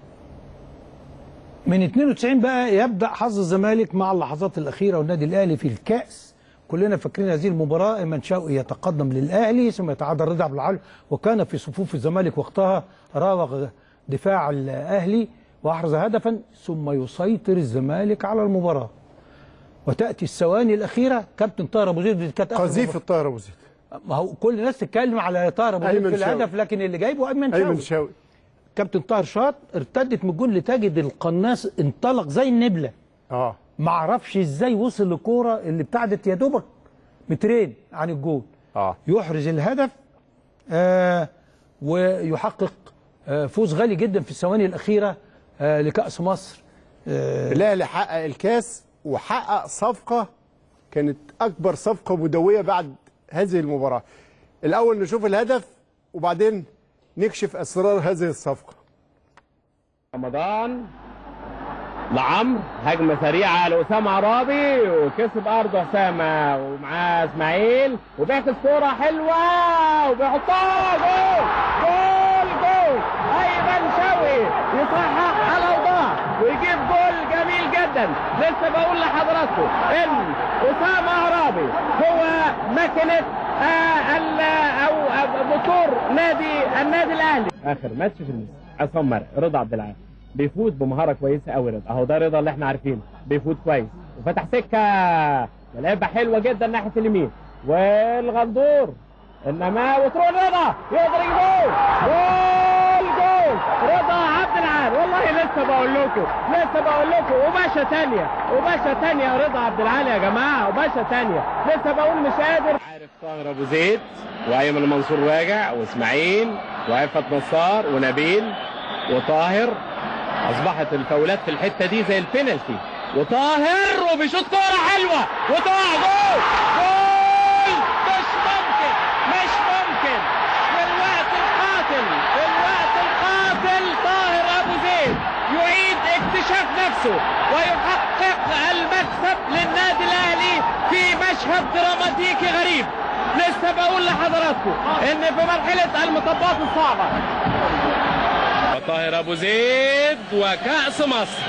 من 92 بقى يبدا حظ الزمالك مع اللحظات الاخيره والنادي الاهلي في الكاس كلنا فاكرين هذه المباراه ايمن شوقي يتقدم للاهلي ثم يتعادل رضا عبد العال وكان في صفوف الزمالك وقتها راوغ دفاع الاهلي واحرز هدفا ثم يسيطر الزمالك على المباراه وتاتي الثواني الاخيره كابتن طاهر ابو زيد دي كانت آخر قذيفه مباراة. الطاهر ابو زيد ما هو كل الناس تتكلم على طاهر ابو زيد أيمن في الهدف شوقي. لكن اللي جايبه ايمن شوقي ايمن شوقي كابتن طاهر شاط ارتدت من الجول لتجد القناص انطلق زي النبله اه ما اعرفش ازاي وصل للكوره اللي ابتعدت يا دوبك مترين عن الجول اه يحرز الهدف آه ويحقق آه فوز غالي جدا في الثواني الاخيره آه لكاس مصر آه الاهلي حقق الكاس وحقق صفقه كانت اكبر صفقه مدويه بعد هذه المباراه الاول نشوف الهدف وبعدين نكشف اسرار هذه الصفقه رمضان لعمرو هجمه سريعه لاسامه عرابي وكسب ارضه اسامه ومعاه اسماعيل وبيعكس كوره حلوه وبيحطها جول جول جول ايمن شوقي يصحح الاوضاع ويجيب جول جميل جدا لسه بقول لحضراتكم ان اسامه عرابي هو ماكينه آه ال- او أو موتور نادي النادي الاهلي اخر ماتش في عصام مرعي رضا عبد العال بيفوت بمهاره كويسه قوي رضا اهو ده رضا اللي احنا عارفينه بيفوت كويس وفتح سكه لعبه حلوه جدا ناحيه اليمين والغندور انما وتروح رضا يقدر يجيب جول جول جول رضا عبد العال والله لسه بقول لكم لسه بقول لكم وباشا تانية وباشا تانية رضا عبد العال يا جماعه وباشا تانية لسه بقول مش قادر عارف طاهر ابو زيد وايمن منصور راجع واسماعيل وعفت نصار ونبيل وطاهر اصبحت الفاولات في الحته دي زي البينالتي وطاهر وبيشوط كوره حلوه وطاهر جول جول مش ممكن مش ممكن في الوقت القاتل في الوقت القاتل طاهر ابو زيد يعيد اكتشاف نفسه ويحقق المكسب للنادي الاهلي في مشهد دراماتيكي غريب لسه بقول لحضراتكم ان في مرحله المطبات الصعبه وطاهر ابو زيد وكاس مصر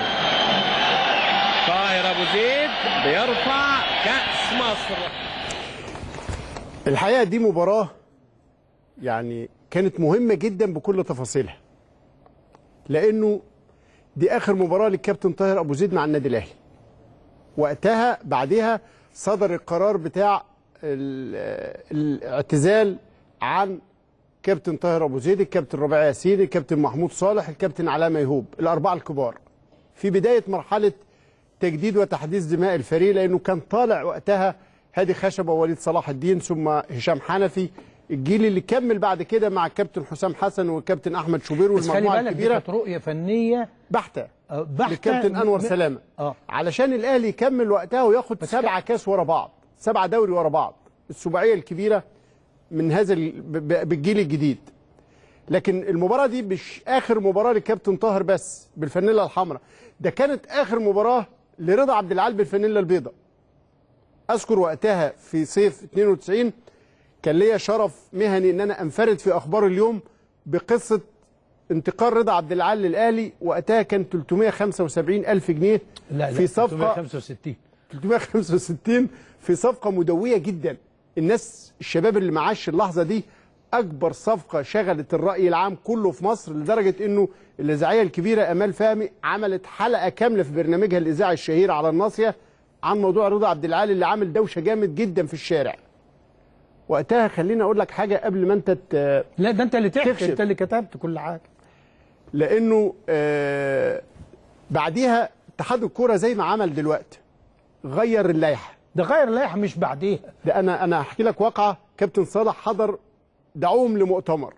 طاهر ابو زيد بيرفع كاس مصر الحقيقه دي مباراه يعني كانت مهمه جدا بكل تفاصيلها لانه دي اخر مباراه للكابتن طاهر ابو زيد مع النادي الاهلي وقتها بعدها صدر القرار بتاع ال- الاعتزال عن كابتن طاهر ابو زيد الكابتن ربيع ياسين الكابتن محمود صالح الكابتن علاء ميهوب الاربعه الكبار في بدايه مرحله تجديد وتحديث دماء الفريق لانه كان طالع وقتها هادي خشبه ووليد صلاح الدين ثم هشام حنفي الجيل اللي كمل بعد كده مع الكابتن حسام حسن والكابتن احمد شوبير بس خلي والمجموعه بالك دي الكبيره كانت رؤيه فنيه بحته بحته للكابتن انور م- سلامه اه علشان الاهلي يكمل وقتها وياخد سبعه كاس ورا بعض سبعه دوري ورا بعض السباعيه الكبيره من هذا ال- ب- ب- بالجيل الجديد لكن المباراه دي مش اخر مباراه للكابتن طاهر بس بالفانيلا الحمراء ده كانت اخر مباراه لرضا عبد العال بالفانيلا البيضاء اذكر وقتها في صيف 92 كان ليا شرف مهني ان انا انفرد في اخبار اليوم بقصه انتقال رضا عبد العال للاهلي وقتها كان 375 الف جنيه لا لا في صفقه 365 365 في صفقه مدويه جدا الناس الشباب اللي معاش اللحظه دي اكبر صفقه شغلت الراي العام كله في مصر لدرجه انه الاذاعيه الكبيره امال فهمي عملت حلقه كامله في برنامجها الاذاعي الشهير على الناصيه عن موضوع رضا عبد العال اللي عامل دوشه جامد جدا في الشارع وقتها خليني اقول لك حاجه قبل ما انت ت- لا ده انت اللي تحكي تكشف. انت اللي كتبت كل حاجه لانه آه بعديها اتحاد الكوره زي ما عمل دلوقتي غير اللائحه ده غير اللائحه مش بعديها ده انا انا هحكي لك واقعه كابتن صالح حضر دعوهم لمؤتمر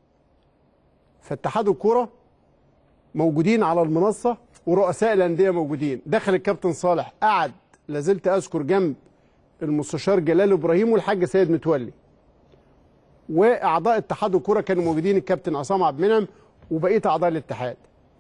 فاتحاد الكوره موجودين على المنصه ورؤساء الانديه موجودين دخل الكابتن صالح قعد لازلت اذكر جنب المستشار جلال ابراهيم والحاج سيد متولي واعضاء اتحاد الكوره كانوا موجودين الكابتن عصام عبد المنعم وبقيه اعضاء الاتحاد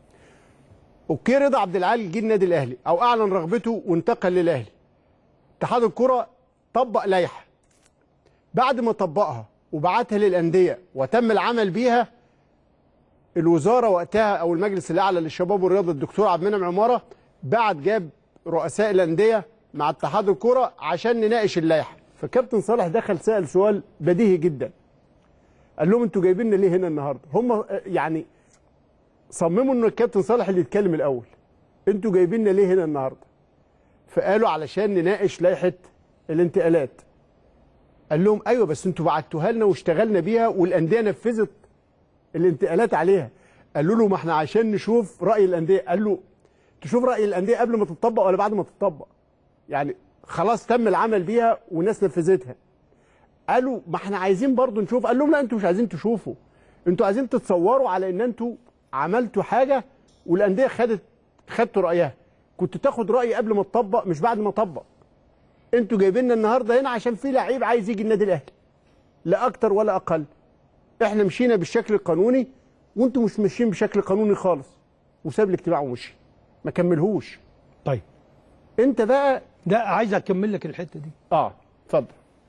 اوكي رضا عبد العال جه النادي الاهلي او اعلن رغبته وانتقل للاهلي اتحاد الكره طبق لائحه بعد ما طبقها وبعتها للانديه وتم العمل بيها الوزاره وقتها او المجلس الاعلى للشباب والرياضه الدكتور عبد المنعم عماره بعت جاب رؤساء الانديه مع اتحاد الكره عشان نناقش اللائحه فكابتن صالح دخل سال سؤال بديهي جدا قال لهم انتوا جايبيننا ليه هنا النهارده هم يعني صمموا ان الكابتن صالح اللي يتكلم الاول انتوا جايبيننا ليه هنا النهارده فقالوا علشان نناقش لائحه الانتقالات قال لهم ايوه بس انتوا بعتوها لنا واشتغلنا بيها والانديه نفذت الانتقالات عليها قالوا له ما احنا عشان نشوف راي الانديه قال له تشوف راي الانديه قبل ما تطبق ولا بعد ما تطبق يعني خلاص تم العمل بيها والناس نفذتها قالوا ما احنا عايزين برضو نشوف قال لهم لا انتوا مش عايزين تشوفوا انتوا عايزين تتصوروا على ان انتوا عملتوا حاجه والانديه خدت خدتوا رايها كنت تاخد راي قبل ما تطبق مش بعد ما تطبق انتوا جايبيننا النهارده هنا عشان في لعيب عايز يجي النادي الاهلي لا اكتر ولا اقل احنا مشينا بالشكل القانوني وانتوا مش ماشيين بشكل قانوني خالص وساب الاجتماع ومشي ما كملهوش طيب انت بقى ده عايز اكمل لك الحته دي اه اتفضل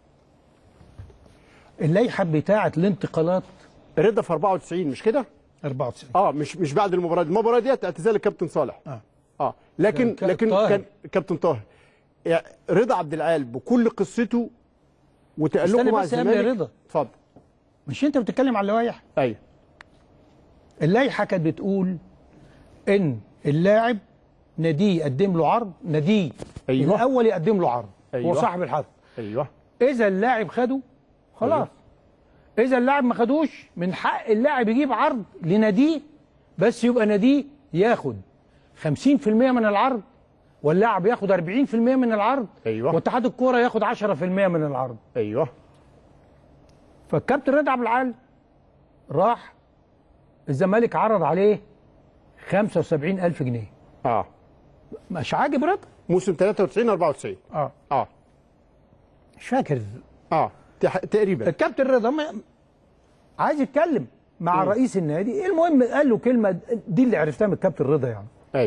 اللائحه بتاعه الانتقالات رضا في 94 مش كده 94 اه مش مش بعد المباراه دي المباراه ديت اعتزال الكابتن صالح اه اه لكن كان لكن طاهر. كان كابتن طاهر يعني رضا عبد العال بكل قصته وتألقه استنى مع بس يا قبل الزمالك رضا. اتفضل مش انت بتتكلم على اللوائح ايوه اللائحه كانت بتقول ان اللاعب ناديه يقدم له عرض ناديه أيوة. الاول يقدم له عرض أيوة. هو صاحب الحق ايوه اذا اللاعب خده خلاص اذا اللاعب ما خدوش من حق اللاعب يجيب عرض لناديه بس يبقى ناديه ياخد 50% من العرض واللاعب ياخد 40% من العرض ايوه واتحاد الكوره ياخد 10% من العرض ايوه فالكابتن رضا عبد العال راح الزمالك عرض عليه 75000 جنيه اه مش عاجب رضا موسم 93 94 اه اه مش فاكر اه تح- تقريبا الكابتن رضا ما- عايز يتكلم مع رئيس النادي المهم قال له كلمه دي اللي عرفتها من الكابتن رضا يعني ايوه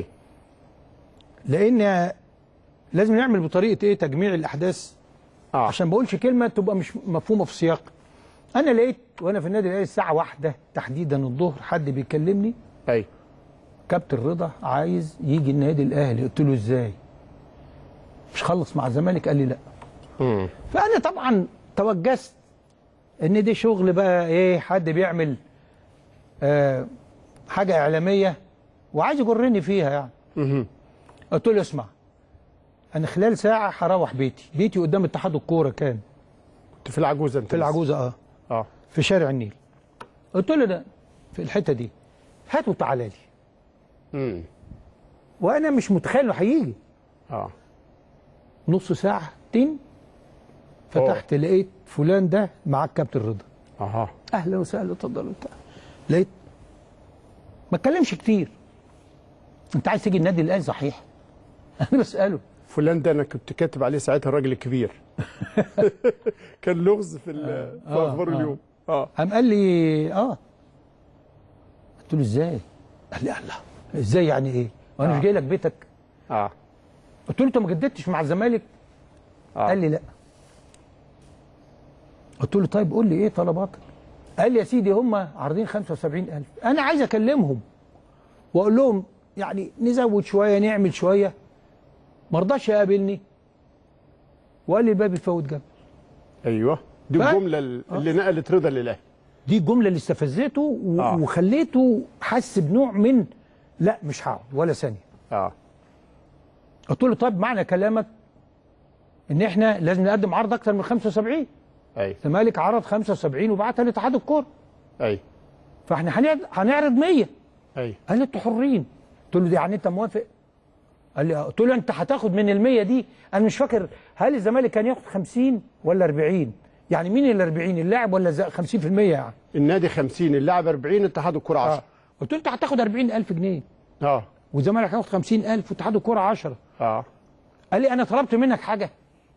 لان لازم نعمل بطريقه ايه تجميع الاحداث اه عشان بقولش كلمه تبقى مش مفهومه في سياق انا لقيت وانا في النادي الاهلي الساعه واحدة تحديدا الظهر حد بيكلمني ايوه كابتن رضا عايز يجي النادي الاهلي قلت له ازاي مش خلص مع الزمالك قال لي لا امم فانا طبعا توجست ان دي شغل بقى ايه حد بيعمل آه حاجه اعلاميه وعايز يجرني فيها يعني امم قلت له اسمع انا خلال ساعه هروح بيتي بيتي قدام اتحاد الكوره كان كنت في العجوزه انت في العجوزه اه اه في شارع النيل قلت له ده في الحته دي هات وتعالى لي امم وانا مش متخيل انه هيجي اه نص ساعه تين فتحت لقيت فلان ده معاك كابتن رضا اها اهلا وسهلا اتفضل وبتاع لقيت ما اتكلمش كتير انت عايز تيجي النادي الاهلي صحيح انا بساله فلان ده انا كنت كاتب عليه ساعتها الراجل الكبير كان لغز في ال- في آه، اخبار آه. اليوم اه قام قال لي اه قلت له ازاي قال لي الله ازاي يعني ايه وانا مش آه. جاي لك بيتك اه قلت له انت ما جددتش مع الزمالك آه. قال لي لا قلت له طيب قول لي ايه طلباتك قال لي يا سيدي هم عارضين 75000 انا عايز اكلمهم واقول لهم يعني نزود شويه نعمل شويه ما رضاش يقابلني وقال لي الباب يفوت جنب ايوه دي ف- الجمله اللي نقلت رضا للاهلي دي الجمله اللي استفزته و... آه. وخليته حس بنوع من لا مش هقعد ولا ثانيه اه قلت له طيب معنى كلامك ان احنا لازم نقدم عرض اكتر من 75 اي الزمالك عرض 75 وبعتها لاتحاد الكوره اي فاحنا هنعرض هنعرض 100 اي قال لي انتوا حرين قلت له دي يعني انت موافق قال لي آه. قلت له انت هتاخد من ال 100 دي انا مش فاكر هل الزمالك كان ياخد 50 ولا 40 يعني مين ال 40 اللاعب ولا ز- 50% يعني النادي 50 اللاعب 40 اتحاد الكره 10 قلت له انت هتاخد 40000 جنيه اه والزمالك هياخد 50000 واتحاد الكوره 10 اه قال لي انا طلبت منك حاجه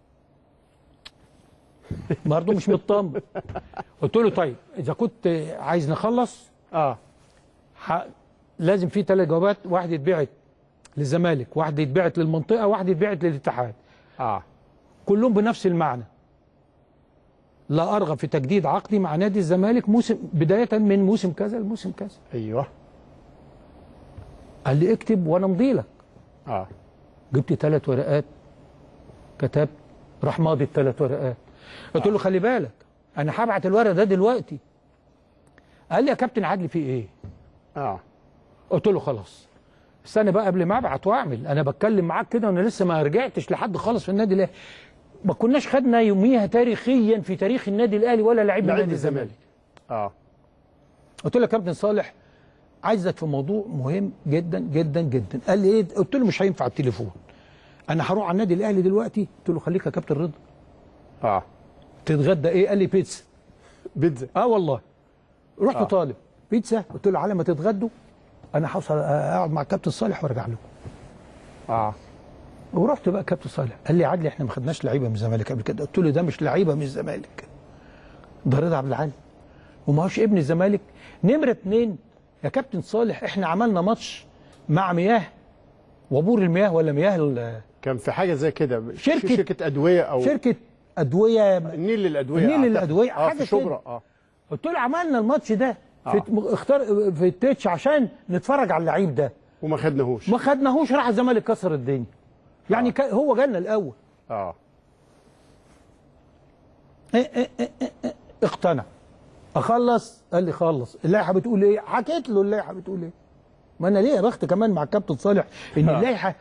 برضه مش مطمن قلت له طيب اذا كنت عايز نخلص اه ح... لازم في ثلاث جوابات واحد يتبعت للزمالك واحد يتبعت للمنطقه واحد يتبعت للاتحاد اه كلهم بنفس المعنى لا ارغب في تجديد عقدي مع نادي الزمالك موسم بدايه من موسم كذا لموسم كذا ايوه قال لي اكتب وانا امضي لك اه جبت ثلاث ورقات كتبت راح ماضي الثلاث ورقات قلت له خلي بالك انا هبعت الورق ده دلوقتي قال لي يا كابتن عدلي في ايه اه قلت له خلاص استنى بقى قبل ما ابعت واعمل انا بتكلم معاك كده وانا لسه ما رجعتش لحد خالص في النادي الاهلي ما كناش خدنا يوميها تاريخيا في تاريخ النادي الاهلي ولا لعيب من لعيب نادي الزمالك اه قلت له يا كابتن صالح عايزك في موضوع مهم جدا جدا جدا قال لي ايه قلت له مش هينفع التليفون انا هروح على النادي الاهلي دلوقتي قلت له خليك يا كابتن رضا اه تتغدى ايه قال لي بيتزا بيتزا اه والله رحت آه. آه. طالب بيتزا قلت له على ما تتغدوا انا هوصل اقعد مع الكابتن صالح وارجع لكم اه ورحت بقى كابتن صالح قال لي عادل احنا ما خدناش لعيبه من الزمالك قبل كده قلت له ده مش لعيبه من الزمالك ده رضا عبد العال وما هوش ابن الزمالك نمره اتنين يا كابتن صالح احنا عملنا ماتش مع مياه وبور المياه ولا مياه ال- كان في حاجه زي كده شركة- شركه ادويه او شركه ادويه النيل للادويه النيل أعتقد. للأدوية، اه حاجة في شبرا كده. اه قلت له عملنا الماتش ده في آه. اختار في التتش عشان نتفرج على اللعيب ده وما خدناهوش ما خدناهوش راح الزمالك كسر الدنيا يعني آه. هو جالنا الاول اه إيه إيه إيه إيه إيه. اقتنع اخلص قال لي خلص اللائحه بتقول ايه حكيت له اللائحه بتقول ايه ما انا ليه يا بخت كمان مع الكابتن صالح ان آه. اللائحه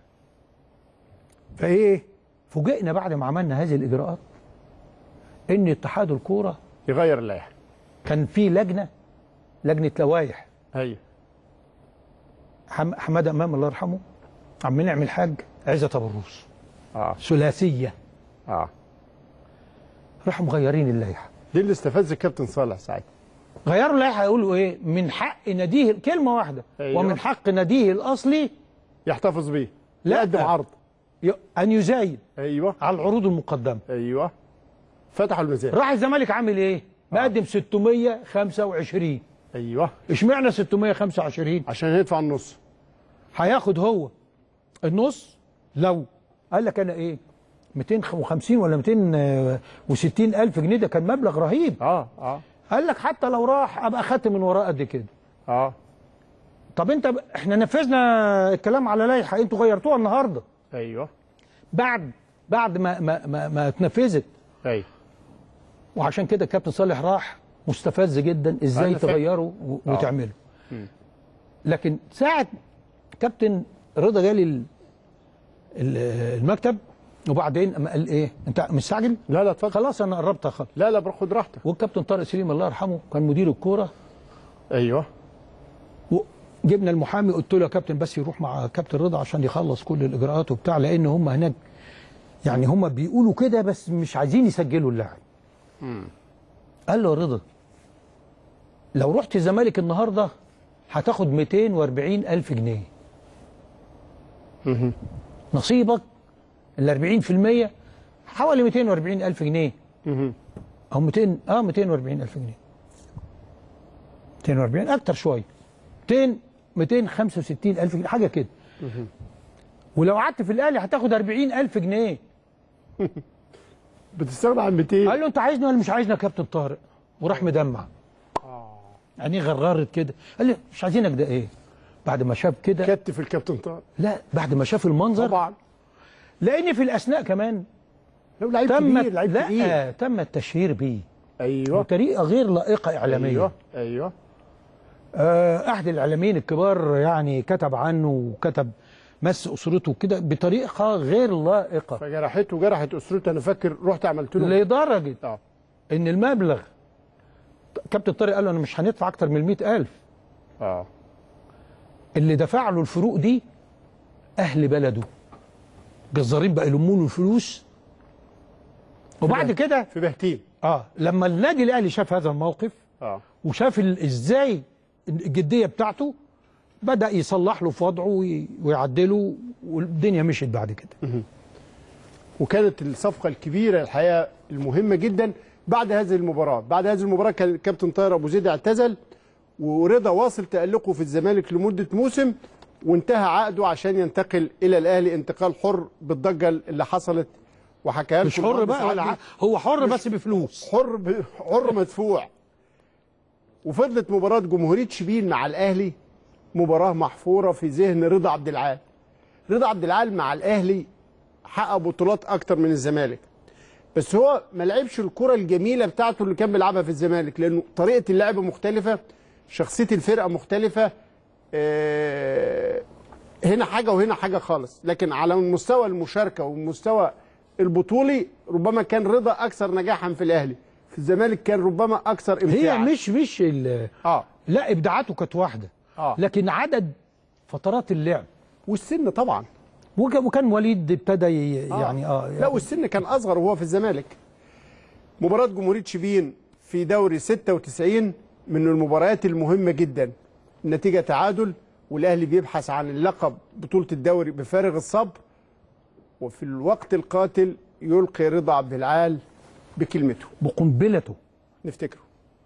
فايه فوجئنا بعد ما عملنا هذه الاجراءات ان اتحاد الكوره يغير اللائحه كان في لجنه لجنه لوائح ايوه حم- حماده امام الله يرحمه عم نعم الحاج عزت ابو الروس اه ثلاثيه اه راحوا مغيرين اللائحه دي اللي استفز الكابتن صالح ساعتها غيروا اللائحه يقولوا ايه من حق ناديه كلمه واحده أيوة. ومن حق ناديه الاصلي يحتفظ بيه لا. يقدم عرض ي- ان يزايد ايوه على العروض المقدمه ايوه فتحوا الميزان راح الزمالك عامل ايه مقدم 625 ايوه اشمعنى 625 عشان يدفع النص هياخد هو النص لو قال لك انا ايه 250 ولا 260 الف جنيه ده كان مبلغ رهيب اه اه قال لك حتى لو راح ابقى اخدت من وراه قد كده اه طب انت ب... احنا نفذنا الكلام على لائحه انتوا غيرتوها النهارده ايوه بعد بعد ما ما ما, ما اتنفذت ايوه وعشان كده الكابتن صالح راح مستفز جدا ازاي أنا فاهم. تغيروا و- آه. وتعملوا مم. لكن ساعه كابتن رضا جالي ال- ال- المكتب وبعدين اما قال ايه انت مستعجل لا لا اتفضل خلاص انا قربت اخلص لا لا باخد راحتك والكابتن طارق سليم الله يرحمه كان مدير الكوره ايوه جبنا المحامي قلت له يا كابتن بس يروح مع كابتن رضا عشان يخلص كل الاجراءات وبتاع لان هم هناك يعني هم بيقولوا كده بس مش عايزين يسجلوا اللاعب قال له يا رضا لو رحت الزمالك النهارده هتاخد 240 الف جنيه نصيبك ال 40% حوالي 240 الف جنيه او 200 اه 240 الف جنيه 240 اكتر شويه 200 265 الف جنيه حاجه كده ولو قعدت في الاهلي هتاخد 40 الف جنيه بتستغنى عن 200 قال له انت عايزني ولا مش عايزني يا كابتن طارق وراح مدمع يعني غررت كده قال لي مش عايزينك ده ايه بعد ما شاف كده كتف الكابتن طارق لا بعد ما شاف المنظر طبعا لان في الاثناء كمان لو لعيب تم كبير لعيب لا كبير تم التشهير بيه ايوه بطريقه غير لائقه اعلاميا ايوه ايوه آه، احد الاعلاميين الكبار يعني كتب عنه وكتب مس اسرته كده بطريقه غير لائقه فجرحته جرحت اسرته انا فاكر رحت عملت له لدرجه اه ان المبلغ كابتن طارق قال له انا مش هندفع اكتر من 100000 اه اللي دفع له الفروق دي اهل بلده جزارين بقى يلموا له الفلوس وبعد كده في بهتين اه لما النادي الاهلي شاف هذا الموقف اه وشاف ال- ازاي الجديه بتاعته بدا يصلح له في وضعه وي- ويعدله والدنيا مشيت بعد كده وكانت الصفقه الكبيره الحقيقه المهمه جدا بعد هذه المباراه بعد هذه المباراه كان الكابتن طاهر ابو زيد اعتزل ورضا واصل تالقه في الزمالك لمده موسم وانتهى عقده عشان ينتقل الى الاهلي انتقال حر بالضجه اللي حصلت وحكاها مش لكم حر برضه بقى ولا سعادة. ح- هو حر بس بفلوس حر ب... حر مدفوع وفضلت مباراه جمهوريه شبين مع الاهلي مباراه محفوره في ذهن رضا عبد العال رضا عبد العال مع الاهلي حقق بطولات اكتر من الزمالك بس هو ما لعبش الكره الجميله بتاعته اللي كان بيلعبها في الزمالك لانه طريقه اللعب مختلفه شخصيه الفرقه مختلفه آه، هنا حاجه وهنا حاجه خالص لكن على مستوى المشاركه والمستوى البطولي ربما كان رضا اكثر نجاحا في الاهلي في الزمالك كان ربما اكثر هي امتاعا مش مش ال- اه لا ابداعاته كانت واحده اه لكن عدد فترات اللعب والسن طبعا وك- وكان وليد ابتدى ي- يعني اه لا والسن كان اصغر وهو في الزمالك مباراه جمهوريه شبين في دوري 96 من المباريات المهمه جدا النتيجه تعادل والاهلي بيبحث عن اللقب بطوله الدوري بفارغ الصبر وفي الوقت القاتل يلقي رضا عبد العال بكلمته بقنبلته نفتكره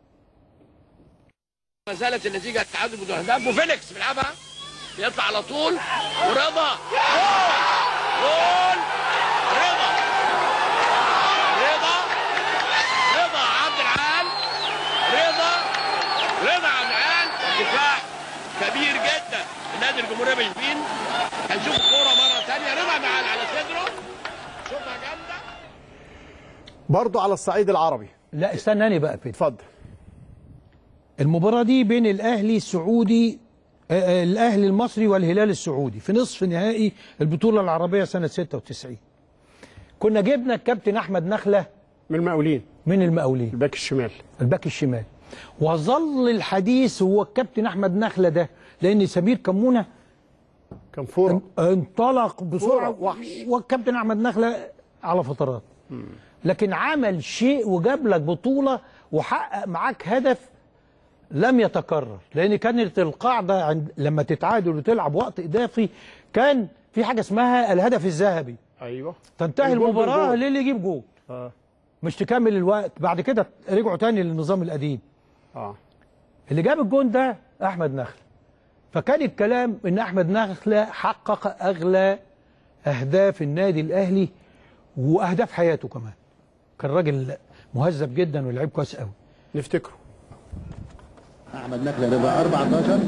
ما زالت النتيجه التعادل بدون اهداف وفيليكس بيلعبها يطلع على طول ورضا جول جول رضا رضا رضا عبد العال رضا رضا عبد العال دفاع كبير جدا النادي الجمهوريه بشبين هنشوف الكوره مره ثانيه رضا عبد العال على صدره شوفها جامده برضه على الصعيد العربي لا استناني بقى فين اتفضل المباراة دي بين الأهلي السعودي آه، آه، الأهلي المصري والهلال السعودي في نصف نهائي البطولة العربية سنة 96 كنا جبنا الكابتن أحمد نخلة من المقاولين من المقاولين الباك الشمال الباك الشمال وظل الحديث هو الكابتن أحمد نخلة ده لأن سمير كمونة كان فورة انطلق بسرعة فورة، وحش. والكابتن أحمد نخلة على فترات لكن عمل شيء وجاب لك بطولة وحقق معاك هدف لم يتكرر لان كانت القاعده عند لما تتعادل وتلعب وقت اضافي كان في حاجه اسمها الهدف الذهبي ايوه تنتهي الجول المباراه بالجول. للي يجيب جول اه مش تكمل الوقت بعد كده رجعوا تاني للنظام القديم اه اللي جاب الجون ده احمد نخله فكان الكلام ان احمد نخله حقق اغلى اهداف النادي الاهلي واهداف حياته كمان كان راجل مهذب جدا ولعيب كويس قوي نفتكره احمد نخله رضا 14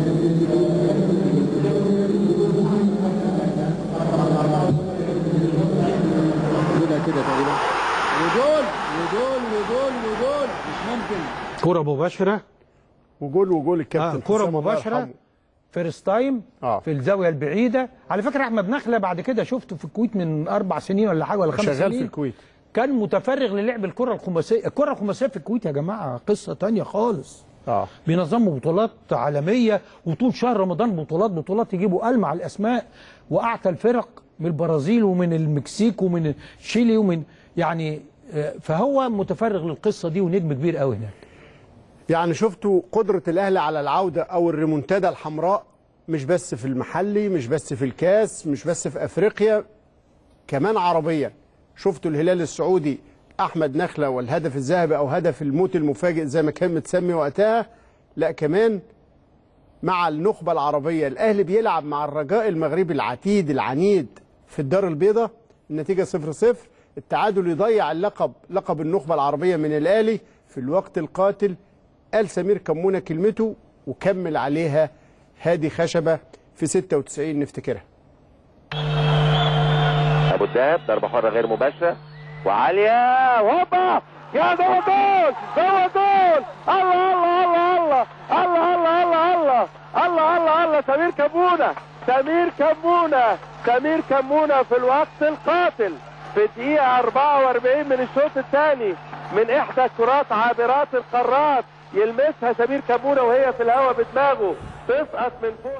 كده كده تقريبا وجول وجول وجول وجول مش ممكن كره مباشره وجول وجول الكابتن آه كره حسام الله مباشره يرحمه. فيرست تايم آه. في الزاويه البعيده على فكره احمد نخله بعد كده شفته في الكويت من اربع سنين ولا حاجه ولا خمس شغال سنين في الكويت كان متفرغ للعب الكره الخماسيه الكره الخماسيه في الكويت يا جماعه قصه تانية خالص اه بينظموا بطولات عالميه وطول شهر رمضان بطولات بطولات يجيبوا ألمع الاسماء واعتى الفرق من البرازيل ومن المكسيك ومن تشيلي ومن يعني آه، فهو متفرغ للقصه دي ونجم كبير قوي هناك يعني شفتوا قدرة الأهلي على العودة أو الريمونتادا الحمراء مش بس في المحلي مش بس في الكاس مش بس في أفريقيا كمان عربيا شفتوا الهلال السعودي أحمد نخلة والهدف الذهبي أو هدف الموت المفاجئ زي ما كان متسمي وقتها لا كمان مع النخبة العربية الأهلي بيلعب مع الرجاء المغربي العتيد العنيد في الدار البيضاء النتيجة 0 0 التعادل يضيع اللقب لقب النخبة العربية من الأهلي في الوقت القاتل قال سمير كمونة كلمته وكمل عليها هادي خشبة في 96 نفتكرها ابو الدهب ضربه حره غير مباشره وعاليه هوبا يا ده هو جول ده هو جول الله الله الله الله الله الله الله الله الله الله سمير كمونة سمير كمونة سمير كمونة في الوقت القاتل في دقيقة 44 من الشوط الثاني من إحدى كرات عابرات القارات يلمسها سمير كمونة وهي في الهواء بدماغه تسقط من فوق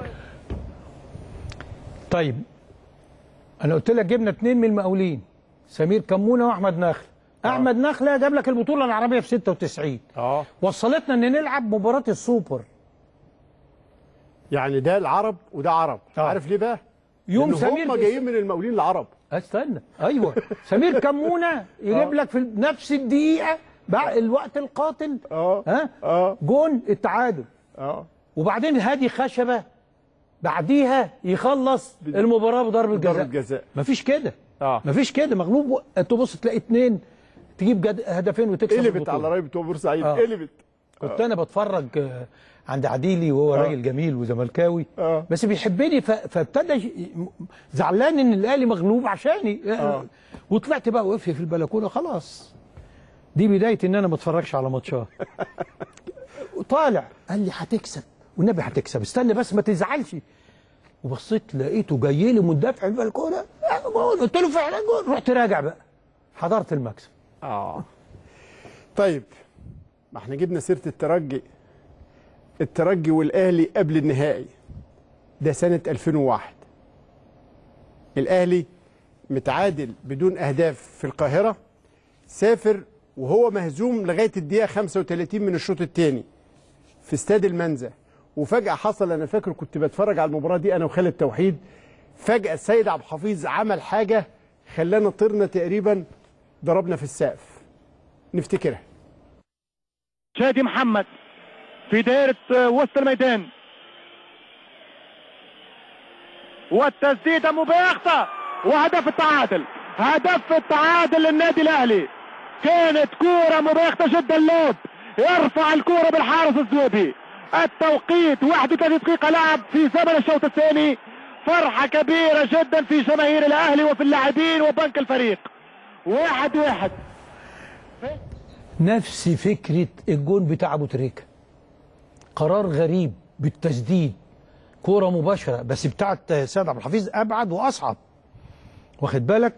طيب انا قلت لك جبنا اثنين من المقاولين سمير كمونه واحمد نخل احمد نخله جاب لك البطوله العربيه في 96 اه وصلتنا ان نلعب مباراه السوبر يعني ده العرب وده عرب عارف ليه بقى يوم لأن سمير هم بس- جايين من المقاولين العرب استنى ايوه سمير كمونه يجيب لك في نفس الدقيقه بعد الوقت القاتل اه ها اه جون التعادل اه وبعدين هادي خشبه بعديها يخلص المباراه بضربه ضربة جزاء جزاء مفيش كده اه مفيش كده مغلوب تبص تلاقي اتنين تجيب جد... هدفين وتكسب قلبت البطولة. على راي بتوع بورسعيد آه. قلبت كنت انا بتفرج آه، عند عديلي وهو راجل جميل وزملكاوي آه. بس بيحبني ف... فابتدى ي- م- زعلان ان الاهلي مغلوب عشاني آه. وطلعت بقى وقفت في البلكونه خلاص دي بدايه ان انا ما اتفرجش على ماتشات وطالع قال لي هتكسب والنبي هتكسب استنى بس ما تزعلش وبصيت لقيته جاي لي مندفع البلكونه آه، جول. قلت له فعلا جول رحت راجع بقى حضرت المكسب اه طيب ما احنا جبنا سيره الترجي الترجي والاهلي قبل النهائي ده سنه 2001 الاهلي متعادل بدون اهداف في القاهره سافر وهو مهزوم لغايه الدقيقه 35 من الشوط الثاني في استاد المنزه وفجاه حصل انا فاكر كنت بتفرج على المباراه دي انا وخالد توحيد فجاه السيد عبد الحفيظ عمل حاجه خلانا طرنا تقريبا ضربنا في السقف نفتكرها شادي محمد في دائرة آه، وسط الميدان والتسديدة مباغتة وهدف التعادل هدف التعادل للنادي الأهلي كانت كورة مباغتة جدا لوب يرفع الكورة بالحارس الزويبي التوقيت 31 دقيقة لعب في زمن الشوط الثاني فرحة كبيرة جدا في جماهير الأهلي وفي اللاعبين وبنك الفريق واحد واحد نفس فكرة الجون بتاع أبو تريكة قرار غريب بالتسديد كورة مباشرة بس بتاعت سيد عبد الحفيظ أبعد وأصعب واخد بالك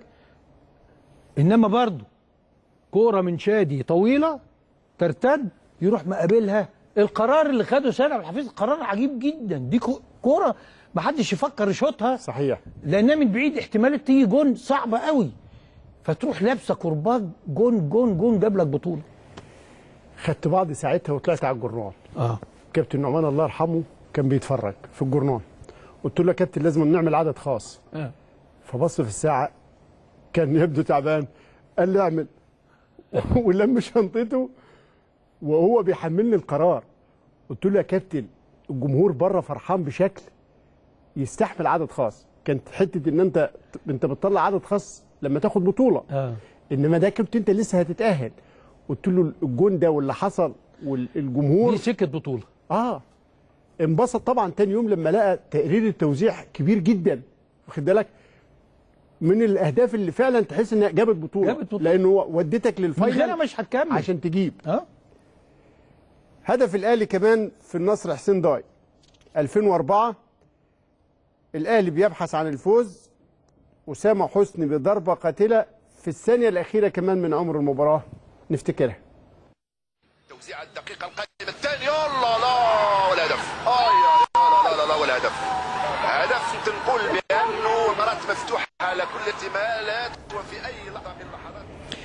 إنما برضو كورة من شادي طويلة ترتد يروح مقابلها القرار اللي خده سيد عبد الحفيظ قرار عجيب جدا دي كو- كورة محدش يفكر يشوطها صحيح لانها من بعيد احتمال تيجي جون صعبة قوي فتروح لابسه كرباج جون جون جون جاب لك بطوله خدت بعض ساعتها وطلعت على الجرنان اه كابتن نعمان الله يرحمه كان بيتفرج في الجرنان قلت له يا كابتن لازم نعمل عدد خاص اه فبص في الساعه كان يبدو تعبان قال لي اعمل ولم شنطته وهو بيحملني القرار قلت له يا كابتن الجمهور بره فرحان بشكل يستحمل عدد خاص كانت حته ان انت انت بتطلع عدد خاص لما تاخد بطوله اه انما ده كنت انت لسه هتتاهل قلت له الجون ده واللي حصل والجمهور دي سكه بطوله اه انبسط طبعا تاني يوم لما لقى تقرير التوزيع كبير جدا واخد بالك من الاهداف اللي فعلا تحس انها جابت بطوله جابت بطولة. لانه ودتك من للفاينل غيرها مش هتكمل عشان تجيب اه هدف الاهلي كمان في النصر حسين ضاي 2004 الاهلي بيبحث عن الفوز اسامه حسني بضربه قاتله في الثانيه الاخيره كمان من عمر المباراه نفتكرها توزيع الدقيقة القادمة الثانية الله لا والهدف آه يا لا لا لا والهدف هدف تنقل بأنه المباراة مفتوحة على كل الاحتمالات وفي أي لحظة من اللحظات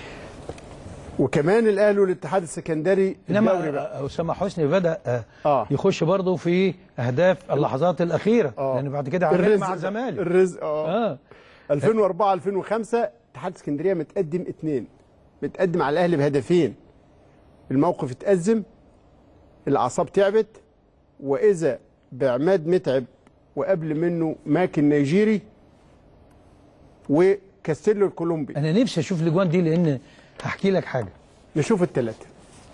وكمان الاهلي والاتحاد السكندري الدوري انما بقى آه، اسامه حسني بدا آه اه يخش برضه في اهداف اللحظات الاخيره آه. لان بعد كده عمل الرزق مع بقى، الزمالك الرزق اه اه 2004 2005 اتحاد اسكندريه متقدم اثنين متقدم على الاهلي بهدفين الموقف اتأزم الاعصاب تعبت واذا بعماد متعب وقبل منه ماك النيجيري وكاستيلو الكولومبي انا نفسي اشوف الاجوان دي لان هحكي لك حاجه نشوف الثلاثه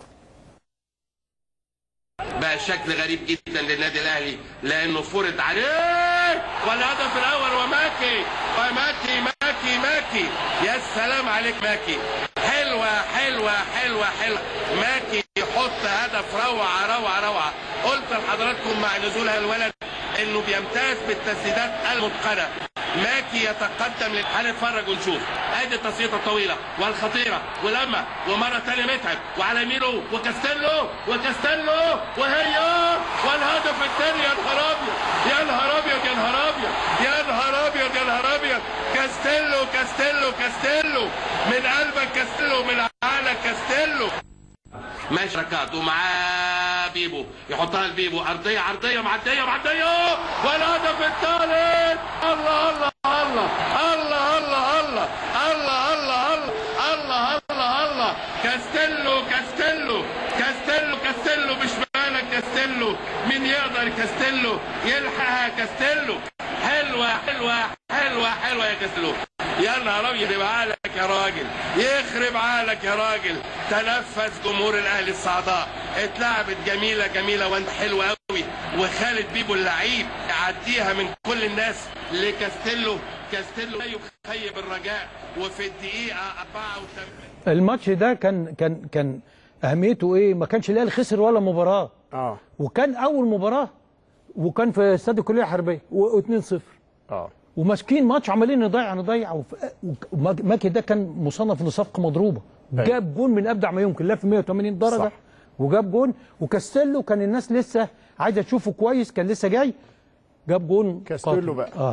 بقى شكل غريب جدا للنادي الاهلي لانه فرض عليه والهدف الاول وماكي وماكي ماكي ماكي يا سلام عليك ماكي حلوه حلوه حلوة حلوة حلوة ماكي يحط هدف روعة روعة روعة قلت لحضراتكم مع نزول هالولد انه بيمتاز بالتسديدات المتقنة ماكي يتقدم لل- هنتفرج ونشوف ادي التصويته الطويلة والخطيرة ولما ومرة تانية متعب وعلى يمينه وكاستيلو وكاستيلو وهي والهدف الثاني يا نهار ابيض يا نهار ابيض يا نهار ابيض يا نهار ابيض يا نهار ابيض كاستيلو كاستيلو كاستيلو من قلبك كاستيلو من عقلك كاستيلو ماشي ركات ومعاه بيبو يحطها لبيبو ارضيه عرضيه معديه معديه والهدف الثالث الله الله الله الله الله الله الله الله الله الله الله الله كاستيلو كاستيلو كاستيلو كاستيلو بشمالك كاستيلو مين يقدر كاستيلو يلحقها كاستيلو حلوه حلوه حلوه حلوه يا كاستيلو يا نهار ابيض يخرب عقلك يا راجل يخرب عقلك يا راجل تنفس جمهور الاهلي الصعداء اتلعبت جميله جميله وانت حلوه قوي وخالد بيبو اللعيب يعديها من كل الناس لكاستيلو كاستيلو لا يخيب الرجاء وفي الدقيقه 84 الماتش ده كان كان كان اهميته ايه ما كانش الاهلي خسر ولا مباراه اه وكان اول مباراه وكان في استاد الكليه الحربيه و2-0 اه وماسكين ماتش عمالين نضيع نضيع وف- وك- ماكي ده كان مصنف لصفقه مضروبه أيوة. جاب جون من ابدع ما يمكن لف 180 درجه صح. وجاب جون وكاستيلو كان الناس لسه عايزه تشوفه كويس كان لسه جاي جاب جون كاستيلو قاتل. بقى. اه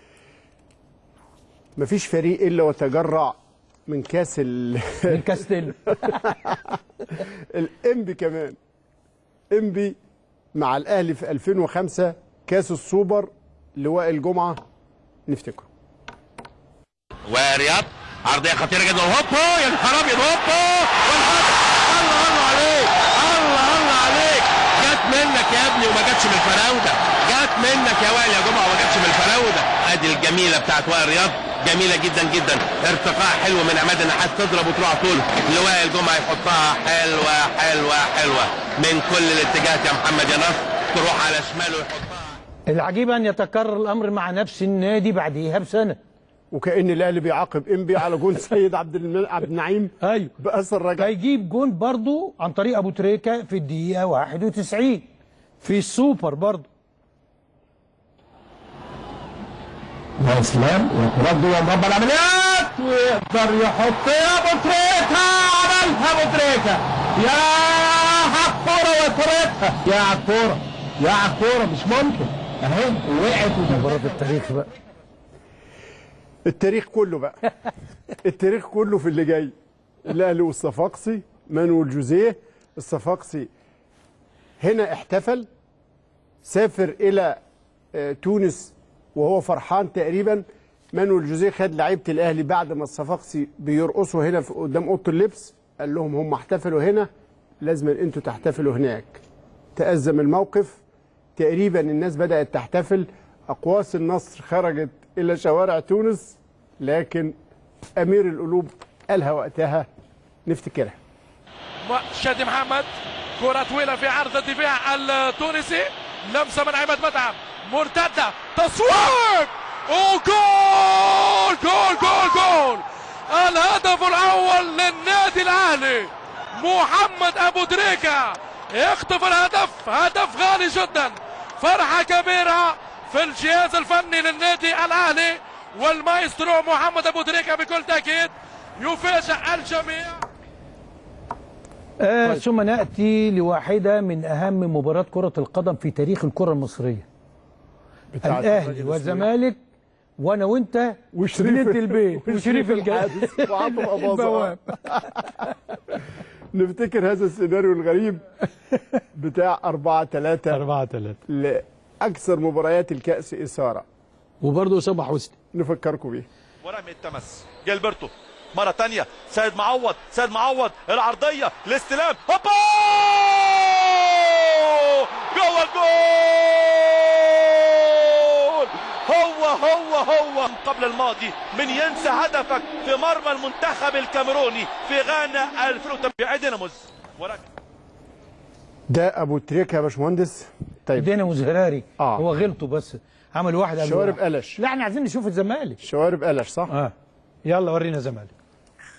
مفيش فريق الا وتجرع من كاس ال من كاستيلو الانبي كمان انبي مع الاهلي في 2005 كاس السوبر لواء الجمعه نفتكره ورياض عرضيه خطيره جدا هوبا يا نهار ابيض هوبا والهدف الله الله عليك الله الله عليك جت منك يا ابني وما جاتش من الفراوده جت منك يا وائل يا جمعه وما جاتش من الفراوده ادي الجميله بتاعت وائل رياض جميله جدا جدا ارتقاء حلو من عماد النحاس تضرب وتروح طول لوائل الجمعه يحطها حلوه حلوه حلوه من كل الاتجاهات يا محمد يا نصر تروح على شماله ويحطها العجيب ان يتكرر الامر مع نفس النادي بعديها بسنه وكان الاهلي بيعاقب انبي على جون سيد عبد الم- عبد النعيم ايوه باثر رجع هيجيب جون برضو عن طريق ابو تريكه في الدقيقه 91 في السوبر برضو يا اسلام وكرات جوه مربع العمليات ويقدر يحط يا ابو تريكه عملها ابو تريكه يا عالكوره وكرتها يا عالكوره يا عالكوره مش ممكن اهي وقعت مباراه التاريخ بقى التاريخ كله بقى التاريخ كله في اللي جاي الاهلي والصفاقسي مانويل جوزيه الصفاقسي هنا احتفل سافر الى آه، تونس وهو فرحان تقريبا مانويل جوزيه خد لعيبه الاهلي بعد ما الصفاقسي بيرقصوا هنا في قدام اوضه اللبس قال لهم هم احتفلوا هنا لازم انتوا تحتفلوا هناك تأزم الموقف تقريبا الناس بدأت تحتفل أقواس النصر خرجت إلى شوارع تونس لكن أمير القلوب قالها وقتها نفتكرها شادي محمد كرة طويلة في عرض الدفاع التونسي لمسة من عماد متعب مرتدة تصويب وجول جول جول جول الهدف الأول للنادي الأهلي محمد أبو تريكة يخطف الهدف هدف غالي جدا فرحة كبيرة في الجهاز الفني للنادي الأهلي والمايسترو محمد أبو تريكة بكل تأكيد يفاجئ الجميع آه ثم ناتي لواحده من اهم مباريات كره القدم في تاريخ الكره المصريه بتاعة الاهلي الراجل والزمالك وانا وانت وشريف بنت البيت وشريف الحادث الجاد وعاطف أباظة البواب. نفتكر هذا السيناريو الغريب بتاع 4 3 4 3 لأكثر مباريات الكأس إثارة وبرضه اسامه حسني نفكركم بيه ورمي التمس جilberto مرة تانية سيد معوض سيد معوض العرضية الاستلام هوبا جوه الجول هو هو هو قبل الماضي من ينسى هدفك في مرمى المنتخب الكاميروني في غانا 2008 ديناموس ولكن ده أبو تريكة يا باشمهندس طيب دينا مزهراري آه. هو غلطه بس عمل واحد قبل شوارب واحد. قلش لا احنا عايزين نشوف الزمالك شوارب قلش صح؟ اه يلا ورينا زمالك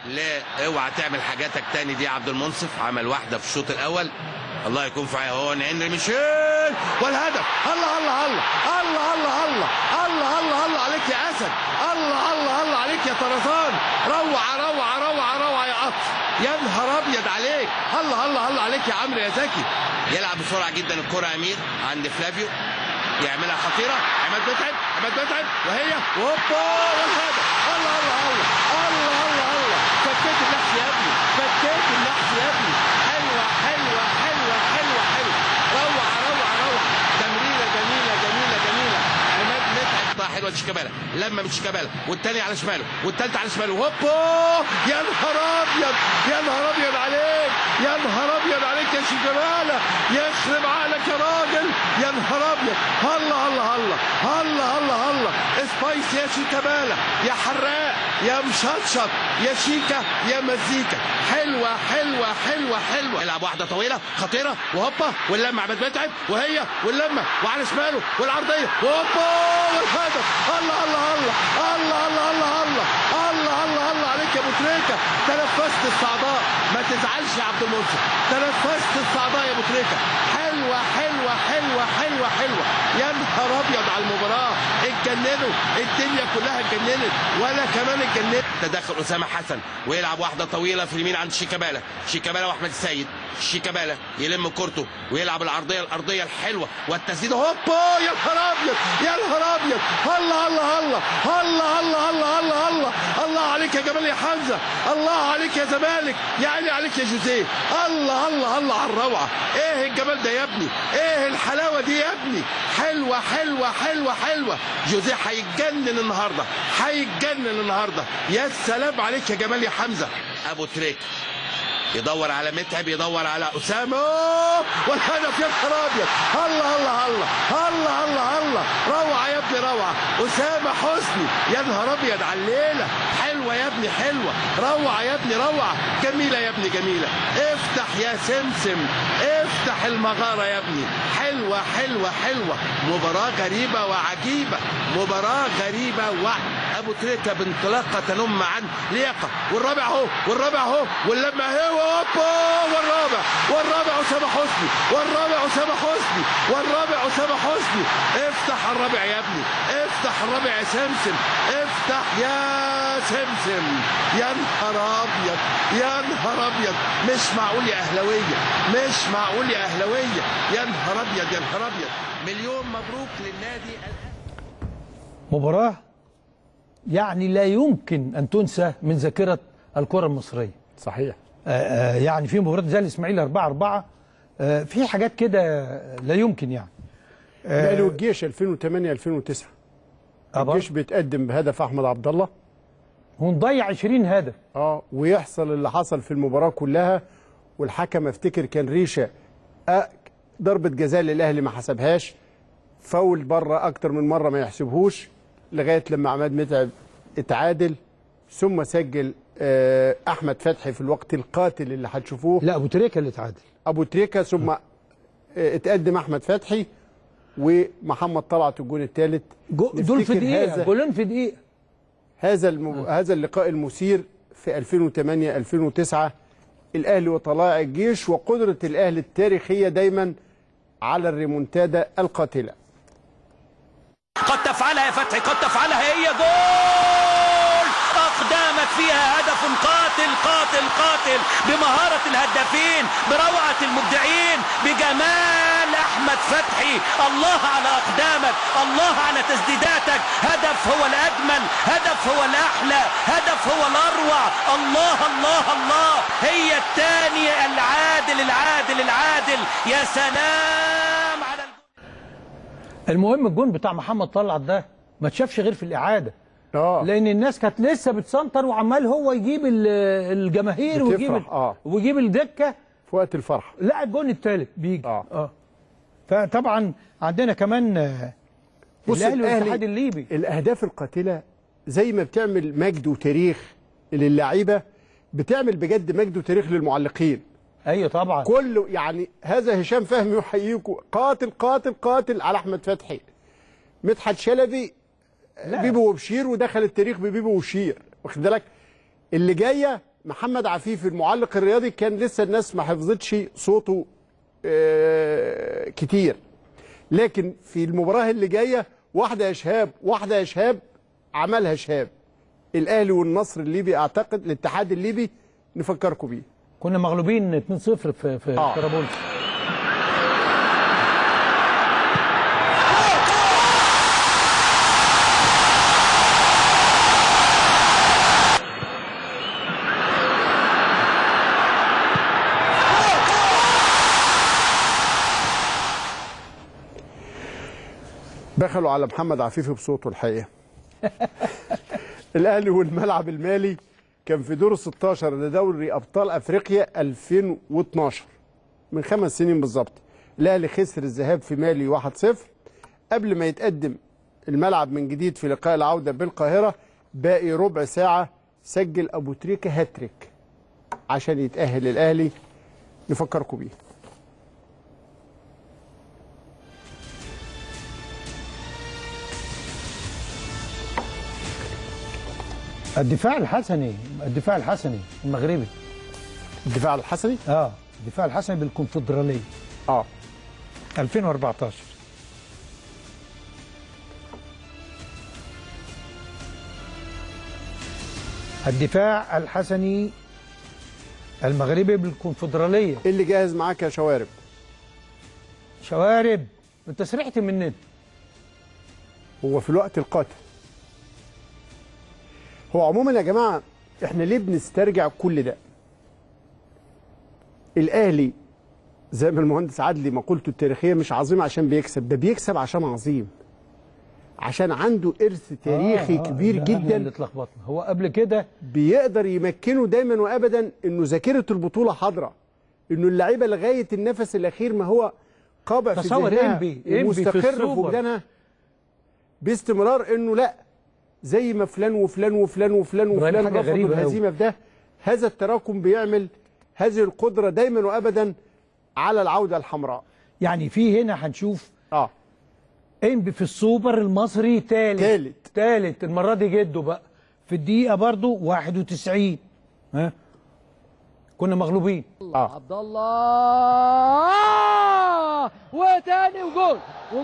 لا اوعى تعمل حاجاتك تاني دي يا عبد المنصف عمل واحده في الشوط الاول الله يكون في عونه هو هنري ميشيل والهدف الله الله الله الله الله الله الله الله الله عليك يا اسد الله الله الله عليك يا طرزان روعه روعه روعه روعه يا قطر يا نهار ابيض عليك الله الله الله عليك يا عمرو يا زكي يلعب بسرعه جدا الكره امير عند فلافيو يعملها خطيره عماد متعب عماد متعب وهي هوبا والهدف الله الله الله الله الله الله فكيت اللحس يا ابني فكيت اللحس يا ابني حلوه حلوه حلوه حلوه حلوه روعه روعه روعه تمريره جميله جميله جميله عماد متعب طلع حلوه شيكابالا لما من شيكابالا والتاني على شماله والتالت على شماله هوبا يا نهار ابيض يا نهار ابيض عليك يا نهار ابيض عليك يا شيكابالا يخرب عقلك يا راجل يا نهار ابيض الله الله الله الله الله الله سبايس يا شيكابالا يا حراق يا مشطشط يا شيكا يا مزيكا حلوه حلوه حلوه حلوه يلعب واحده طويله خطيره وهوبا واللمه عماد متعب وهي واللمه وعلى شماله والعرضيه وهوبا والهدف الله الله الله الله الله الله الله الله الله الله عليك يا ابو تريكه تنفست الصعداء ما تزعلش يا عبد المنصف تنفست الصعداء يا ابو تريكه حلوه حلوه حلوه حلوه حلوه يا نهار ابيض على المباراه اتجننوا الدنيا كلها اتجننت وانا كمان اتجننت تدخل اسامه حسن ويلعب واحده طويله في اليمين عند شيكابالا شيكابالا واحمد السيد شيكابالا يلم كورته ويلعب العرضيه الارضيه الحلوه والتسديد هوبا يا نهار ابيض يا نهار ابيض الله الله الله الله الله الله الله الله الله عليك يا جمال يا حمزه الله عليك يا زمالك يا عيني عليك يا جوزيه الله الله الله على الروعه ايه الجمال ده يا ابني ايه الحلاوه دي يا ابني حلوه حلوه حلوه حلوه جوزيه هيتجنن النهارده هيتجنن النهارده يا سلام عليك يا جمال يا حمزه ابو تريك يدور على متعب يدور على اسامه والهدف يا نهار ابيض الله الله الله الله الله الله روعه يا ابني روعه اسامه حسني يا نهار ابيض على الليله حلوه يا ابني حلوه روعه يا ابني روعه جميله يا ابني جميله افتح يا سمسم افتح المغاره يا ابني حلوه حلوه حلوه مباراه غريبه وعجيبه مباراه غريبه و ابو تريكه بانطلاقه تنم عن لياقه والرابع اهو والرابع اهو واللمه اهي هوبا والرابع والرابع اسامه حسني والرابع اسامه حسني والرابع اسامه حسني افتح الرابع يا ابني افتح الرابع يا سمسم افتح يا سمسم يا نهار ابيض يا نهار ابيض مش معقول يا اهلاويه مش معقول يا اهلاويه يا نهار ابيض يا نهار ابيض مليون مبروك للنادي مباراة يعني لا يمكن أن تنسى من ذاكرة الكرة المصرية صحيح آه، آه، يعني في مباراة زي الإسماعيلي 4 4 آه، في حاجات كده لا يمكن يعني لا له الجيش 2008 2009 الجيش بيتقدم بهدف احمد عبد الله ونضيع 20 هدف اه ويحصل اللي حصل في المباراه كلها والحكم افتكر كان ريشه آه ضربه جزاء للاهلي ما حسبهاش فاول بره اكتر من مره ما يحسبهوش لغايه لما عماد متعب اتعادل ثم سجل آه احمد فتحي في الوقت القاتل اللي هتشوفوه لا ابو تريكه اللي اتعادل ابو تريكه ثم آه اتقدم احمد فتحي ومحمد طلعت الجون الثالث دول في دقيقة جولين في دقيقة هذا الم... هذا اللقاء المثير في 2008 2009 الاهلي وطلائع الجيش وقدره الاهلي التاريخيه دايما على الريمونتادا القاتله قد تفعلها يا فتحي قد تفعلها هي جول اقدامك فيها هدف قاتل قاتل قاتل بمهارة الهدافين بروعة المبدعين بجمال احمد فتحي الله على اقدامك الله على تسديداتك هدف هو الاجمل هدف هو الاحلى هدف هو الاروع الله الله الله هي الثانية العادل العادل العادل يا سلام على المهم الجون بتاع محمد طلعت ده ما تشافش غير في الاعاده اه لان الناس كانت لسه بتسنطر وعمال هو يجيب ال- الجماهير ويجيب بتفرح، آه. ويجيب الدكه في وقت الفرح لا الجون الثالث بيجي اه, آه. فطبعا عندنا كمان آه، بص الاهلي الأهلي والاتحاد الليبي الاهداف القاتله زي ما بتعمل مجد وتاريخ للعيبه بتعمل بجد مجد وتاريخ للمعلقين ايوه طبعا كله يعني هذا هشام فهمي يحييكم قاتل قاتل قاتل على احمد فتحي مدحت شلبي لا. بيبو وبشير ودخل التاريخ ببيبو وشير واخد بالك اللي جايه محمد عفيف المعلق الرياضي كان لسه الناس ما حفظتش صوته آه، كتير لكن في المباراه اللي جايه واحده يا شهاب واحده يا شهاب عملها شهاب الاهلي والنصر الليبي اعتقد الاتحاد الليبي نفكركم بيه كنا مغلوبين 2-0 في في آه. طرابلس بخلوا على محمد عفيفي بصوته الحقيقه الاهلي والملعب المالي كان في دور ال 16 لدوري ابطال افريقيا 2012 من خمس سنين بالظبط الاهلي خسر الذهاب في مالي 1-0 قبل ما يتقدم الملعب من جديد في لقاء العوده بالقاهره باقي ربع ساعه سجل ابو تريكه هاتريك عشان يتاهل الاهلي نفكركم بيه الدفاع الحسني الدفاع الحسني المغربي الدفاع الحسني اه الدفاع الحسني بالكونفدراليه اه 2014 الدفاع الحسني المغربي بالكونفدراليه اللي جاهز معاك يا شوارب شوارب انت سرحت مننا هو في الوقت القاتل هو عموما يا جماعه احنا ليه بنسترجع كل ده الاهلي زي ما المهندس عدلي مقولته التاريخيه مش عظيم عشان بيكسب ده بيكسب عشان عظيم عشان عنده ارث تاريخي آه، آه، كبير إحنا اللي جدا اتلخبطنا هو قبل كده بيقدر يمكنه دايما وابدا انه ذاكره البطوله حاضره انه اللعيبه لغايه النفس الاخير ما هو قابع في تصور ذهنها إنبي- إنبي في ومستقر في السوبر. وجدانها باستمرار انه لا زي ما فلان وفلان وفلان وفلان إبراهيم وفلان حاجة رفضوا غريبة أوي. الهزيمه في ده هذا التراكم بيعمل هذه القدره دايما وابدا على العوده الحمراء يعني في هنا هنشوف اه انبي في السوبر المصري ثالث تالت. ثالث المره دي جده بقى في الدقيقه برضو 91 ها كنا مغلوبين اه عبد الله وتاني وجول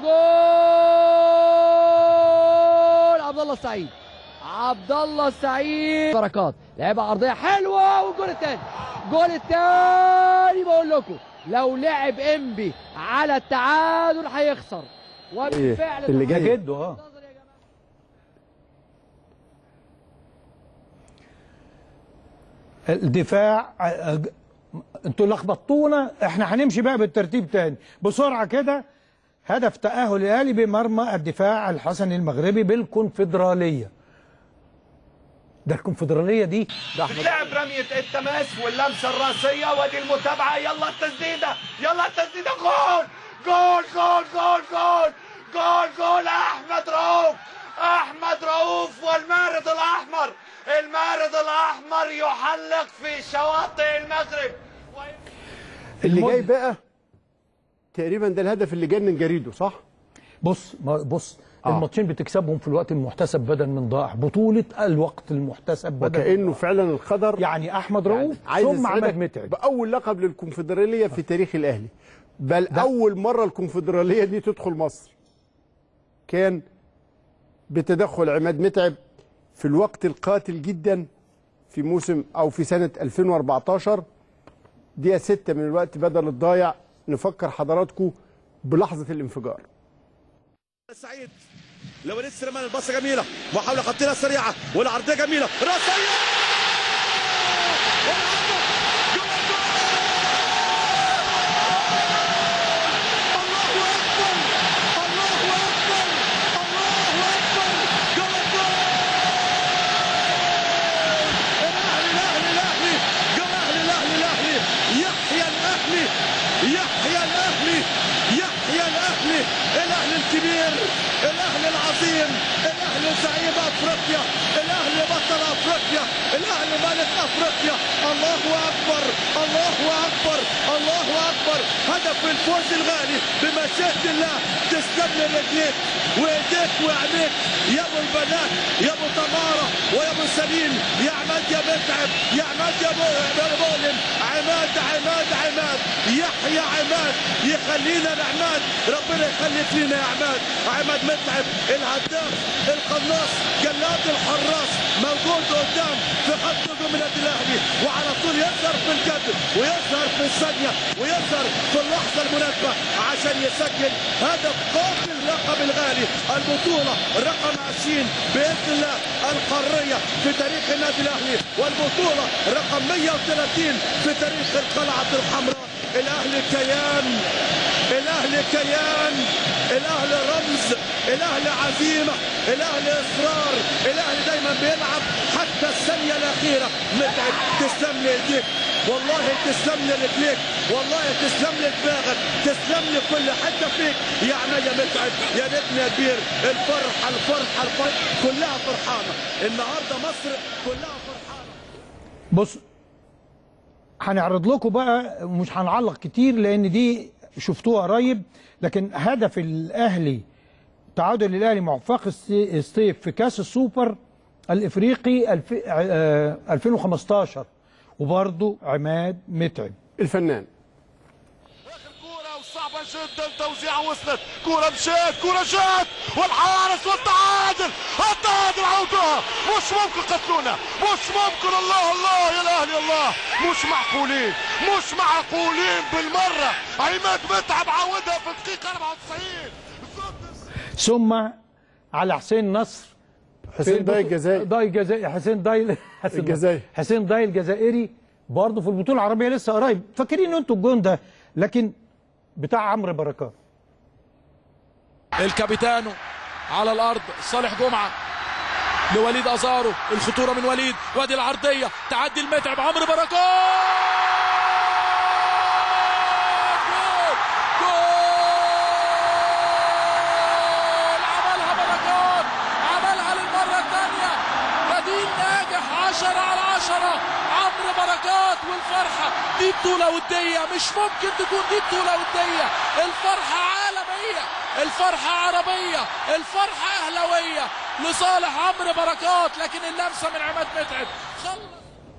وجول عبد الله السعيد عبد الله السعيد بركات لعبه عرضيه حلوه والجول الثاني الجول الثاني بقول لكم لو لعب انبي على التعادل هيخسر وبالفعل اللي جاي جده اه الدفاع آه، آه، انتوا لخبطونا احنا هنمشي بقى بالترتيب تاني بسرعه كده هدف تأهل الاهلي بمرمى الدفاع الحسني المغربي بالكونفدراليه ده الكونفدراليه دي ده احمد لعب رمية التماس واللمسة الراسية وادي المتابعة يلا التسديدة يلا التسديدة جول جول جول جول جول جول جول أحمد رؤوف أحمد رؤوف والمارد الأحمر المارد الأحمر يحلق في شواطئ المغرب اللي جاي بقى تقريبا ده الهدف اللي جنن جريده صح بص ما- بص آه. الماتشين بتكسبهم في الوقت المحتسب بدل من ضائع بطوله الوقت المحتسب بدل وكانه فعلا القدر يعني احمد رؤوف عايز ثم عماد يسعدك متعب باول لقب للكونفدراليه في تاريخ الاهلي بل اول مره الكونفدراليه دي تدخل مصر كان بتدخل عماد متعب في الوقت القاتل جدا في موسم او في سنه 2014 دقيقه 6 من الوقت بدل الضايع نفكر حضراتكم بلحظه الانفجار سعيد لو سليمان الباصة جميلة محاولة خطيرة سريعة والعرضية جميلة راسية يحيى الاهلي يحيى الاهلي يحيى الاهلي الاهلي الكبير الاهلي العظيم الاهلي زعيم افريقيا الاهلي بطل افريقيا الاهلي ملك افريقيا الله اكبر الله اكبر الله اكبر هدف الفوز الغالي بمشيئه الله تسلم لي رجليك وايديك وعينيك يا ابو البنات يا ابو تماره ويا ابو سليم يا عماد يا متعب يا عماد يا بو- يا بولن عماد عماد عماد يحيى عماد يخلينا لعماد ربنا يخليك لنا يا عماد عماد متعب الهداف القناص جلاد الحراس موجود قدام في خط هجوم النادي الاهلي وعلى طول يظهر في الجد ويظهر في الثانيه ويظهر في اللحظه المناسبه عشان يسجل هدف قاتل لقب الغالي البطوله رقم 20 باذن الله القاريه في تاريخ النادي الاهلي والبطوله رقم 130 في تاريخ القلعه الحمراء الاهلي كيان الاهلي كيان الاهلي رمز الاهلي عزيمه الاهلي اصرار الاهلي دايما بيلعب حتى الثانيه الاخيره متعب تسلم لي ايديك والله تسلم لي رجليك والله تسلم لي دماغك تسلم لي كل حته فيك يا عمية متعب يا نجم يا كبير الفرحه الفرحه الفرحه كلها فرحانه النهارده مصر كلها فرحانه بص هنعرض لكم بقى مش هنعلق كتير لان دي شفتوها قريب لكن هدف الاهلي تعادل الاهلي مع وفاق السي- الصيف في كاس السوبر الافريقي الف... آه، 2015 وبرضه عماد متعب الفنان صعبة جدا توزيعة وصلت كرة مشات كرة جات والحارس والتعادل التعادل عودوها مش ممكن قتلونا مش ممكن الله الله يا الاهلي الله مش معقولين مش معقولين بالمرة عماد متعب عودها في الدقيقة 94 ثم على حسين نصر حسين في داي البطو- الجزائري. داي الجزائري حسين داي حسين الجزائري. حسين داي الجزائري برضه في البطوله العربيه لسه قريب فاكرين انتوا الجون ده لكن بتاع عمرو بركات الكابيتانو على الارض صالح جمعه لوليد ازارو الخطوره من وليد وادي العرضيه تعدي المتعب عمرو بركات جول! جول! عملها بركات عملها للمره الثانيه بديل ناجح 10 على 10 عمرو بركات والفرحه دي بطوله وديه مش ممكن تكون دي بطوله وديه الفرحه عالميه الفرحه عربيه الفرحه اهلاويه لصالح عمرو بركات لكن اللمسه من عماد متعب خلص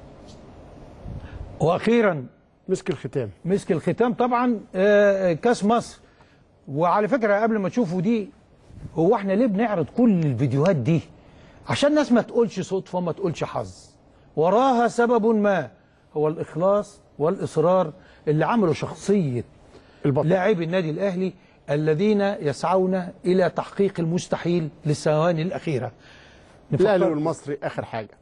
واخيرا مسك الختام مسك الختام طبعا آه، كاس مصر وعلى فكره قبل ما تشوفوا دي هو احنا ليه بنعرض كل الفيديوهات دي عشان الناس ما تقولش صدفه ما تقولش حظ وراها سبب ما هو الاخلاص والاصرار اللي عملوا شخصيه لاعبي النادي الاهلي الذين يسعون الى تحقيق المستحيل للثواني الاخيره الاهلي والمصري اخر حاجه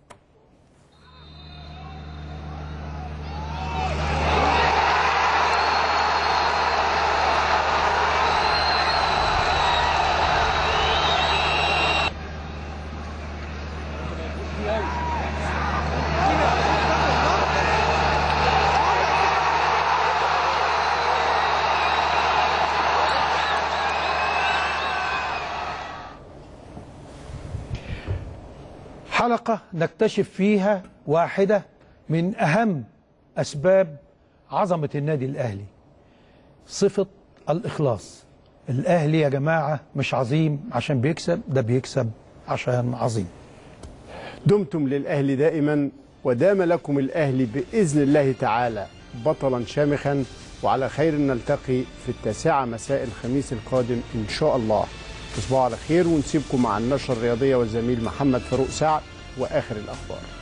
حلقة نكتشف فيها واحدة من أهم أسباب عظمة النادي الأهلي صفة الإخلاص الأهلي يا جماعة مش عظيم عشان بيكسب ده بيكسب عشان عظيم دمتم للأهلي دائما ودام لكم الأهلي بإذن الله تعالى بطلا شامخا وعلى خير نلتقي في التاسعة مساء الخميس القادم إن شاء الله تصبحوا على خير ونسيبكم مع النشرة الرياضية والزميل محمد فاروق سعد وآخر الأخبار